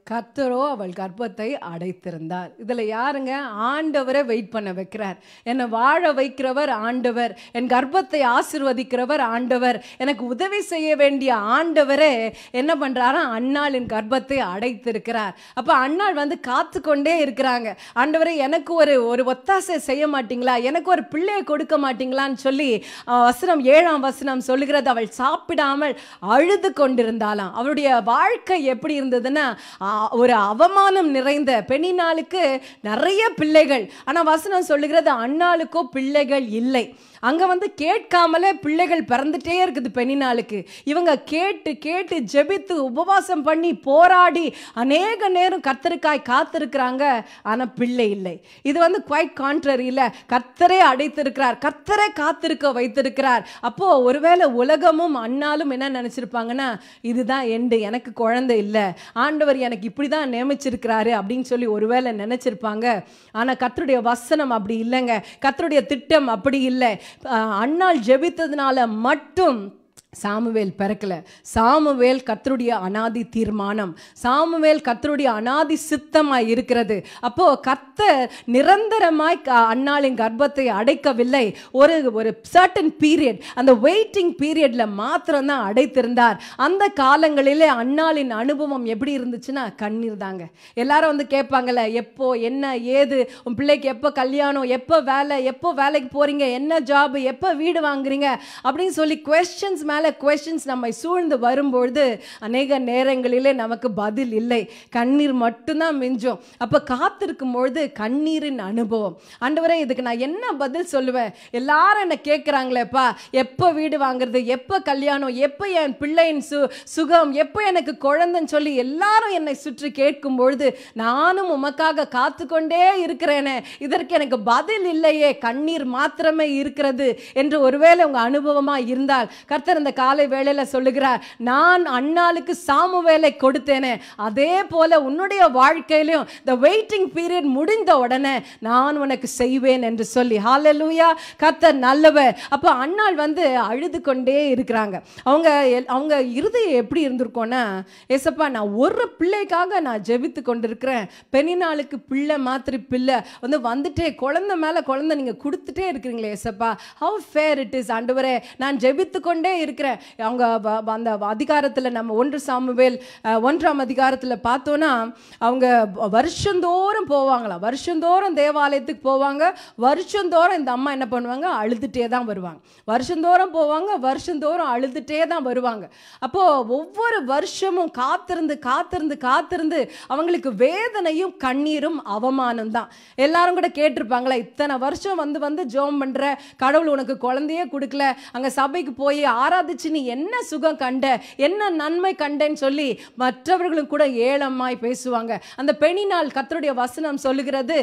கர்த்தரோ அவள் கர்ப்பத்தை அடைத்திருந்தார் இதுல யாருங்க ஆண்டவரை வெயிட் பண்ண வைக்கிறார் என்னை வாழ வைக்கிறவர் ஆண்டவர் என் கர்ப்பத்தை ஆசிர்வதிக்கிறவர் ஆண்டவர் எனக்கு உதவி செய்ய வேண்டிய ஆண்டவரே என்ன பண்றாரா அன்னாளின் கர்ப்பத்தை அடைத்திருக்கிறார் அப்ப அன்னாள் வந்து காத்து கொண்டே இருக்கிறாங்க ஆண்டவரே எனக்கு ஒரு ஒரு ஒத்தாசை செய்ய மாட்டீங்களா எனக்கு ஒரு பிள்ளையை கொடுக்க மாட்டீங்களான்னு சொல்லி அஹ், வசனம் ஏழாம் வசனம் சொல்லுகிறது அவள் சாப்பிடாமல் அழுது கொண்டிருந்தாளாம் அவளுடைய வாழ்க்கை எப்படி இருந்ததுன்னா ஆ, ஒரு அவமானம் நிறைந்த பெண்ணினாளுக்கு நிறைய பிள்ளைகள் ஆனா வசனம் சொல்லுகிறது அண்ணாளுக்கோ பிள்ளைகள் இல்லை அங்க வந்து கேட்காமலே பிள்ளைகள் பிறந்துட்டே இருக்குது பெண்ணினாளுக்கு இவங்க கேட்டு கேட்டு ஜெபித்து உபவாசம் பண்ணி போராடி அநேக நேரம் கர்த்தருக்காய் காத்திருக்கிறாங்க ஆனா பிள்ளை இல்லை இது வந்து குவைட் கான்ட்ரரி இல்ல கர்த்தரே அடைத்திருக்கிறார் கர்த்தரே காத்திருக்க வைத்திருக்கிறார் அப்போ ஒருவேளை உலகமும் அண்ணாலும் என்ன நினைச்சிருப்பாங்கன்னா இதுதான் எண்டு எனக்கு குழந்தை இல்லை ஆண்டவர் எனக்கு இப்படிதான் நியமிச்சிருக்கிறாரு அப்படின்னு சொல்லி ஒருவேளை நினைச்சிருப்பாங்க ஆனா கர்த்தருடைய வசனம் அப்படி இல்லைங்க கர்த்தருடைய திட்டம் அப்படி இல்லை அஹ் அன்னாள் ஜெபித்ததுனால மட்டும் சாமுவேல் பிறக்கல சாமுவேல் கர்த்தருடைய அனாதி தீர்மானம் சாமுவேல் கர்த்தருடைய அனாதி சித்தமாய் இருக்கிறது அப்போ கர்த்தர் நிரந்தரமாய் க- அன்னாளின் கர்ப்பத்தை அடைக்கவில்லை ஒரு ஒரு சர்டன் பீரியட் அந்த வெயிட்டிங் பீரியட்ல மாத்திரம் தான் அடைத்திருந்தார் அந்த காலங்களிலே அன்னாளின் அனுபவம் எப்படி இருந்துச்சுன்னா கண்ணீர் தாங்க எல்லாரும் வந்து கேட்பாங்கல்ல எப்போ என்ன ஏது உன் பிள்ளைக்கு எப்போ கல்யாணம் எப்போ வேலை எப்போ வேலைக்கு போறீங்க என்ன ஜாப் எப்போ வீடு வாங்குறீங்க அப்படின்னு சொல்லி கொஸ்டின்ஸ் மேல கொஸ்டின்ஸ் நம்மை சூழ்ந்து வரும்பொழுது அநேக நேரங்களிலே நமக்கு பதில் இல்லை கண்ணீர் மட்டும்தான் மிஞ்சும் அப்ப காத்திருக்கும் பொழுது கண்ணீரின் அனுபவம் ஆண்டவரே இதுக்கு நான் என்ன பதில் சொல்லுவேன் எல்லாரும் என்ன கேட்குறாங்களேப்பா எப்போ வீடு வாங்குறது எப்போ கல்யாணம் எப்போ என் பிள்ளையின் சு சுகம் எப்போ எனக்கு குழந்தைன்னு சொல்லி எல்லாரும் என்னை சுற்றி கேட்கும் பொழுது நானும் உமக்காக காத்து கொண்டே இருக்கிறேனே இதற்கு எனக்கு பதில் இல்லையே கண்ணீர் மாத்திரமே இருக்கிறது என்று ஒருவேளை உங்க அனுபவமா இருந்தால் கர்த்தர் இந்த காலை வேளையில சொல்லுகிறார் நான் அண்ணாளுக்கு சாமுவேலை கொடுத்தேனே அதே போல உன்னுடைய வாழ்க்கையிலும் இந்த வெயிட்டிங் பீரியட் முடிந்த உடனே நான் உனக்கு செய்வேன் என்று சொல்லி ஹalleluya கர்த்தர் நல்லவர் அப்ப அண்ணாள் வந்து அழுது கொண்டே இருக்கிறாங்க அவங்க எல்- அவங்க இருதயம் எப்படி இருந்திருக்கோன்னா ஏசப்பா நான் ஒரு பிள்ளைக்காக நான் ஜெபித்து கொண்டிருக்கிறேன் பெண்ணினாளுக்கு பிள்ளை மாத்திரி பிள்ளை வந்து வந்துட்டே குழந்தை மேல குழந்தை நீங்க கொடுத்துட்டே இருக்கிறீங்களே ஏசப்பா ஹவு ஃபேர் இட் இஸ் ஆண்டவரே நான் ஜெபித்து கொண்டே இருக்கிறேன் அவங்க வ- வ- அந்த அதிகாரத்துல நம்ம ஒன்று சாமுவேல் அஹ், ஒன்றாம் அதிகாரத்துல பார்த்தோன்னா அவங்க வ- வருஷந்தோறும் போவாங்களாம் வருஷந்தோறும் தேவாலயத்துக்கு போவாங்க வருஷந்தோறும் இந்த அம்மா என்ன பண்ணுவாங்க அழுதுட்டே தான் வருவாங்க வருஷந்தோறும் போவாங்க வருஷந்தோறும் அழுதுட்டே தான் வருவாங்க அப்போ ஒவ்வொரு வருஷமும் காத்திருந்து காத்திருந்து காத்திருந்து அவங்களுக்கு வேதனையும் கண்ணீரும் அவமானம் தான் எல்லாரும் கூட கேட்டிருப்பாங்களே இத்தனை வருஷம் வந்து வந்து ஜெபம் பண்ற கடவுள் உனக்கு குழந்தையே கொடுக்கல அங்க சபைக்கு போய் ஆராதிச்சு நீ என்ன சுகம் கண்ட என்ன நன்மை கண்டேன்னு சொல்லி மற்றவர்களும் கூட ஏளமாய் பேசுவாங்க அந்த பெண்ணினால் கர்த்தருடைய வசனம் சொல்லுகிறது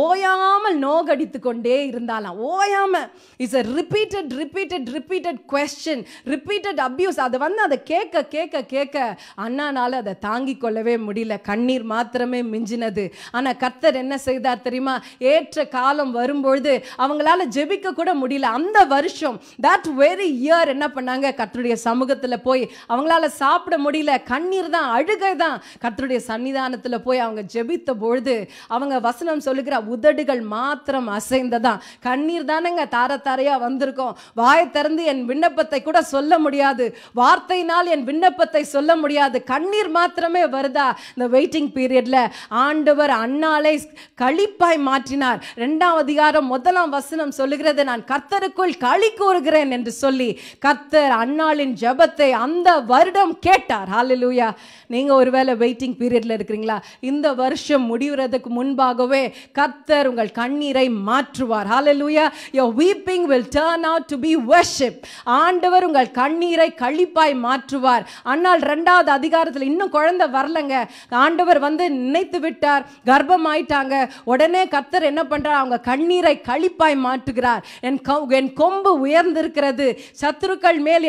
ஓயாமல் நோகடித்து கொண்டே இருந்தாலாம் ஓயாம is a repeated repeated repeated question repeated abuse அதை வந்து அதை கேட்க கேட்க கேட்க அண்ணானால அதை தாங்கிக் கொள்ளவே முடியல கண்ணீர் மாத்திரமே மிஞ்சினது ஆனா கர்த்தர் என்ன செய்தார் தெரியுமா ஏற்ற காலம் வரும்பொழுது அவங்களால ஜெபிக்க கூட முடியல அந்த வருஷம் தட் வெரி இயர் என்ன பண்ணாங்க கர்த்தருடைய சமூகத்துல போய் அவங்களால சாப்பிட முடியல கண்ணீர் தான் அழுகை தான் கர்த்தருடைய சன்னிதானத்துல போய் அவங்க ஜெபித்த பொழுது அவங்க வசனம் சொல்லுகிற உதடுகள் மாத்திரம் அசைந்ததான் கண்ணீர் தானங்க தார தாரையா வந்திருக்கோம் வாய் திறந்து என் விண்ணப்பத்தை கூட சொல்ல முடியாது வார்த்தையினால் என் விண்ணப்பத்தை சொல்ல முடியாது கண்ணீர் மாத்திரமே வருதா இந்த வெயிட்டிங் பீரியட்ல ஆண்டவர் அன்னாலை களிப்பாய் மாற்றினார் இரண்டாம் அதிகாரம் முதலாம் வசனம் சொல்லுகிறது நான் கர்த்தருக்குள் களி கூறுகிறேன் என்று சொல்லி கர்த்தர் அன்னாளின் ஜெபத்தை அந்த வருடம் கேட்டார் ஹalleluya நீங்க ஒருவேளை வெயிட்டிங் பீரியட்ல இருக்கிறீங்களா இந்த வருஷம் முடிவுறதுக்கு முன்பாகவே கர்த்தர் உங்கள் கண்ணீரை மாற்றுவார் ஹalleluya your weeping will turn out to be worship ஆண்டவர் உங்கள் கண்ணீரை களிப்பாய் மாற்றுவார் அன்னால் ரெண்டாவது அதிகாரத்தில் இன்னும் குழந்தை வரலங்க ஆண்டவர் வந்து நினைத்து விட்டார் கர்ப்பம் ஆயிட்டாங்க உடனே கர்த்தர் என்ன பண்றார் அவங்க கண்ணீரை களிப்பாய் மாற்றுகிறார் என் கொ- என் கொம்பு உயர்ந்திருக்கிறது சத்துருக்கள் மேல் என்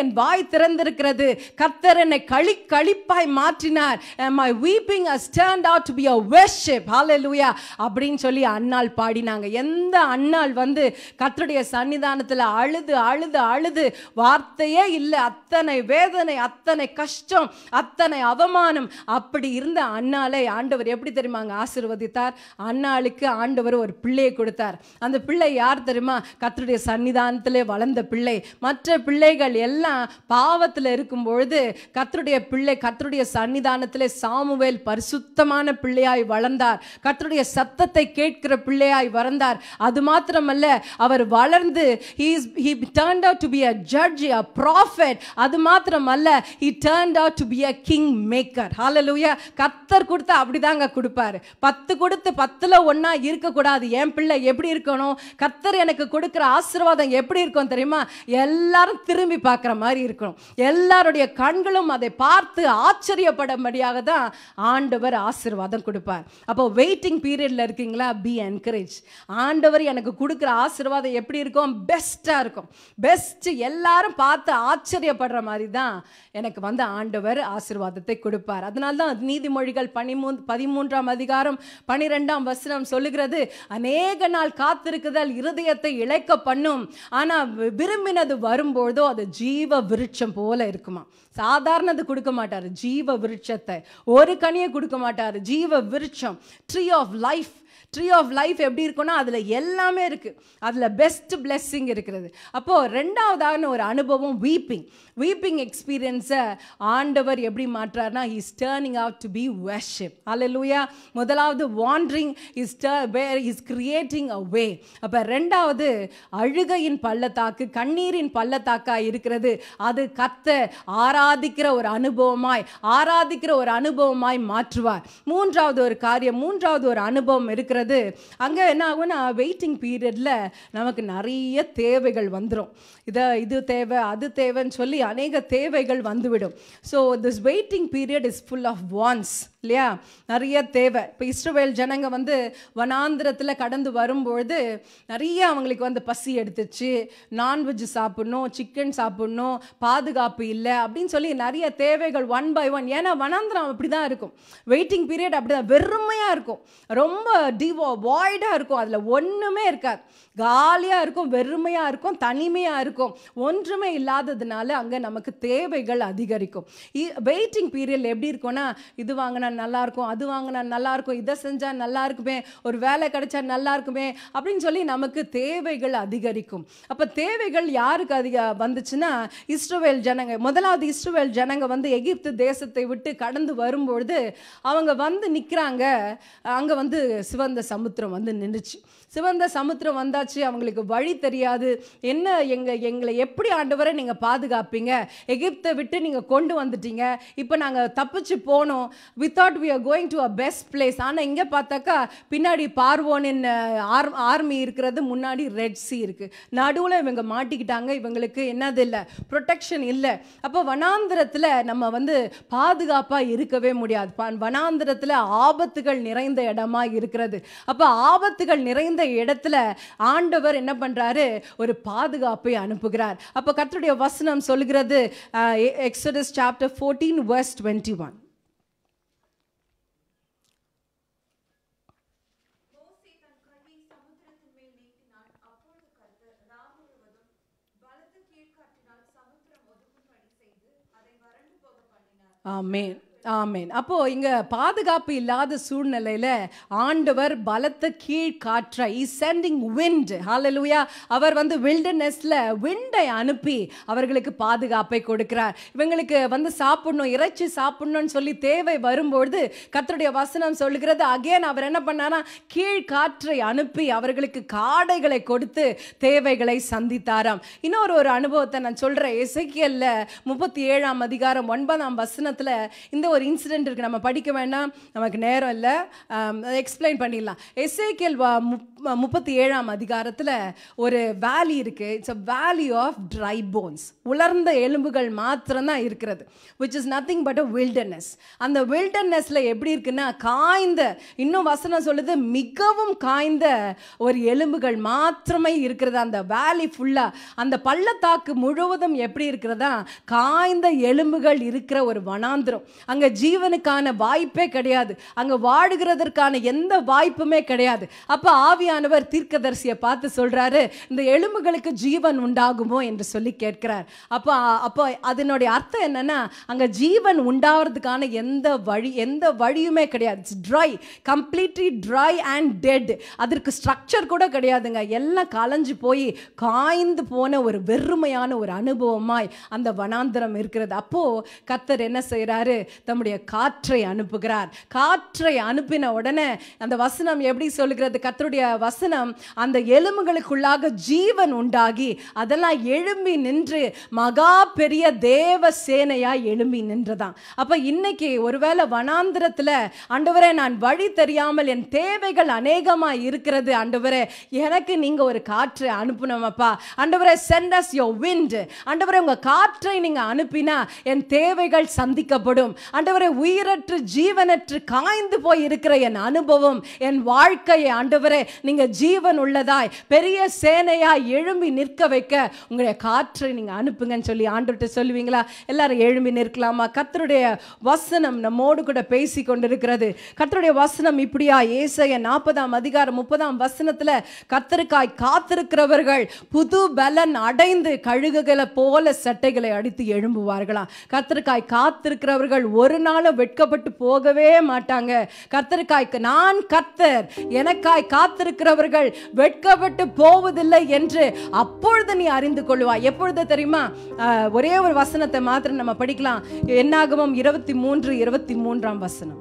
என் வாய் திறந்திருக்கிறது கர்த்தர் என்னை களி களிப்பாய் மாற்றினார் my weeping has turned out to be a worship hallelujah அப்படின்னு சொல்லி அன்னாள் பாடினாங்க எந்த அன்னாள் வந்து கர்த்தருடைய சன்னிதானத்துல அழுது அழுது அழுது வார்த்தையே இல்லை அத்தனை வேதனை அத்தனை கஷ்டம் அத்தனை அவமானம் அப்படி இருந்த அன்னாளை ஆண்டவர் எப்படி தெரியுமாங்க ஆசீர்வதித்தார் அன்னாளுக்கு ஆண்டவர் ஒரு பிள்ளையை கொடுத்தார் அந்த பிள்ளை யார் தெரியுமா கர்த்தருடைய சன்னிதானத்திலே வளர்ந்த பிள்ளை மற்ற பிள்ளைகள் எல்லாம் பாவத்தில் இருக்கும் பொழுது கர்த்தருடைய பிள்ளை கர்த்தருடைய சன்னிதானத்திலே சாமுவேல் பரிசுத்தமான பிள்ளையாய் வளர்ந்தார் கர்த்தருடைய சத்தத்தை கேட்கிற பிள்ளையாய் வளர்ந்தார் அது மாத்திரமல்ல அவர் வளர்ந்து he is he turned out to be a judge a prophet அது மாத்திரமல்ல he turned out to be a king maker hallelujah கர்த்தர் கொடுத்தா அப்படிதாங்க கொடுப்பாரு பத்து கொடுத்து பத்துல ஒண்ணா இருக்கக்கூடாது என் பிள்ளை எப்படி இருக்கணும் கர்த்தர் எனக்கு கொடுக்கிற ஆசீர்வாதம் எப்படி இருக்கும் தெரியுமா எல்லாரும் திரும்பி பார்க்குற மாதிரி இருக்கணும் எல்லாருடைய கண்களும் அதை பார்த்து ஆச்சரியப்படும்படியாக தான் ஆண்டவர் ஆசீர்வாதம் கொடுப்பார் அப்போ வெயிட்டிங் பீரியட்ல இருக்கீங்களா பி என்கரேஜ் ஆண்டவர் எனக்கு கொடுக்குற ஆசீர்வாதம் எப்படி இருக்கும் பெஸ்ட்டாக இருக்கும் பெஸ்ட் எல்லாரும் பார்த்து ஆச்சரியப்படுற மாதிரி தான் எனக்கு வந்து ஆண்டவர் ஆசீர்வாதத்தை கொடுப்பார் அதனால தான் நீதிமொழிகள் பனிமூ பதிமூன்றாம் அதிகாரம் பனிரெண்டாம் வசனம் சொல்லுகிறது அநேக நாள் காத்திருக்குதல் இருதயத்தை இழைக்க பண்ணும் ஆனா வி- விரும்பினது வரும்பொழுதோ அது ஜீவ விருட்சம் போல இருக்குமா சாதாரணது கொடுக்க மாட்டாரு ஜீவ விருட்சத்தை ஒரு கனியை கொடுக்க மாட்டாரு ஜீவ விருட்சம் tree of life tree of life எப்படி இருக்கும்னா அதில் எல்லாமே இருக்குது அதில் பெஸ்ட் blessing இருக்கிறது அப்போது ரெண்டாவதான ஒரு அனுபவம் வீப்பிங் வீப்பிங் எக்ஸ்பீரியன்ஸை ஆண்டவர் எப்படி மாற்றார்னா is turning out to be worship hallelujah முதலாவது wandering is where is creating a way அப்போ ரெண்டாவது அழுகையின் பள்ளத்தாக்கு கண்ணீரின் பள்ளத்தாக்காக இருக்கிறது அது கத்த ஆராதிக்கிற ஒரு அனுபவமாய் ஆராதிக்கிற ஒரு அனுபவமாய் மாற்றுவார் மூன்றாவது ஒரு காரியம் மூன்றாவது ஒரு அனுபவம் இருக்கிறது அங்கே என்ன ஆகும்னா வெயிட்டிங் பீரியடில் நமக்கு நிறைய தேவைகள் வந்துடும் இதை இது தேவை அது தேவைன்னு சொல்லி அநேக தேவைகள் வந்துவிடும் so this waiting period is full of wants இல்லையா நிறைய தேவை இப்போ இஸ்ரவேல் ஜனங்க வந்து வனாந்திரத்தில் கடந்து வரும்பொழுது நிறைய அவங்களுக்கு வந்து பசி எடுத்துச்சு நான்வெஜ் சாப்பிடணும் சிக்கன் சாப்பிடணும் பாதுகாப்பு இல்லை அப்படின்னு சொல்லி நிறைய தேவைகள் ஒன் பை ஒன் ஏன்னா வனாந்திரம் அப்படி தான் இருக்கும் வெயிட்டிங் பீரியட் அப்படி தான் வெறுமையாக இருக்கும் ரொம்ப டிவோ வாய்டாக இருக்கும் அதில் ஒன்றுமே இருக்காது காலியாக இருக்கும் வெறுமையாக இருக்கும் தனிமையாக இருக்கும் ஒன்றுமே இல்லாததுனால அங்கே நமக்கு தேவைகள் அதிகரிக்கும் வெயிட்டிங் பீரியட் எப்படி இருக்கும்னா இது வாங்கினா நல்லா இருக்கும் அது வாங்கினா நல்லா இருக்கும் இதை செஞ்சால் நல்லா இருக்குமே ஒரு வேலை கிடைச்சா நல்லா இருக்குமே அப்படின்னு சொல்லி நமக்கு தேவைகள் அதிகரிக்கும் அப்போ தேவைகள் யாருக்கு அதிக வந்துச்சுன்னா இஸ்ரவேல் ஜனங்க முதலாவது இஸ்ரவேல் ஜனங்க வந்து எகிப்து தேசத்தை விட்டு கடந்து வரும்பொழுது அவங்க வந்து நிற்கிறாங்க அங்கே வந்து சிவந்த சமுத்திரம் வந்து நின்றுச்சு சிவந்த சமுத்திரம் வந்தாச்சு அவங்களுக்கு வழி தெரியாது என்ன எங்க எங்களை எப்படி ஆண்டவரை நீங்க பாதுகாப்பீங்க எகிப்தை விட்டு நீங்க கொண்டு வந்துட்டீங்க இப்போ நாங்க தப்பிச்சு போனோம் without we are going to a best place ஆனா இங்க பார்த்தாக்கா பின்னாடி பார்வோனின் ஆர் ஆர்மி இருக்கிறது முன்னாடி ரெட் சி இருக்கு நடுவுல இவங்க மாட்டிக்கிட்டாங்க இவங்களுக்கு என்னது இல்லை ப்ரொடெக்ஷன் இல்லை அப்போ வனாந்திரத்துல நம்ம வந்து பாதுகாப்பா இருக்கவே முடியாது ப- வனாந்திரத்துல ஆபத்துகள் நிறைந்த இடமா இருக்கிறது அப்ப ஆபத்துகள் நிறைந்த இடத்துல ஆண்டவர் என்ன பண்றாரு ஒரு பாதுகாப்பை அனுப்புகிறார் அப்ப கர்த்தருடைய வசனம் சொல்லுகிறது Exodus chapter fourteen verse twenty one மோசே தன் கையை சமுத்திரத்தின் மேல் நீட்டினான் அப்பொழுது கர்த்தர் ரா முழுவதும் பலத்த கீழ்காற்றினால் சமுத்திரம் ஒதுங்கும்படி செய்து அதை வறண்டு போக பண்ணினார் ஆமேன் ஆமேன் அப்போ இங்க பாதுகாப்பு இல்லாத சூழ்நிலையில ஆண்டவர் பலத்த கீழ் காற்றை இஸ் சென்டிங் விண்ட் ஹalleluya அவர் வந்து வில்டர்னஸ்ல விண்டை அனுப்பி அவர்களுக்கு பாதுகாப்பை கொடுக்கிறார் இவங்களுக்கு வந்து சாப்பிடணும் இறைச்சி சாப்பிடணும்னு சொல்லி தேவை வரும்பொழுது கர்த்தருடைய வசனம் சொல்லுகிறது அகைன் அவர் என்ன பண்ணாரா கீழ் காற்றை அனுப்பி அவர்களுக்கு காடைகளை கொடுத்து தேவைகளை சந்தித்தாராம் இன்னொரு ஒரு அனுபவத்தை நான் சொல்றேன் எசைக்கியல்ல முப்பத்தி ஏழாம் அதிகாரம் ஒன்பதாம் வசனத்துல இந்த ஒரு இன்சிடென்ட் இருக்கு நம்ம படிக்க வேண்டாம் நமக்கு நேரம் இல்லை எக்ஸ்பிளைன் பண்ணிடலாம் எஸ்ஏகேல் முப்பத்தி ஏழாம் அதிகாரத்தில் ஒரு வேலி இருக்கு இட்ஸ் அ வேலி ஆஃப் ட்ரை போன்ஸ் உலர்ந்த எலும்புகள் மாத்திரம்தான் இருக்கிறது which is nothing but a wilderness அந்த வில்டர்னஸ்ல எப்படி இருக்குன்னா காய்ந்த இன்னும் வசனம் சொல்லுது மிகவும் காய்ந்த ஒரு எலும்புகள் மாத்திரமே இருக்கிறது அந்த வேலி ஃபுல்லா அந்த பள்ளத்தாக்கு முழுவதும் எப்படி இருக்கிறதா காய்ந்த எலும்புகள் இருக்கிற ஒரு வனாந்திரம் அங்க ஜீவனுக்கான வாய்ப்பே கிடையாது அங்க வாழுகிறதற்கான எந்த வாய்ப்புமே கிடையாது அப்ப ஆவியானவர் தீர்க்கதரிசியை பார்த்து சொல்றாரு இந்த எலும்புகளுக்கு ஜீவன் உண்டாகுமோ என்று சொல்லி கேட்கிறார் அப்போ அப்போ அதனுடைய அர்த்தம் என்னன்னா அங்க ஜீவன் உண்டாகிறதுக்கான எந்த வழி எந்த வழியுமே கிடையாது it's dry completely dry and dead அதற்கு ஸ்ட்ரக்சர் கூட கிடையாதுங்க எல்லாம் கலைஞ்சு போய் காய்ந்து போன ஒரு வெறுமையான ஒரு அனுபவமாய் அந்த வனாந்திரம் இருக்கிறது அப்போ கத்தர் என்ன செய்றாரு தம்முடைய காற்றை அனுப்புகிறார் காற்றை அனுப்பின உடனே அந்த வசனம் எப்படி சொல்லுகிறது கத்தருடைய வசனம் அந்த எலும்புகளுக்குள்ளாக ஜீவன் உண்டாகி அதெல்லாம் எழும்பி நின்று மகா பெரிய தேவ சேனையா எழும்பி நின்றதாம் அப்ப இன்னைக்கு ஒருவேளை வனாந்திரத்துல ஆண்டவரே நான் வழி தெரியாமல் என் தேவைகள் அநேகமா இருக்கிறது ஆண்டவரே எனக்கு நீங்க ஒரு காற்றை அனுப்பணுமப்பா ஆண்டவரே send us your wind ஆண்டவரே உங்க காற்றை நீங்க அனுப்பினா என் தேவைகள் சந்திக்கப்படும் ஆண்டவரே உயிரற்று ஜீவனற்று காய்ந்து போய் இருக்கிற என் அனுபவம் என் வாழ்க்கையை ஆண்டவரே நீங்க ஜீவன் உள்ளதாய் பெரிய சேனையா எழும்பி நிற்க வைக்க உங்களுடைய காற்றை நீங்க அனுப்புங்கன்னு சொல்லி ஆண்டுகிட்ட சொல்லுவீங்களா எல்லாரும் எழும்பி நிற்கலாமா கர்த்தருடைய வசனம் நம்மோடு கூட பேசி கொண்டிருக்கிறது கர்த்தருடைய வசனம் இப்படியா ஏசைய நாற்பதாம் அதிகாரம் முப்பதாம் வசனத்துல கர்த்தருக்காய் காத்திருக்கிறவர்கள் புது பலன் அடைந்து கழுகுகளை போல சட்டைகளை அடித்து எழும்புவார்களாம் கர்த்தருக்காய் காத்திருக்கிறவர்கள் ஒரு நாளும் வெட்கப்பட்டு போகவே மாட்டாங்க கர்த்தருக்காய் நான் கர்த்தர் எனக்காய் காத்திருக்கிறவர்கள் வெட்கப்பட்டு போவதில்லை என்று அப்பொழுது நீ அறிந்து கொள்வாய் எப்பொழுது தெரியுமா ஆஹ், ஒரே ஒரு வசனத்தை மாத்திரம் நம்ம படிக்கலாம் என்னாகமம் இருபத்தி மூன்று இருபத்தி மூன்றாம் வசனம்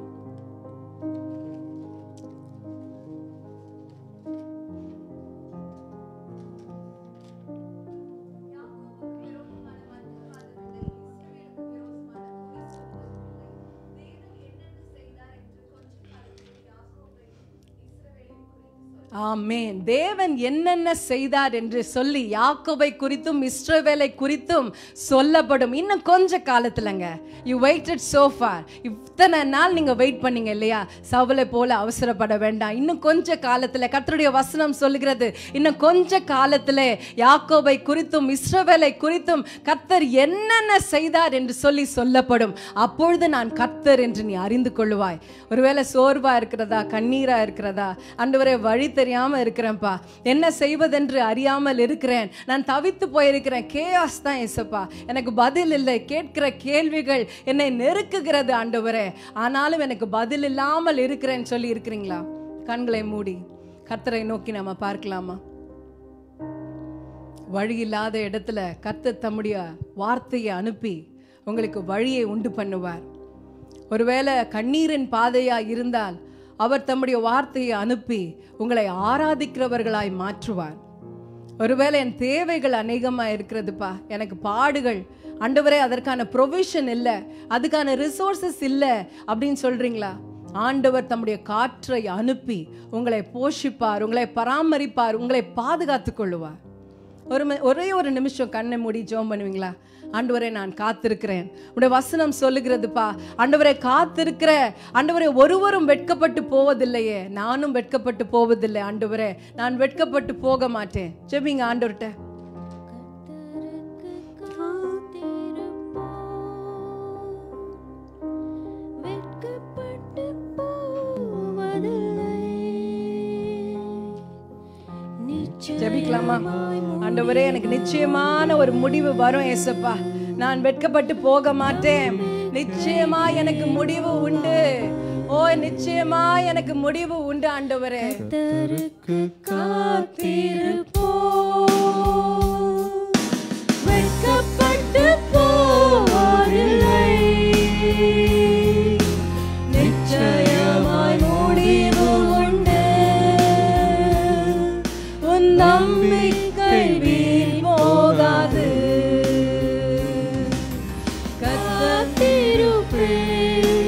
யாக்கோபுக்கு விரோதமான மந்திரவாதங்களை இஸ்ரவேலுக்கு விரோதமான பொய் சொல்வதில்லை தேவன் என்னென்ன செய்தார் என்று கொஞ்ச காலத்தில் யாக்கோபை இஸ்ரவேலை குறித்து சொல் ஆமென் தேவன் என்னென்ன செய்தார் என்று சொல்லி யாக்கோபை குறித்தும் இஸ்ரவேலை குறித்தும் சொல்லப்படும் இன்னும் கொஞ்ச காலத்துலங்க யூ வெயிட்டட் so far இத்தனை நாள் நீங்க வெயிட் பண்ணீங்க இல்லையா சவலை போல அவசரப்பட வேண்டாம் இன்னும் கொஞ்ச காலத்துல கர்த்தருடைய வசனம் சொல்லுகிறது இன்னும் கொஞ்ச காலத்துல யாக்கோபை குறித்தும் இஸ்ரவேலை குறித்தும் கர்த்தர் என்னென்ன செய்தார் என்று சொல்லி சொல்லப்படும் அப்பொழுது நான் கர்த்தர் என்று நீ அறிந்து கொள்ளுவாய் ஒருவேளை சோர்வா இருக்கிறதா கண்ணீரா இருக்கிறதா ஆண்டவரே வழி தெரியாம இருக்கிறேன்ப்பா என்ன செய்வதென்று அறியாமல் இருக்கிறேன் நான் தவித்து போயிருக்கிறேன் கேயாஸ் தான் ஏசப்பா எனக்கு பதில் இல்லை கேட்கிற கேள்விகள் என்னை நெருக்குகிறது ஆண்டவரே ஆனாலும் எனக்கு பதில் இல்லாமல் இருக்கிறேன்னு சொல்லி இருக்கிறீங்களா கண்களை மூடி கர்த்தரை நோக்கி நம்ம பார்க்கலாமா வழி இல்லாத இடத்துல கர்த்தர் தம்முடைய வார்த்தையை அனுப்பி உங்களுக்கு வழியை உண்டு பண்ணுவார் ஒருவேளை கண்ணீரின் பாதையா இருந்தால் அவர் தம்முடைய வார்த்தையை அனுப்பி உங்களை ஆராதிக்கிறவர்களாய் மாற்றுவார் ஒருவேளை என் தேவைகள் அநேகமாக இருக்கிறதுப்பா எனக்கு பாடுகள் ஆண்டவரே அதற்கான ப்ரொவிஷன் இல்லை அதுக்கான ரிசோர்சஸ் இல்லை அப்படின்னு சொல்றீங்களா ஆண்டவர் தம்முடைய காற்றை அனுப்பி உங்களை போஷிப்பார் உங்களை பராமரிப்பார் உங்களை பாதுகாத்துக் கொள்ளுவார் ஒரு மி- ஒரே ஒரு நிமிஷம் கண்ணை மூடி ஜெபம் பண்ணுவீங்களா ஆண்டவரே நான் காத்திருக்கிறேன் உடைய வசனம் சொல்லுகிறதுப்பா ஆண்டவரே காத்திருக்கிற ஆண்டவரே ஒருவரும் வெட்கப்பட்டு போவதில்லையே நானும் வெட்கப்பட்டு போவதில்லை ஆண்டவரே நான் வெட்கப்பட்டு போக மாட்டேன் ஜெபிங்க ஆண்டவர்கிட்ட கர்த்தருக்கு காத்திருப்போம் வெட்கப்பட்டு போவதில்லை ஜெபிக்கலாமா ஆண்டவரே எனக்கு நிச்சயமான ஒரு முடிவு வரும் ஏசப்பா நான் வெட்கப்பட்டு போக மாட்டேன் நிச்சயமா எனக்கு முடிவு உண்டு ஓ நிச்சயமா எனக்கு முடிவு உண்டு ஆண்டவரே கர்த்தருக்கு காத்திருப்போம் வெட்கப்பட்டு போவதில்லை நிச்சயமாய் முடிவு உண்டு உன் நம்பிக்கை வீண் போகாது காத்திருப்பேன்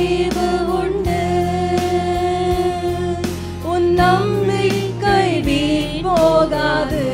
முடிவு உண்டு உன் நம்பிக்கை வீண் போகாது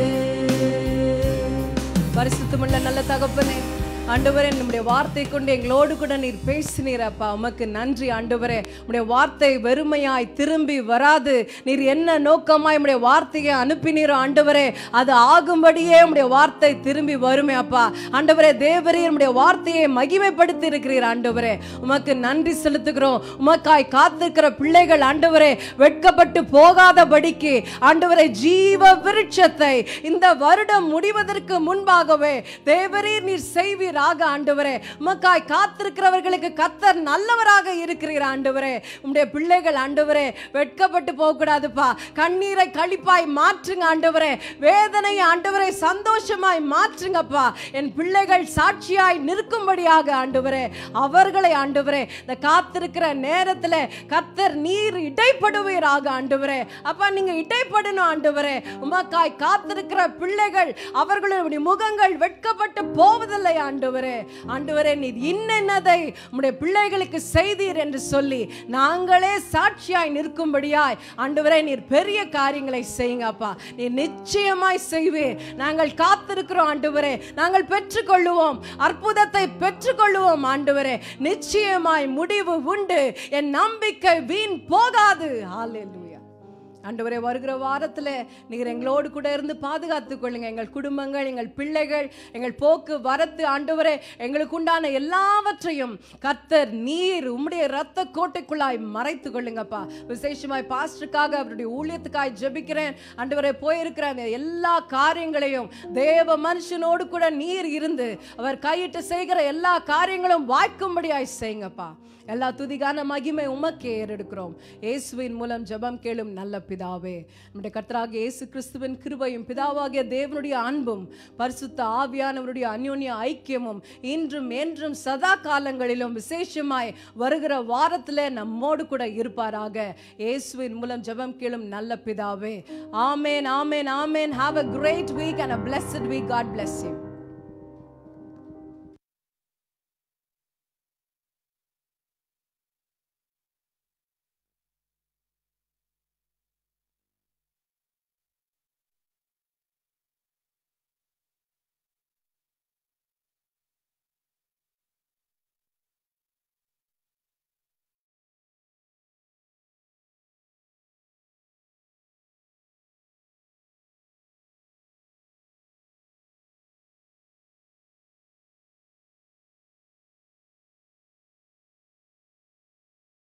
பரிசுத்தமுள்ள நல்ல தகப்பனே ஆண்டவரே நம்முடைய வார்த்தை கொண்டு எங்களோடு கூட நீர் பேசினீர் அப்பா உமக்கு நன்றி ஆண்டவரே உம்முடைய வார்த்தை வெறுமையாய் திரும்பி வராது நீர் என்ன நோக்கமாய் உம்முடைய வார்த்தையை அனுப்பினீரோ ஆண்டவரே அது ஆகும்படியே உம்முடைய வார்த்தை திரும்பி வருமே அப்பா ஆண்டவரே தேவரே நம்முடைய வார்த்தையை மகிமைப்படுத்தி இருக்கிறீர் ஆண்டவரே உமக்கு நன்றி செலுத்துகிறோம் உமக்காய் காத்திருக்கிற பிள்ளைகள் ஆண்டவரே வெட்கப்பட்டு போகாதபடிக்கு ஆண்டவரே ஜீவ விருட்சத்தை இந்த வருடம் முடிவதற்கு முன்பாகவே தேவரீர் நீர் செய்வீராக ஆண்டவரே உமக்காய் காத்திருக்கிறவர்களுக்கு கத்தர் நல்லவராக இருக்கிறீர் ஆண்டவரே உம்முடைய பிள்ளைகள் ஆண்டவரே வெட்கப்பட்டு போக கூடாதுப்பா கண்ணீரை கழிப்பாய் மாற்றுங்க ஆண்டவரே வேதனை ஆண்டவரை சந்தோஷமாய் மாற்றுங்கப்பா என் பிள்ளைகள் சாட்சியாய் நிற்கும்படியாக ஆண்டவரே அவர்களை ஆண்டவரே இந்த காத்திருக்கிற நேரத்துல கத்தர் நீர் இடைப்படுவீராக ஆண்டவரே அப்பா நீங்க இடைப்படணும் ஆண்டவரே உமக்காய் காத்திருக்கிற பிள்ளைகள் அவர்களுடைய முகங்கள் வெட்கப்பட்டு போவதில்லை ஆண்டவரே ஆண்டவரே நீர் இன்னென்னதை உம்முடைய பிள்ளைகளுக்கு செய்தீர் என்று சொல்லி நாங்களே சாட்சியாய் நிற்கும்படியாய் ஆண்டவரே நீர் பெரிய காரியங்களை செய்யுங்க அப்பா நீர் நிச்சயமாய் செய்வீர் நாங்கள் காத்திருக்கிறோம் ஆண்டவரே நாங்கள் பெற்றுக்கொள்ளுவோம் அற்புதத்தை பெற்றுக்கொள்ளுவோம் ஆண்டவரே நிச்சயமாய் முடிவு உண்டு என் நம்பிக்கை வீண் போகாது ஹalleluya ஆண்டவரே வருகிற வாரத்தில் நீர் எங்களோடு கூட இருந்து பாதுகாத்துக் கொள்ளுங்க எங்கள் குடும்பங்கள் எங்கள் பிள்ளைகள் எங்கள் போக்கு வரத்து ஆண்டவரே எங்களுக்கு உண்டான எல்லாவற்றையும் கர்த்தர் நீர் உம்முடைய இரத்த கோட்டைக்குள்ளாய் மறைத்து கொள்ளுங்கப்பா விசேஷமாய் பாஸ்டருக்காக அவருடைய ஊழியத்துக்காய் ஜெபிக்கிறேன் ஆண்டவரே போயிருக்கிற அந்த எல்லா காரியங்களையும் தேவ மனுஷனோடு கூட நீர் இருந்து அவர் கையிட்டு செய்கிற எல்லா காரியங்களும் வாய்க்கும்படியாய் செய்யுங்கப்பா எல்லா துதிகான மகிமை உமக்கே ஏறெடுக்கிறோம் இயேசுவின் மூலம் ஜெபம் கேளும் நல்ல பிதாவே நம்முடைய கர்த்தராகிய இயேசு கிறிஸ்துவின் கிருபையும் பிதாவாகிய தேவனுடைய அன்பும் பரிசுத்த ஆவியானவருடைய அந்யோன்ய ஐக்கியமும் இன்றும் என்றும் சதா காலங்களிலும் விசேஷமாய் வருகிற வாரத்தில் நம்மோடு கூட இருப்பாராக இயேசுவின் மூலம் ஜெபம் கேளும் நல்ல பிதாவே amen amen amen have a great week and a blessed week god bless you